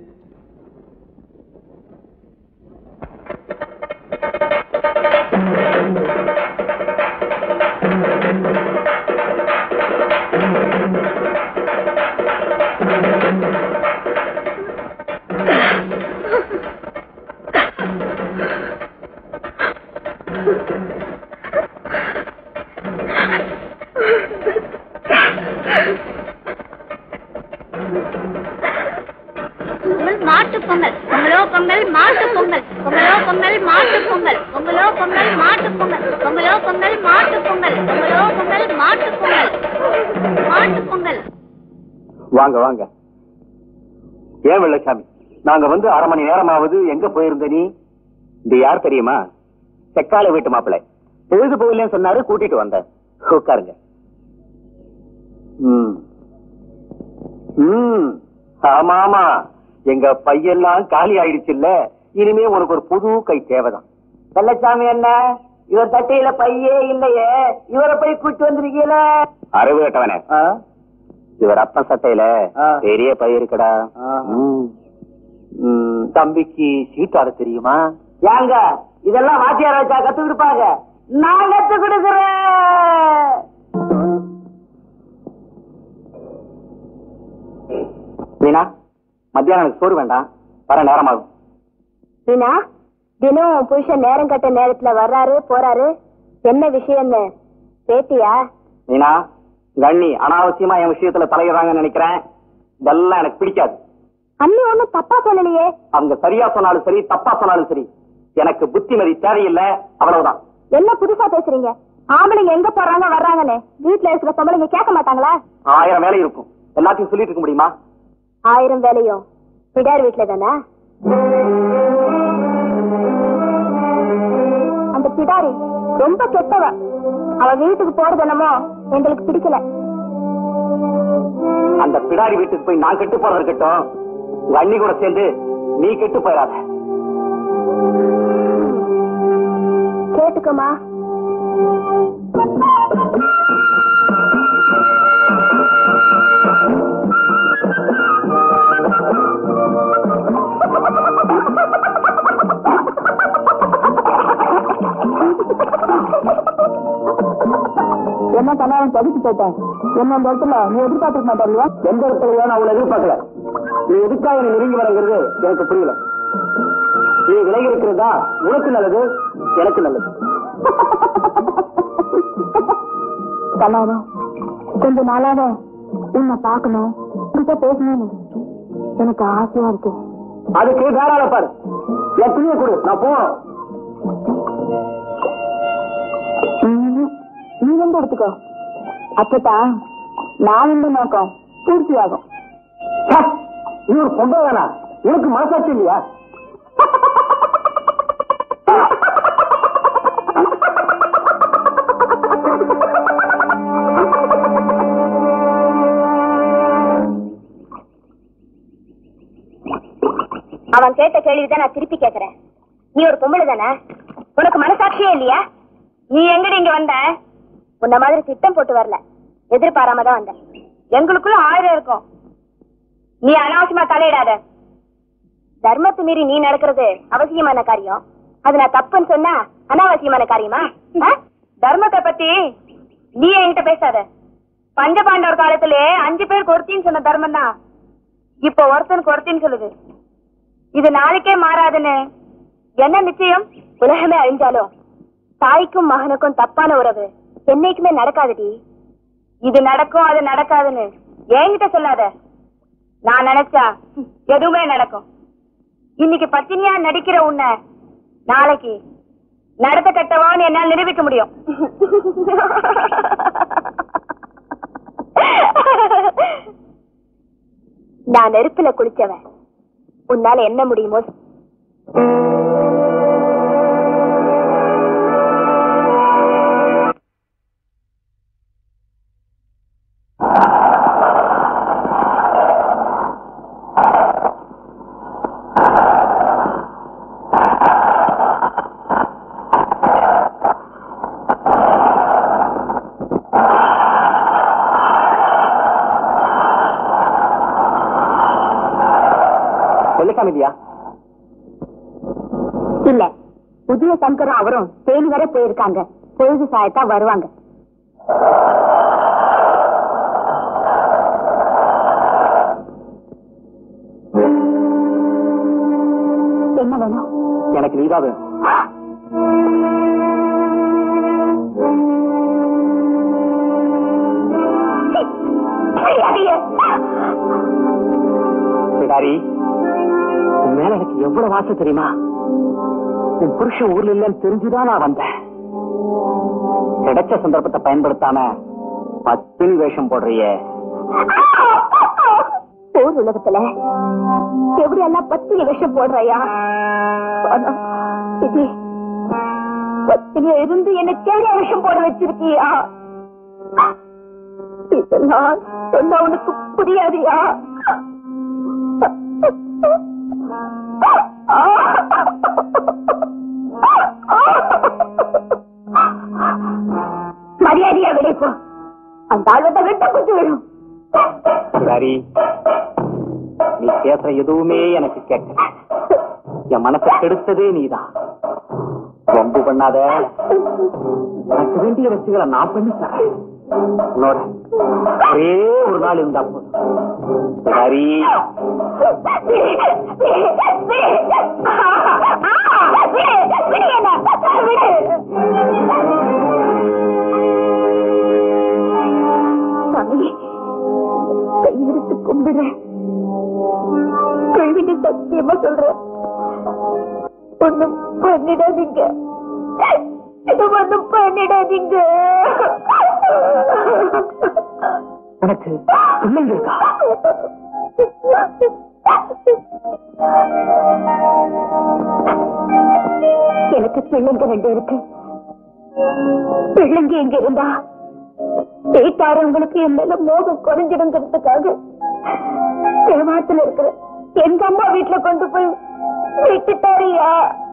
பொங்கல் மாட்டு பொங்கல் பொங்கலோ பொங்கல் மாட்டு பொங்கல் பொங்கலோ பொங்கல் மாட்டு பொங்கல் பொங்கலோ பொங்கல் மாட்டு பொங்கல் பொங்கலோ பொங்கல் மாட்டு பொங்கல் பொங்கலோ பொங்கல் மாட்டு பொங்கல் மாட்டு பொங்கல் வாங்க வாங்க ஏன் வெள்ளசாமி நாங்க வந்து அரை மணி நேரமாவது எங்க போயிருந்த நீ இது யார் தெரியுமா செக்கால வீட்டு மாப்பிள்ளை பொழுது போகலன்னு சொன்னாரு கூட்டிட்டு வந்தேன் உட்காருங்க ம். ம். ஆமா ஆமா எங்க பையெல்லாம் காலி ஆயிடுச்சுல்ல இனிமே உனக்கு ஒரு புது கை தேவைதான் வெள்ளச்சாமி என்ன இவர் தட்டையில பையே இல்லையே இவரை போய் கூட்டு வந்திருக்கீல அறிவு கட்டவனே இவர் அப்பன் சட்டையில ஆ. பெரிய பை இருக்குடா ஆஹா. ம். ம், தம்பிக்கு சீட்டாட தெரியுமா ஏங்க இதெல்லாம் வாத்தியார் வச்சா கத்து கொடுப்பாங்க நான் கத்து கொடுக்குறேன் மீனா மத்தியானம் எனக்கு சோறு வேண்டாம் வர நேரமாகும் வீணா தினம் உன் புருஷன் நேரம் கட்ட நேரத்துல வர்றாரு போறாரு என்ன விஷயம்னு பேட்டியா மீனா கண்ணி அனாவசியமா என் விஷயத்துல தலையிடுறாங்கன்னு நினைக்கிறேன் இதெல்லாம் எனக்கு பிடிக்காது அண்ணி ஒண்ணும் தப்பா சொல்லலையே அவங்க சரியா சொன்னாலும் சரி தப்பா சொன்னாலும் சரி எனக்கு புத்திமதி தேவையில்லை அவ்வளவுதான் என்ன புதுசா பேசுறீங்க ஆம்பளைங்க எங்க போறாங்க வர்றாங்கன்னு வீட்டுல இருக்கிற பொம்பளைங்க கேட்க மாட்டாங்களா ஆயிரம் வேலை இருக்கும் எல்லாத்தையும் சொல்லிட்டு இருக்க முடியுமா ஆயிரம் வேலையும் பிடார் வீட்டுல தானே அந்த பிடாரி ரொம்ப கெட்டவ அவ வீட்டுக்கு போறது என்னமோ எங்களுக்கு பிடிக்கல அந்த பிடாரி வீட்டுக்கு போய் நான் கெட்டு போறது இருக்கட்டும் உங்க அண்ணி கூட சேர்ந்து நீ கெட்டு போயிடாத கேட்டுக்கோமா என்ன பண்ணாலும் தவிச்சு போயிட்டேன் என்ன இந்த இடத்துல நீ எதிர்பார்க்க மாட்டேன் எந்த இடத்துல நான் உங்களை எதிர்பார்க்கல நீ எதுக்காக நீ நெருங்கி வரங்கிறது எனக்கு புரியல நீ விலகி இருக்கிறதா உனக்கு நல்லது எனக்கு நல்லது கல்யாணம் கொஞ்ச நாளாக உன்னை பார்க்கணும் உன்கிட்ட பேசணும்னு எனக்கு ஆசையா இருக்கு அதுக்கு தாராள பாரு என் துணியை கொடு நான் போறோம் ம்ம். நீ வந்து எடுத்துக்கோ அப்பதான் நான் இந்த நோக்கம் பூர்த்தி ஆகும் நீ ஒரு பொம்பளை வேணா உனக்கு மனசாட்சி இல்லையா அவன் கேட்ட கேள்விதான் நான் திருப்பி கேக்குறேன் நீ ஒரு பொம்பளை தானே உனக்கு மனசாட்சியே இல்லையா நீ எங்கடி இங்க வந்த உன்ன மாதிரி திட்டம் போட்டு வரல எதிர்பாராம தான் வந்த எங்களுக்குள்ள ஆயிரம் இருக்கும் நீ அனாவசியமா தலையிடாத தர்மத்தை மீறி நீ நடக்கிறது அவசியமான காரியம் அது நான் தப்புன்னு சொன்னா அனாவசியமான காரியமா ஆ? தர்மத்தை பத்தி நீ என்கிட்ட பேசாத பஞ்சபாண்டவர் காலத்திலே அஞ்சு பேர் கொடுத்தின்னு சொன்ன தர்மம் தான் இப்ப ஒருத்தன் கொடுத்தின்னு சொல்லுது இது நாளைக்கே மாறாதுன்னு என்ன நிச்சயம் உலகமே அழிஞ்சாலும் தாய்க்கும் மகனுக்கும் தப்பான உறவு என்னைக்குமே நடக்காதுடி இது நடக்கும் அது நடக்காதுன்னு என்கிட்ட சொல்லாத நான் நினைச்சா எதுவுமே நடக்கும் இன்னைக்கு பத்தினியா நடிக்கிற உன்னை நாளைக்கு நடத்த கட்டவான்னு என்னால் நிரூபிக்க முடியும் நான் நெருப்புல குளிச்சவன் உன்னால என்ன முடியுமோ வெள்ளக்காமிதியா இல்ல புதிய சங்கரும் அவரும் தேனி வரை போயிருக்காங்க பொழுது சாயத்தா வருவாங்க என்ன வேணும் எனக்கு நீதான் வேணும் பிடாரி உன் மேல எனக்கு எவ்வளவு ஆசை தெரியுமா உன் புருஷன் ஊர்ல இல்லைன்னு தெரிஞ்சுதான் நான் வந்தேன் கிடைச்ச சந்தர்ப்பத்தை பயன்படுத்தாம பத்தினி வேஷம் போடுறியே போர் உலகத்துல எப்படி எல்லாம் பத்தினி விஷம் போடுறையா ஆனா, இது பத்தினியா இருந்து என்ன தேடிய விஷம் போட வச்சிருக்கியா இதெல்லாம் சொன்னா உனக்கு புரியாதியா அந்த ஆழ்வத்தை வெட்ட குத்தி விடும் சரி நீ பேசுற எதுவுமே எனக்கு கேட்கல என் மனசை கெடுத்ததே நீதான் வம்பு பண்ணாத எனக்கு வேண்டிய வச்சுகளை நான் பண்ணி தரேன் உன்னோட ஒரே ஒரு நாள் இருந்தா போதும் சரி சாமி கையெடுத்து கும்பிடுறேன் கழுவிட்டு சத்தியமா சொல்றேன் ஒண்ணும் பண்ணிடாதீங்க இது ஒண்ணும் பண்ணிடாதீங்க உனக்கு பிள்ளைங்க இருக்கா எனக்கு பிள்ளைங்க ரெண்டு இருக்கு பிள்ளைங்க எங்க இருந்தா வீட்டாரவங்களுக்கு என் மேல மோகம் குறைஞ்சிடுங்கிறதுக்காக தேவாத்துல இருக்கிற எங்க அம்மா வீட்டுல கொண்டு போய் விட்டுட்டாரியா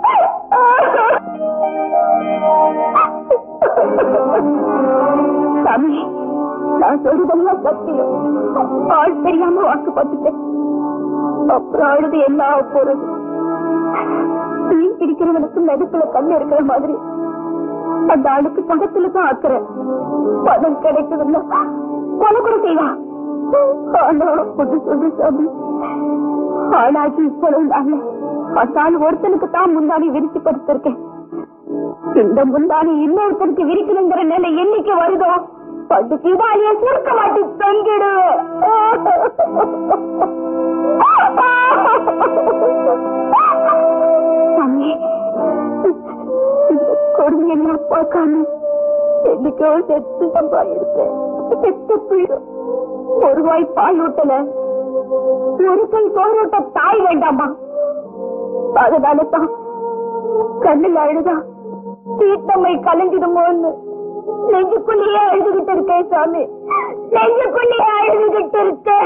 சாமி நான் சொல்றதெல்லாம் சத்தியம் ஆள் தெரியாம வாக்குப்பட்டுட்டேன் அப்புறம் அழுது என்ன ஆக போறது மீன் பிடிக்கிறவனுக்கு நெருப்புல கண்ணு இருக்கிற மாதிரி அந்த ஆளுக்கு பக்கத்துல தான் ஆக்குறேன் பணம் கிடைக்குதுன்னா கொலை கூட செய்வா ஆனா ஒன்று சொல்லு சாமி ஆளாகி இவ்வளவு நாள் அந்த ஆள் ஒருத்தனுக்கு தான் முந்தானி விரிச்சு படுத்திருக்கேன் இந்த முந்தானி இன்னொருத்தனுக்கு விரிக்கணுங்கிற நிலை என்னைக்கு வருதோ பட்டு தீபாவளியை சுருக்க மாட்டி தொங்கிடு சாமி இந்த கொடுமையெல்லாம் பார்க்காம என்னைக்கோ செத்து சம்பாயிருப்பேன் செத்து போயிடும் ஒரு வாய் பால் ஊட்டல ஒரு கை சோறு தாய் வேண்டாமா அதனால தான் கண்ணுல அழுதா தீர்த்தம்மை கலஞ்சிடுமோன்னு நெஞ்சுக்குள்ளேயே அழுதுகிட்டு இருக்கேன் சாமி நெஞ்சுக்குள்ளேயே அழுதுகிட்டு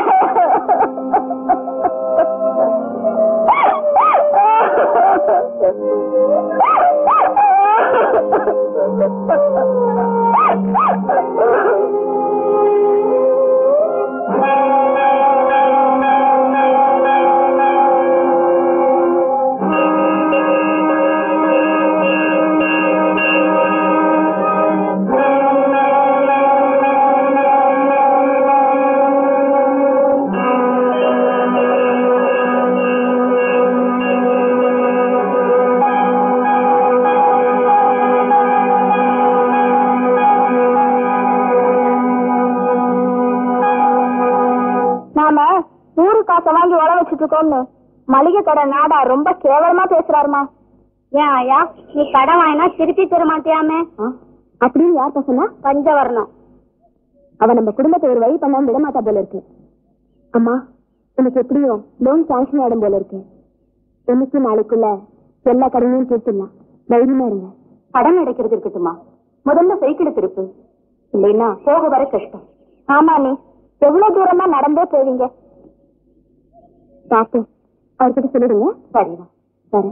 நாம நூறு காசை வாங்கி உழ வச்சுட்டு இருக்கோம்னு மளிகை கடை நாடா ரொம்ப கேவலமா பேசுறாருமா ஏன் ஐயா நீ கடை வாங்கினா திருப்பி தர மாட்டியாமே அப்படின்னு யார் சொன்னா பஞ்சவர்ணம் அவ நம்ம குடும்பத்தை ஒரு வழி பண்ண விட மாட்டா போல இருக்கு அம்மா எனக்கு எப்படியும் லோன் சாங்ஷன் ஆடும் போல இருக்கு இன்னைக்கு நாளைக்குள்ள எல்லா கடனையும் தீர்த்துடலாம் தைரியமா இருங்க கடன் அடைக்கிறது இருக்கட்டுமா முதல்ல சைக்கிள் திருப்பு இல்லைன்னா போக வர கஷ்டம் ஆமா நீ எவ்வளவு தூரமா நடந்தே போவீங்க டாக்டர் அவர்கிட்ட சொல்லிடுங்க சரிதான் சரி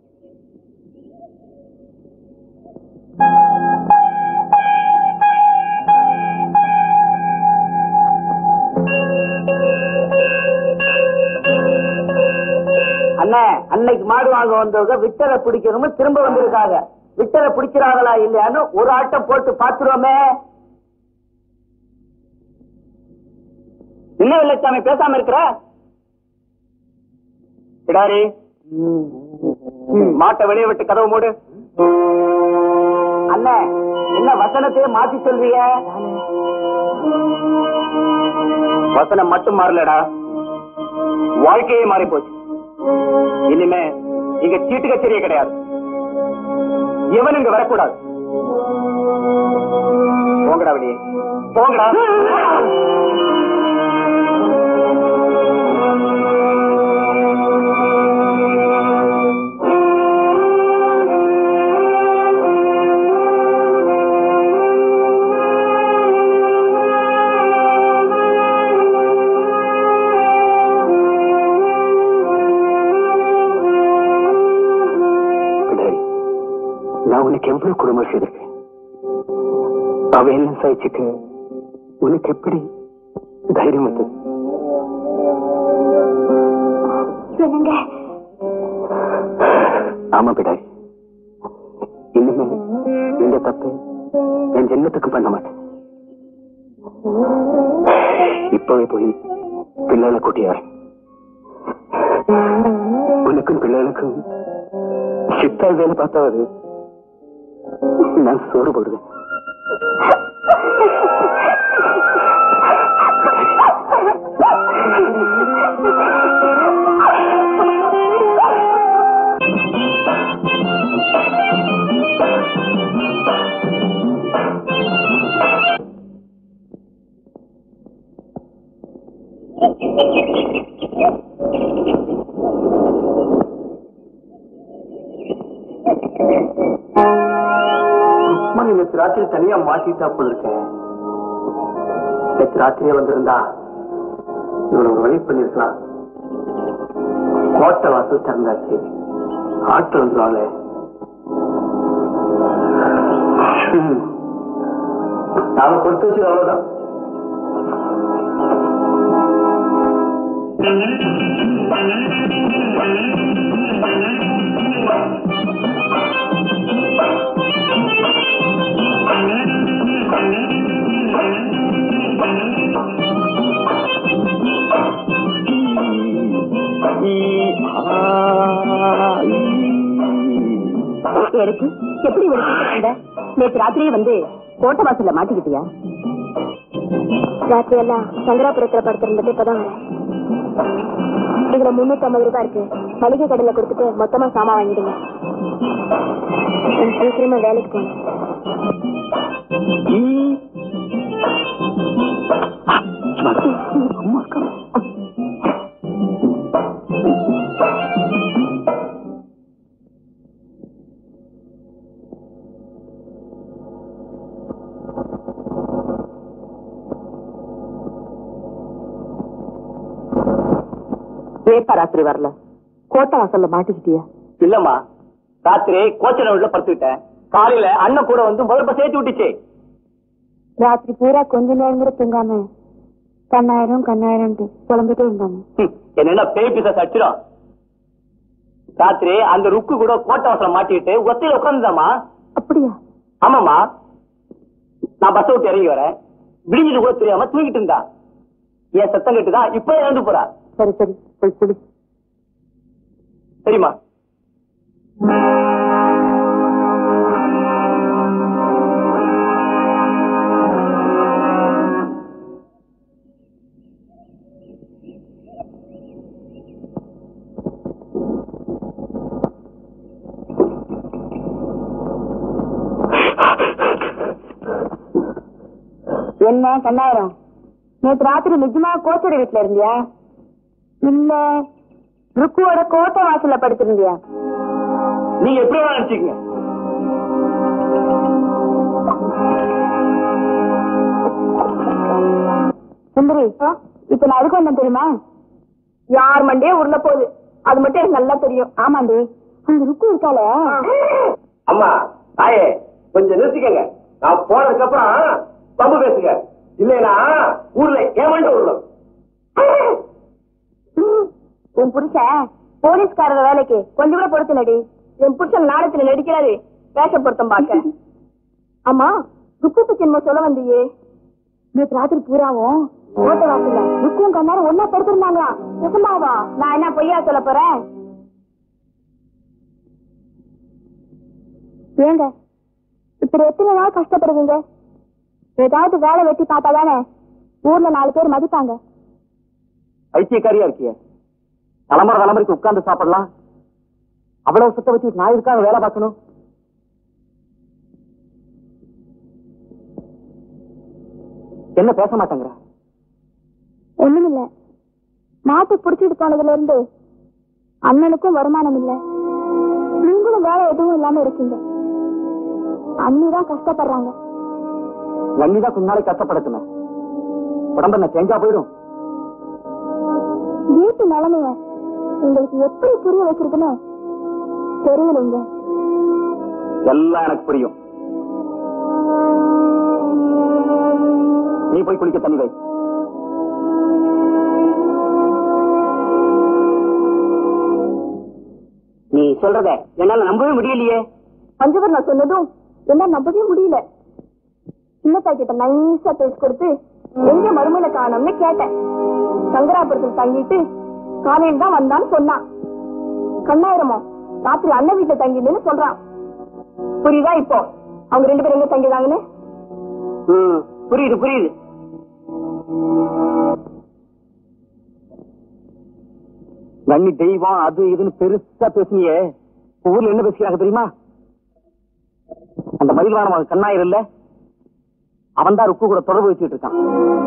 அண்ணே அன்னைக்கு மாடு வாங்க வந்தவங்க விட்டரை பிடிக்கணும்னு திரும்ப வந்திருக்காங்க விட்டரை பிடிக்கிறாங்களா இல்லையான்னு ஒரு ஆட்டம் போட்டு பாத்துருவோமே என்ன வெள்ளச்சாமி பேசாம இருக்கிற பிடாரி மாட்டை வெளியே விட்டு கதவு மூடு அண்ணே என்ன வசனத்தையே மாத்தி சொல்றீங்க வசனம் மட்டும் மாறலடா வாழ்க்கையே மாறி போச்சு இனிமே இங்க சீட்டு கச்சேரியே கிடையாது இவன் இங்க வரக்கூடாது போங்கடா வெளியே போங்கடா பின்னாடி நான் உனக்கு எவ்வளவு குடும்பம் செய்திருக்கேன் அவ என்ன சகிச்சுக்க உனக்கு எப்படி தைரியம் வந்தது சொல்லுங்க ஆமா பிடாய் இனிமே இந்த தப்பு என் ஜென்மத்துக்கு பண்ண மாட்டேன் இப்பவே போய் பிள்ளைகளை கூட்டியாரு உனக்கும் பிள்ளைகளுக்கும் சித்தாய் வேலை பார்த்தாவது நான் சோறு போடுவேன் ருக்மணி நேற்று ராத்திரி தனியா மாட்டிட்டா போல இருக்கேன் நேற்று ராத்திரியே வந்திருந்தா இவனை ஒரு வழி பண்ணிருக்கலாம் கோட்டை வாசல் திறந்தாச்சு ஆட்டு வந்துருவாங்க நாம கொடுத்து வச்சு அவ்வளவுதான் இருக்கு எப்படி விடுத்த நேற்று ராத்திரியே வந்து கோட்டை வாசல்ல மாட்டிக்கிட்டியா ராத்திரி எல்லாம் சங்கராபுரத்துல படுத்திருந்துட்டு இப்பதான் வரேன் இதுல முன்னூத்தி ஐம்பது ரூபாய் இருக்கு மளிகை கடையில கொடுத்துட்டு மொத்தமா சாமான் வாங்கிடுங்க நான் சீக்கிரமா வேலைக்கு போகணும் ஏப்பா ராத்திரி வரல கோட்டை வாசல்ல மாட்டிக்கிட்டியா இல்லம்மா ராத்திரி கோச்சனை உள்ள படுத்துக்கிட்டேன் காலையில அண்ணன் கூட வந்து முதல்ல சேர்த்து விட்டுச்சு ராத்திரி பூரா கொஞ்ச நேரம் கூட தூங்காம கண்ணாயிரம் கண்ணாயிரம் புலம்பிட்டே இருந்தாங்க ஹம், என்னன்னா பேய் பிசாசு அடிச்சிடும் ராத்திரி அந்த ருக்கு கூட கோட்டை வாசல மாட்டிக்கிட்டு ஒத்தையில உட்காந்துதாமா அப்படியா ஆமாமா நான் பஸ் விட்டு இறங்கி வரேன் விடிஞ்சது கூட தெரியாம தூங்கிட்டு இருந்தா என் சத்தம் கேட்டுதான் இப்ப இறந்து போறா சரி சரி போய் குடி சரிம்மா என்ன கண்ணாயிரம் நேற்று ராத்திரி நிஜமா கோச்சோட வீட்டுல இருந்தியா இல்ல ருக்குவோட கோட்டை வாசல்ல படுத்திருந்தியா நீங்க எப்படி வேணா நினைச்சுக்கங்க சுந்தரி இப்ப நான் எதுக்கு வந்தேன் தெரியுமா யார் மண்டே உருள போகுது அது மட்டும் எனக்கு நல்லா தெரியும் ஆமாண்டி அந்த ருக்கு இருக்கால அம்மா தாயே கொஞ்சம் நிறுத்திக்கங்க நான் போனதுக்கு அப்புறம் பம்பு பேசுங்க இல்லைனா ஊர்ல ஏமாண்டு விடணும் உன் புருஷன் போலீஸ்காரர் வேலைக்கு கொஞ்சம் கூட பொறுத்தலடி என் புருஷன் நாடகத்துல நடிக்கிறாரு வேஷ பொருத்தம் பார்க்க ஆமா ருக்கு பத்தி என்ன சொல்ல வந்தியே நேற்று ராத்திரி பூராவும் ஓட்ட வாசல்ல ருக்கும் கண்ணாரும் ஒன்னா படுத்திருந்தாங்களா நிஜமாவா நான் என்ன பொய்யா சொல்ல போறேன் ஏங்க இப்படி எத்தனை நாள் கஷ்டப்படுவீங்க ஏதாவது வேலை வெட்டி பார்த்தாதானே ஊர்ல நாலு பேர் மதிப்பாங்க பைத்தியக்காரியா இருக்கிய தலைமுறை தலைமுறைக்கு உட்கார்ந்து சாப்பிடலாம் அவ்வளவு சுத்த வச்சு நான் இருக்காங்க வேலை பார்க்கணும் என்ன பேச மாட்டேங்கிற ஒண்ணுமில்ல மாட்டு புடிச்சிட்டு போனதுல இருந்து அண்ணனுக்கும் வருமானம் இல்ல நீங்களும் வேலை எதுவும் இல்லாம இருக்கீங்க அண்ணிதான் கஷ்டப்படுறாங்க நன்னிதான் கொஞ்ச நாளைக்கு கஷ்டப்படட்டுமே உடம்பு என்ன சேஞ்சா போயிடும் வீட்டு நிலைமைய உங்களுக்கு எப்படி புரிய வச்சிருக்குன்னு தெரியலைங்க எல்லாம் எனக்கு புரியும் நீ போய் குளிக்க தண்ணி வை நீ சொல்றத என்னால நம்பவே முடியலையே பஞ்சவர் நான் சொன்னதும் என்ன நம்பவே முடியல சின்னத்தா கிட்ட நைஸா பேசி கொடுத்து எங்க மருமையில காணோம்னு கேட்டேன் சங்கராபுரத்தில் தங்கிட்டு காலையில் தான் வந்தான்னு சொன்னான் கண்ணாயிரமோ ராத்திரி அண்ணன் வீட்டுல தங்கிடுன்னு சொல்றான் புரியுதா இப்போ அவங்க ரெண்டு பேரும் எங்க தங்கிதாங்கன்னு ம், புரியுது புரியுது நன்னி தெய்வம் அது இதுன்னு பெருசா பேசுனியே ஊர்ல என்ன பேசிக்கிறாங்க தெரியுமா அந்த மயில்வானம் கண்ணாயிரம் இல்ல அவன் தான் ருக்கு கூட தொடர்பு வச்சுட்டு இருக்கான்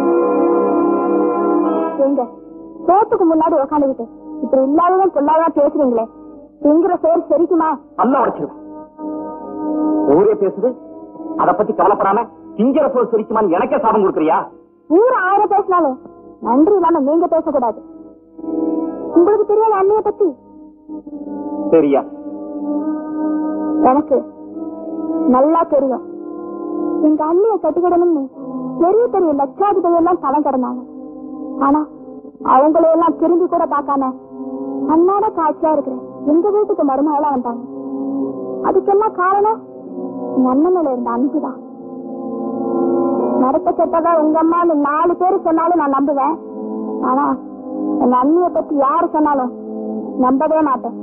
எங்க சோத்துக்கு முன்னாடி உக்காந்துக்கிட்டு இப்படி இல்லாதவன் பொல்லாதான் பேசுறீங்களே திங்கிற சோறு செரிக்குமா நல்லா உடைச்சிருவேன் ஊரே பேசுது அத பத்தி கவலைப்படாம திங்கிற சோறு சிரிக்குமான்னு எனக்கே சாபம் கொடுக்குறியா ஊர் ஆயிரம் பேசினாலும் நன்றி இல்லாம நீங்க பேசக்கூடாது உங்களுக்கு தெரியாத அண்ணிய பத்தி சரியா எனக்கு நல்லா தெரியும் எங்க அண்ணிய கட்டிக்கிடணும்னு பெரிய பெரிய லட்சாதிபதி எல்லாம் பணம் கிடந்தாங்க ஆனா அவங்கள எல்லாம் திரும்பி கூட பார்க்காம அண்ணாட காட்சியா இருக்கிறேன் எங்க வீட்டுக்கு மருமகளா வந்தாங்க அதுக்கெல்லாம் காரணம் எங்க அண்ணன் மேல இருந்த அன்புதான் நடத்த கெட்டதா உங்க அம்மா நாலு பேர் சொன்னாலும் நான் நம்புவேன் ஆனா எங்க அண்ணிய பத்தி யாரு சொன்னாலும் நம்பவே மாட்டேன்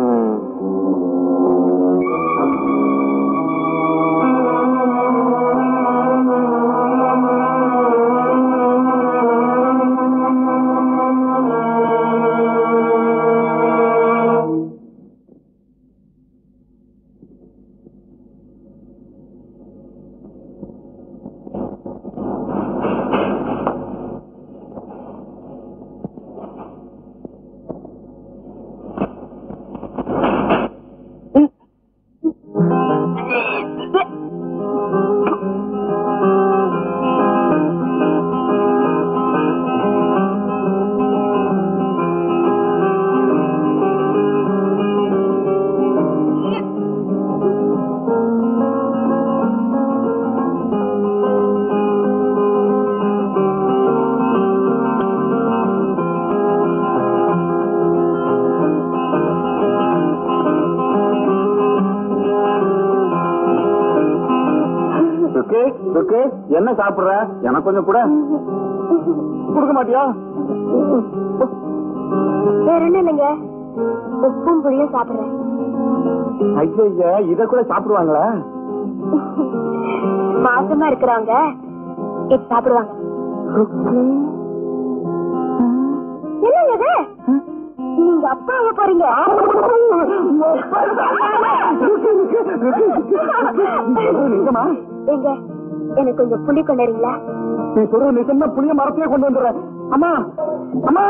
துர்க்கு, துர்க்கு, என்ன சாப்பிடுற எனக்கு கொஞ்சம் கூட கொடுக்க மாட்டியா வேற ஒண்ணும் இல்லைங்க உப்பும் புளியும் சாப்பிடுறேன் ஐயா இத கூட சாப்பிடுவாங்களா மாசமா இருக்கிறவங்க இது சாப்பிடுவாங்க என்னங்க இது நீங்க அப்பா ஆக போறீங்க நிஜமா எங்க எனக்கு கொஞ்சம் புளி கொண்டுறீங்களா நீ சொல்ற நிஜமா புளிய மரத்தையே கொண்டு வந்துடுறேன் அம்மா அம்மா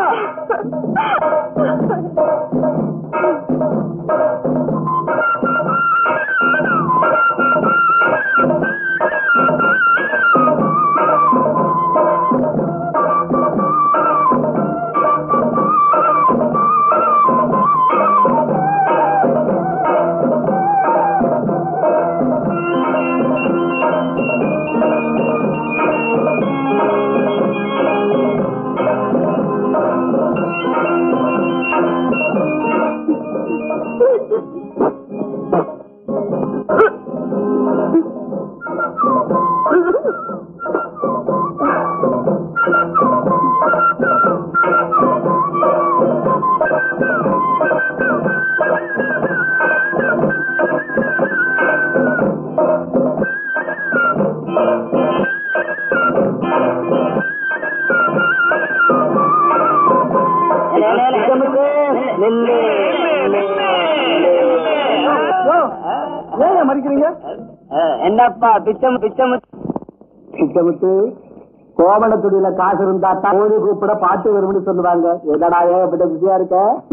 ஏன் மறிக்கிறீங்க என்னப்பா பிச்சம் பிச்சம் சித்தமுத்து கோவணத்துடியில காசு இருந்தா தான் கோழி கூப்பிட பாட்டு வரும்னு சொல்லுவாங்க என்னடா ஏகப்பட்ட பிஸியா இருக்க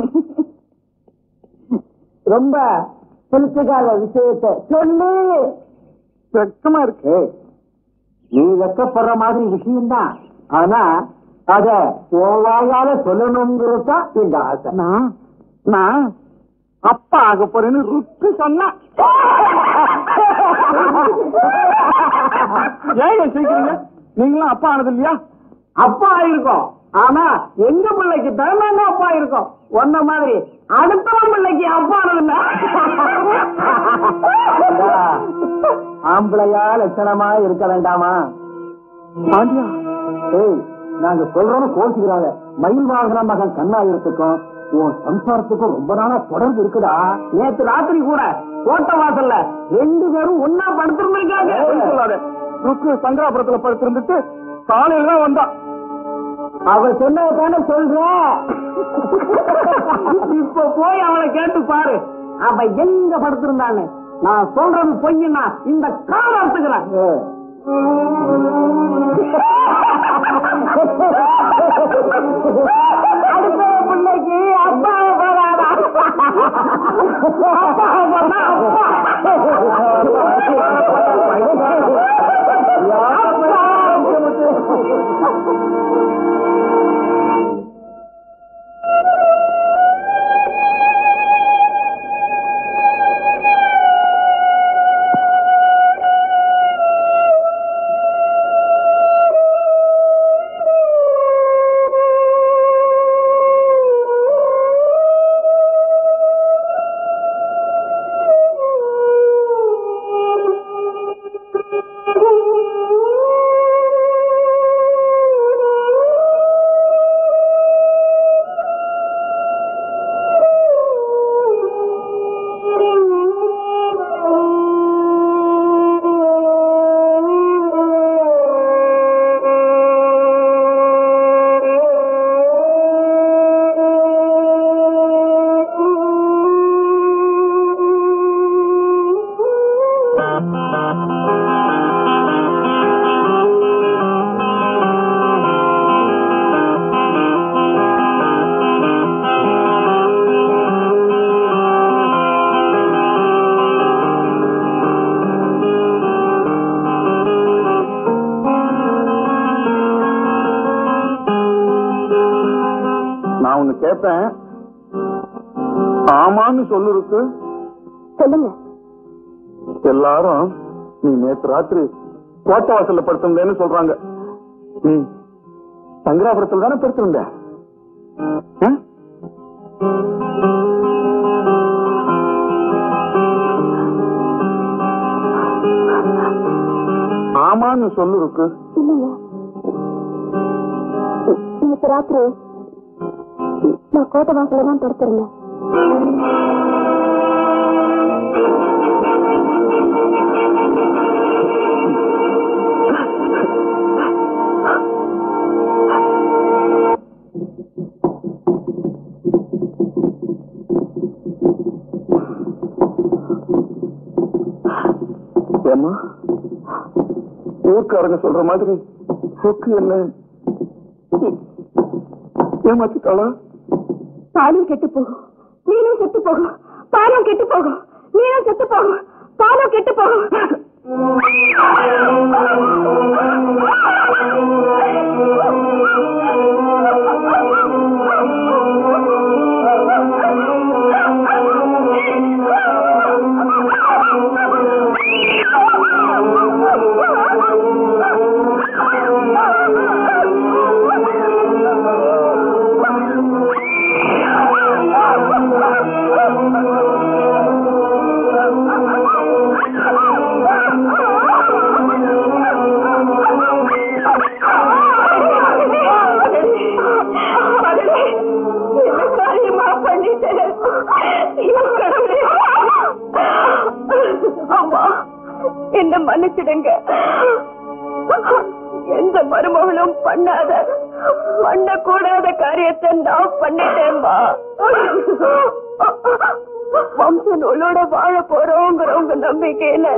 ரொம்ப பிடிச்சிக்காத விஷயத்தை சொல்லு வெக்கமா இருக்கு நீ வெக்கப்படுற மாதிரி விஷயம்தான் ஆனா அத கோவாயால சொல்லணுங்கிறது தான் இந்த ஆசை நான் நான் அப்பா ஆக போறேன்னு ருக்கு சொன்னா ஏன் சிரிக்கிறீங்க நீங்களும் அப்பா ஆனது இல்லையா அப்பா ஆயிருக்கோம் ஆனா எங்க பிள்ளைக்கு திறமையான அப்பா இருக்கும் ஒன்ன மாதிரி அடுத்தவன் பிள்ளைக்கு அப்பா ஆனது ஆம்பளையா லட்சணமா இருக்க வேண்டாமா பாண்டியா ஏய் நாங்க சொல்றோம்னு கோச்சுக்கிறாங்க மயில் வாகன மகன் கண்ணாயிரத்துக்கும் உன் சம்சாரத்துக்கும் ரொம்ப நாளா தொடர்பு இருக்குடா நேத்து ராத்திரி கூட கோட்டை வாசல்ல ரெண்டு பேரும் ஒன்னா பொய் படுத்திருந்திருக்காங்க சொல்லாத ருக்கு சங்கராபுரத்துல படுத்திருந்துட்டு காலையில தான் வந்தா அவ சொன்னதை தானே சொல்றேன் இப்ப போய் அவளை கேட்டு பாரு அவ எங்க படுத்திருந்தான்னு நான் சொல்றது பொய்னா இந்த கால அறுத்துக்கிறேன் அடுத்த பிள்ளைக்கு அப்பாவை போறாடா அப்பாவை போறா நான் ஒண்ணு கேட்பேன் ஆமான்னு சொல்லு இருக்கு சொல்லுங்க எல்லாரும் நீ நேத்து ராத்திரி கோட்டை வாசல்ல படுத்திருந்தேன்னு சொல்றாங்க நீ சங்கராபுரத்துல தானே படுத்திருந்த ஆ? ஆமான்னு சொல்லு இருக்கு இல்லைங்க இன்னைக்கு ராத்திரி நான் கோட்டை வாசல தான் படுத்திருந்தேன் ஏம்மா ஊர்க்காரங்க சொல்ற மாதிரி சொக்கு என்ன ஏமாத்திட்டாளா பாலும் கெட்டு போகும் மீனும் செத்து போகும் பாலும் கெட்டு போகும் மீனும் செத்து போகும் பாலும் கெட்டு போகும் அம்மா என்ன மன்னிச்சிடுங்க எந்த மருமகளும் பண்ணாத பண்ணக்கூடாத காரியத்தை நான் பண்ணிட்டேன்மா வம்ச நூலோட வாழ போறோங்கிற உங்க நம்பிக்கையில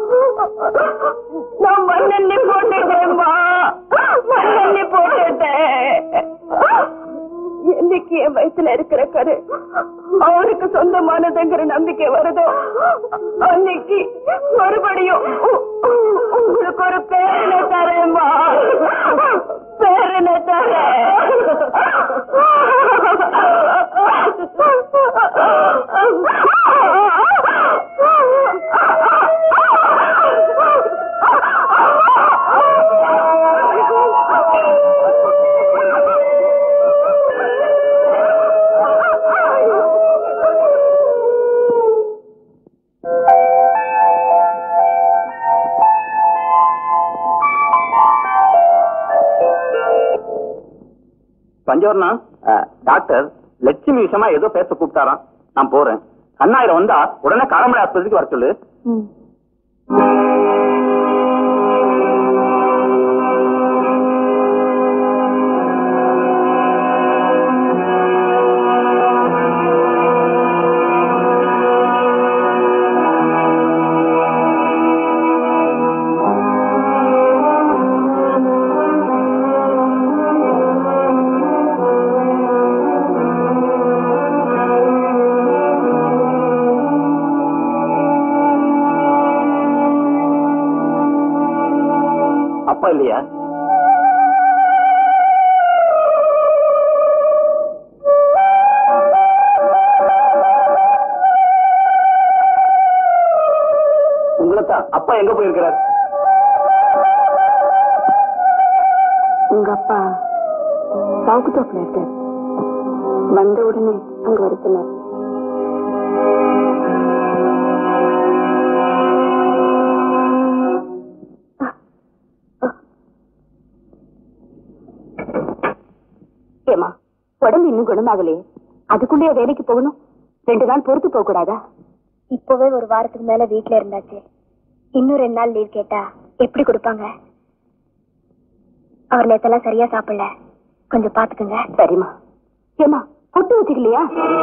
நான் மண்ணெண்ணி போட்டுட்டேன்மா மண்ணெண்ணி போட்டுட்டேன் என்னைக்கு என் வயசுல இருக்கிற கரு அவருக்கு சொந்தமானதுங்கிற நம்பிக்கை வருதோ அன்னைக்கு மறுபடியும் உ- உ- உங்களுக்கு ஒரு பேரனை தரேம்மா பேரனை தரேன் இங்க வரணும் டாக்டர் லட்சுமி விஷயமா ஏதோ பேச கூப்பிட்டாராம் நான் போறேன் கண்ணாயிரம் வந்தா உடனே காரமடை ஆஸ்பத்திரிக்கு வர சொல்லு ம் அப்பா இல்லையா உங்களைத்தான் அப்பா எங்க போயிருக்கிறார் உங்க அப்பா சவுக்கு தோப்புல இருக்கார் வந்த உடனே அங்க வர சொன்னார் ஏமா உடம்பு இன்னும் குணமாகலையே அதுக்குள்ளேயே வேலைக்கு போகணும் ரெண்டு நாள் பொறுத்து போக கூடாதா இப்பவே ஒரு வாரத்துக்கு மேல வீட்ல இருந்தாச்சு இன்னும் ரெண்டு நாள் லீவ் கேட்டா எப்படி கொடுப்பாங்க அவர் நேத்தெல்லாம் சரியா சாப்பிடல கொஞ்சம் பாத்துக்குங்க சரிம்மா ஏமா பொட்டு வச்சுக்கலையா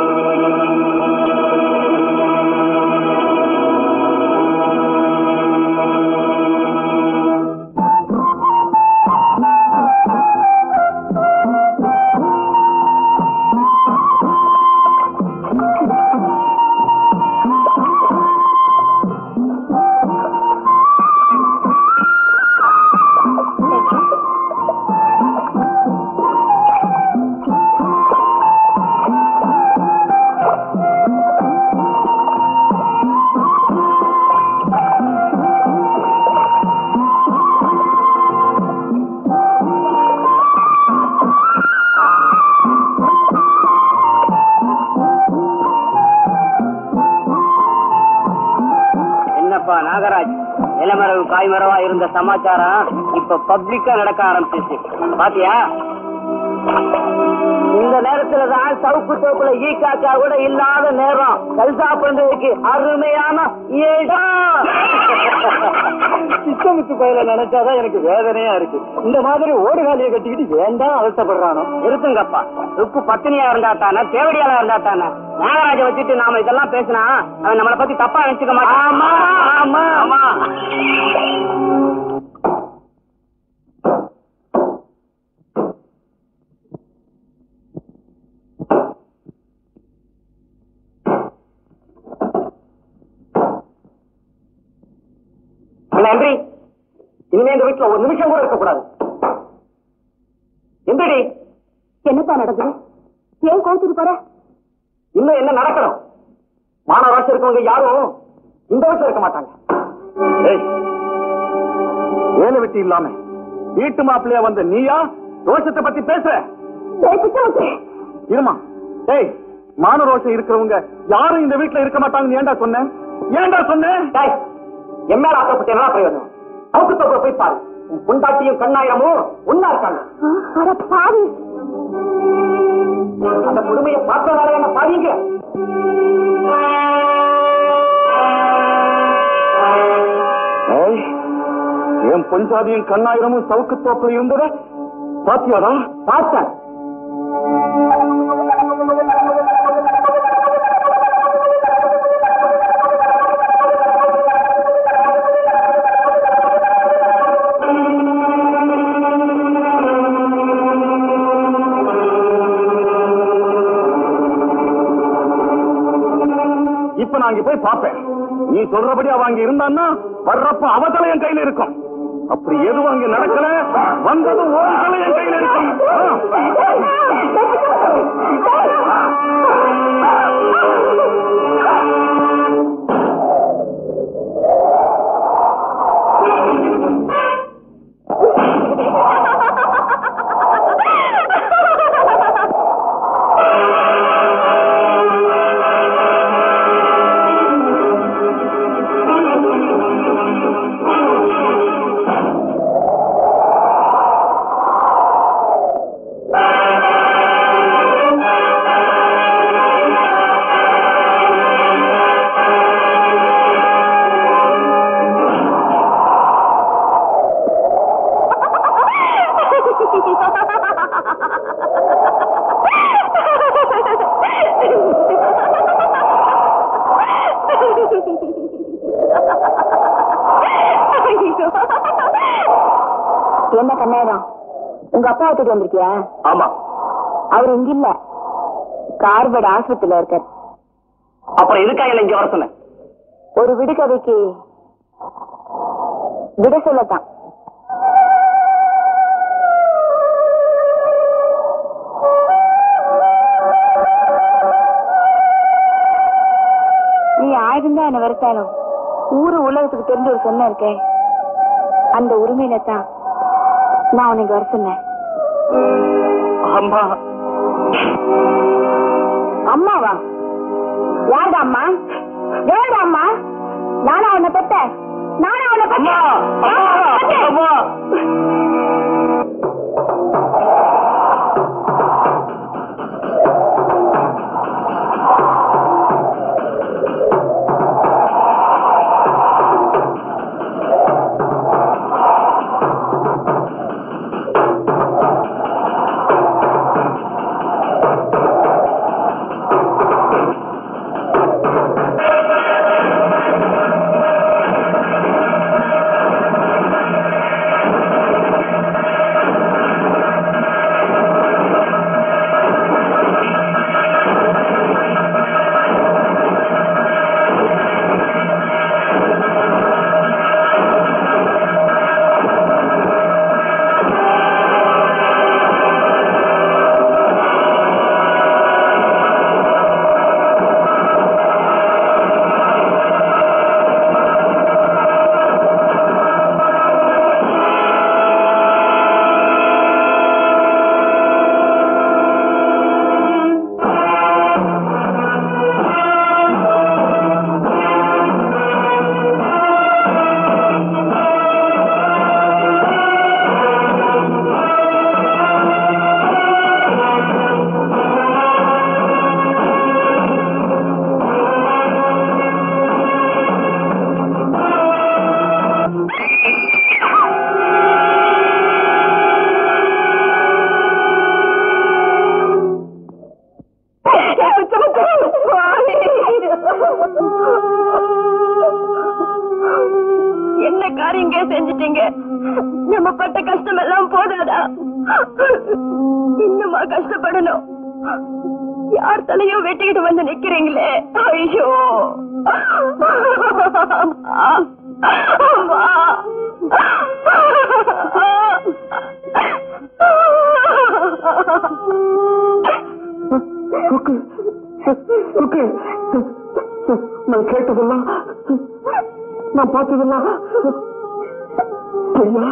என்னப்பா நாகராஜ் நிலமரவு காய்மரவா இருந்த சமாச்சாரம் இப்ப பப்ளிக்கா நடக்க ஆரம்பிச்சிச்சு பாத்தியா இந்த நேரத்துல தான் சவுக்கு தோப்புல ஈ காக்கா கூட இல்லாத நேரம் கல்சா பண்றதுக்கு அருமையான இடம் சித்தமுத்து பயில நினைச்சாதான் எனக்கு வேதனையா இருக்கு இந்த மாதிரி ஓடுகாலியை கட்டிக்கிட்டு ஏன்டா அவசப்படுறானோ இருக்குங்கப்பா ருக்கு பத்தினியா இருந்தா தானே தேவடியாளா இருந்தா தானே நாகராஜ வச்சுட்டு நாம இதெல்லாம் பேசினா அவன் நம்மளை பத்தி தப்பா நினைச்சுக்க மாட்டான் ஆமா ஆமா ஆமா நன்றி இனிமே இந்த வீட்டுல ஒரு நிமிஷம் கூட இருக்கக்கூடாது எந்தடி என்னப்பா நடக்குது ஏன் கோச்சுட்டு போற இன்னும் என்ன நடக்கணும் மானவாசி இருக்கவங்க யாரும் இந்த வருஷம் இருக்க மாட்டாங்க ஏய், வேலை வெட்டி இல்லாம வீட்டு மாப்பிள்ளையா வந்த நீயா ரோஷத்தை பத்தி பேசுற இருமா டேய் மான ரோஷம் இருக்கிறவங்க யாரும் இந்த வீட்டுல இருக்க மாட்டாங்கன்னு ஏன்டா சொன்னேன் ஏன்டா சொன்னேன் என் மேல ஆக்கப்பட்ட என்ன பிரயோஜனம் அவுக்கு தொகை போய் பாரு உன் பொண்டாட்டியும் கண்ணாயிரமும் ஒன்னா இருக்காங்க அட பாவி அந்த கொடுமையை பார்த்தனால என்ன பாருங்க என் பொஞ்சாதியும் கண்ணாயிரமும் சவுக்கு தோப்பில் இருந்தத பாத்தியாடா பார்த்தேன் இப்ப நான் இங்க போய் பாப்பேன் நீ சொல்றபடி அவ அங்க இருந்தான்னா வர்றப்ப அவ தலை என் கையில இருக்கும் அப்படி எதுவும் அங்க நடக்கல வந்ததும் ஒரு தலை என் கையில இருக்கும் என்ன கண்ணாயிரம் உங்க அப்பா வீட்டுக்கு வந்திருக்கியா ஆமா அவர் இங்க இல்ல கார்பர்ட் ஆஸ்பத்திரியில இருக்கார் அப்புறம் எதுக்காக என்ன இங்க வர சொன்ன ஒரு விடுகதைக்கு விட சொல்லத்தான் நீ ஆயிரம் தான் என்ன வெறுத்தாலும் ஊரு உலகத்துக்கு தெரிஞ்ச ஒரு சொன்ன இருக்கேன் அந்த உரிமையில தான் நான் உனக்கு வர சொன்னேன் அம்மா அம்மாவா யாருடா அம்மா யாருடா அம்மா நானா உன்னை பெத்த நானா உன்னை பெத்த அம்மா அம்மா அம்மா என்ன காரியங்க செஞ்சிட்டீங்க நம்ம பட்ட கஷ்டம் எல்லாம் போதாதா இன்னுமா கஷ்டப்படணும் யார் தலையும் வெட்டிக்கிட்டு வந்து நிக்கிறீங்களே ஐயோ அம்மா. ஓகே ஓகே நான் கேட்டதெல்லாம் நான் பார்த்ததெல்லாம் ஐயா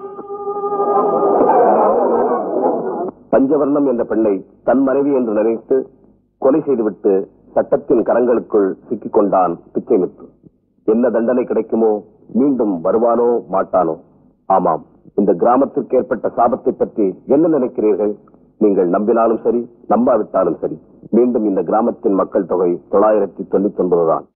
பஞ்சவர்ணம் என்ற பெண்ணை தன் மனைவி என்று நினைத்து கொலை செய்துவிட்டு சட்டத்தின் கரங்களுக்குள் சிக்கிக் கொண்டான் பிச்சைமுத்து என்ன தண்டனை கிடைக்குமோ மீண்டும் வருவானோ மாட்டானோ ஆமாம் இந்த கிராமத்திற்கு ஏற்பட்ட சாபத்தை பற்றி என்ன நினைக்கிறீர்கள் நீங்கள் நம்பினாலும் சரி நம்பாவிட்டாலும் சரி மீண்டும் இந்த கிராமத்தின் மக்கள் தொகை தொள்ளாயிரத்தி தொண்ணூத்தி ஒன்பது தான்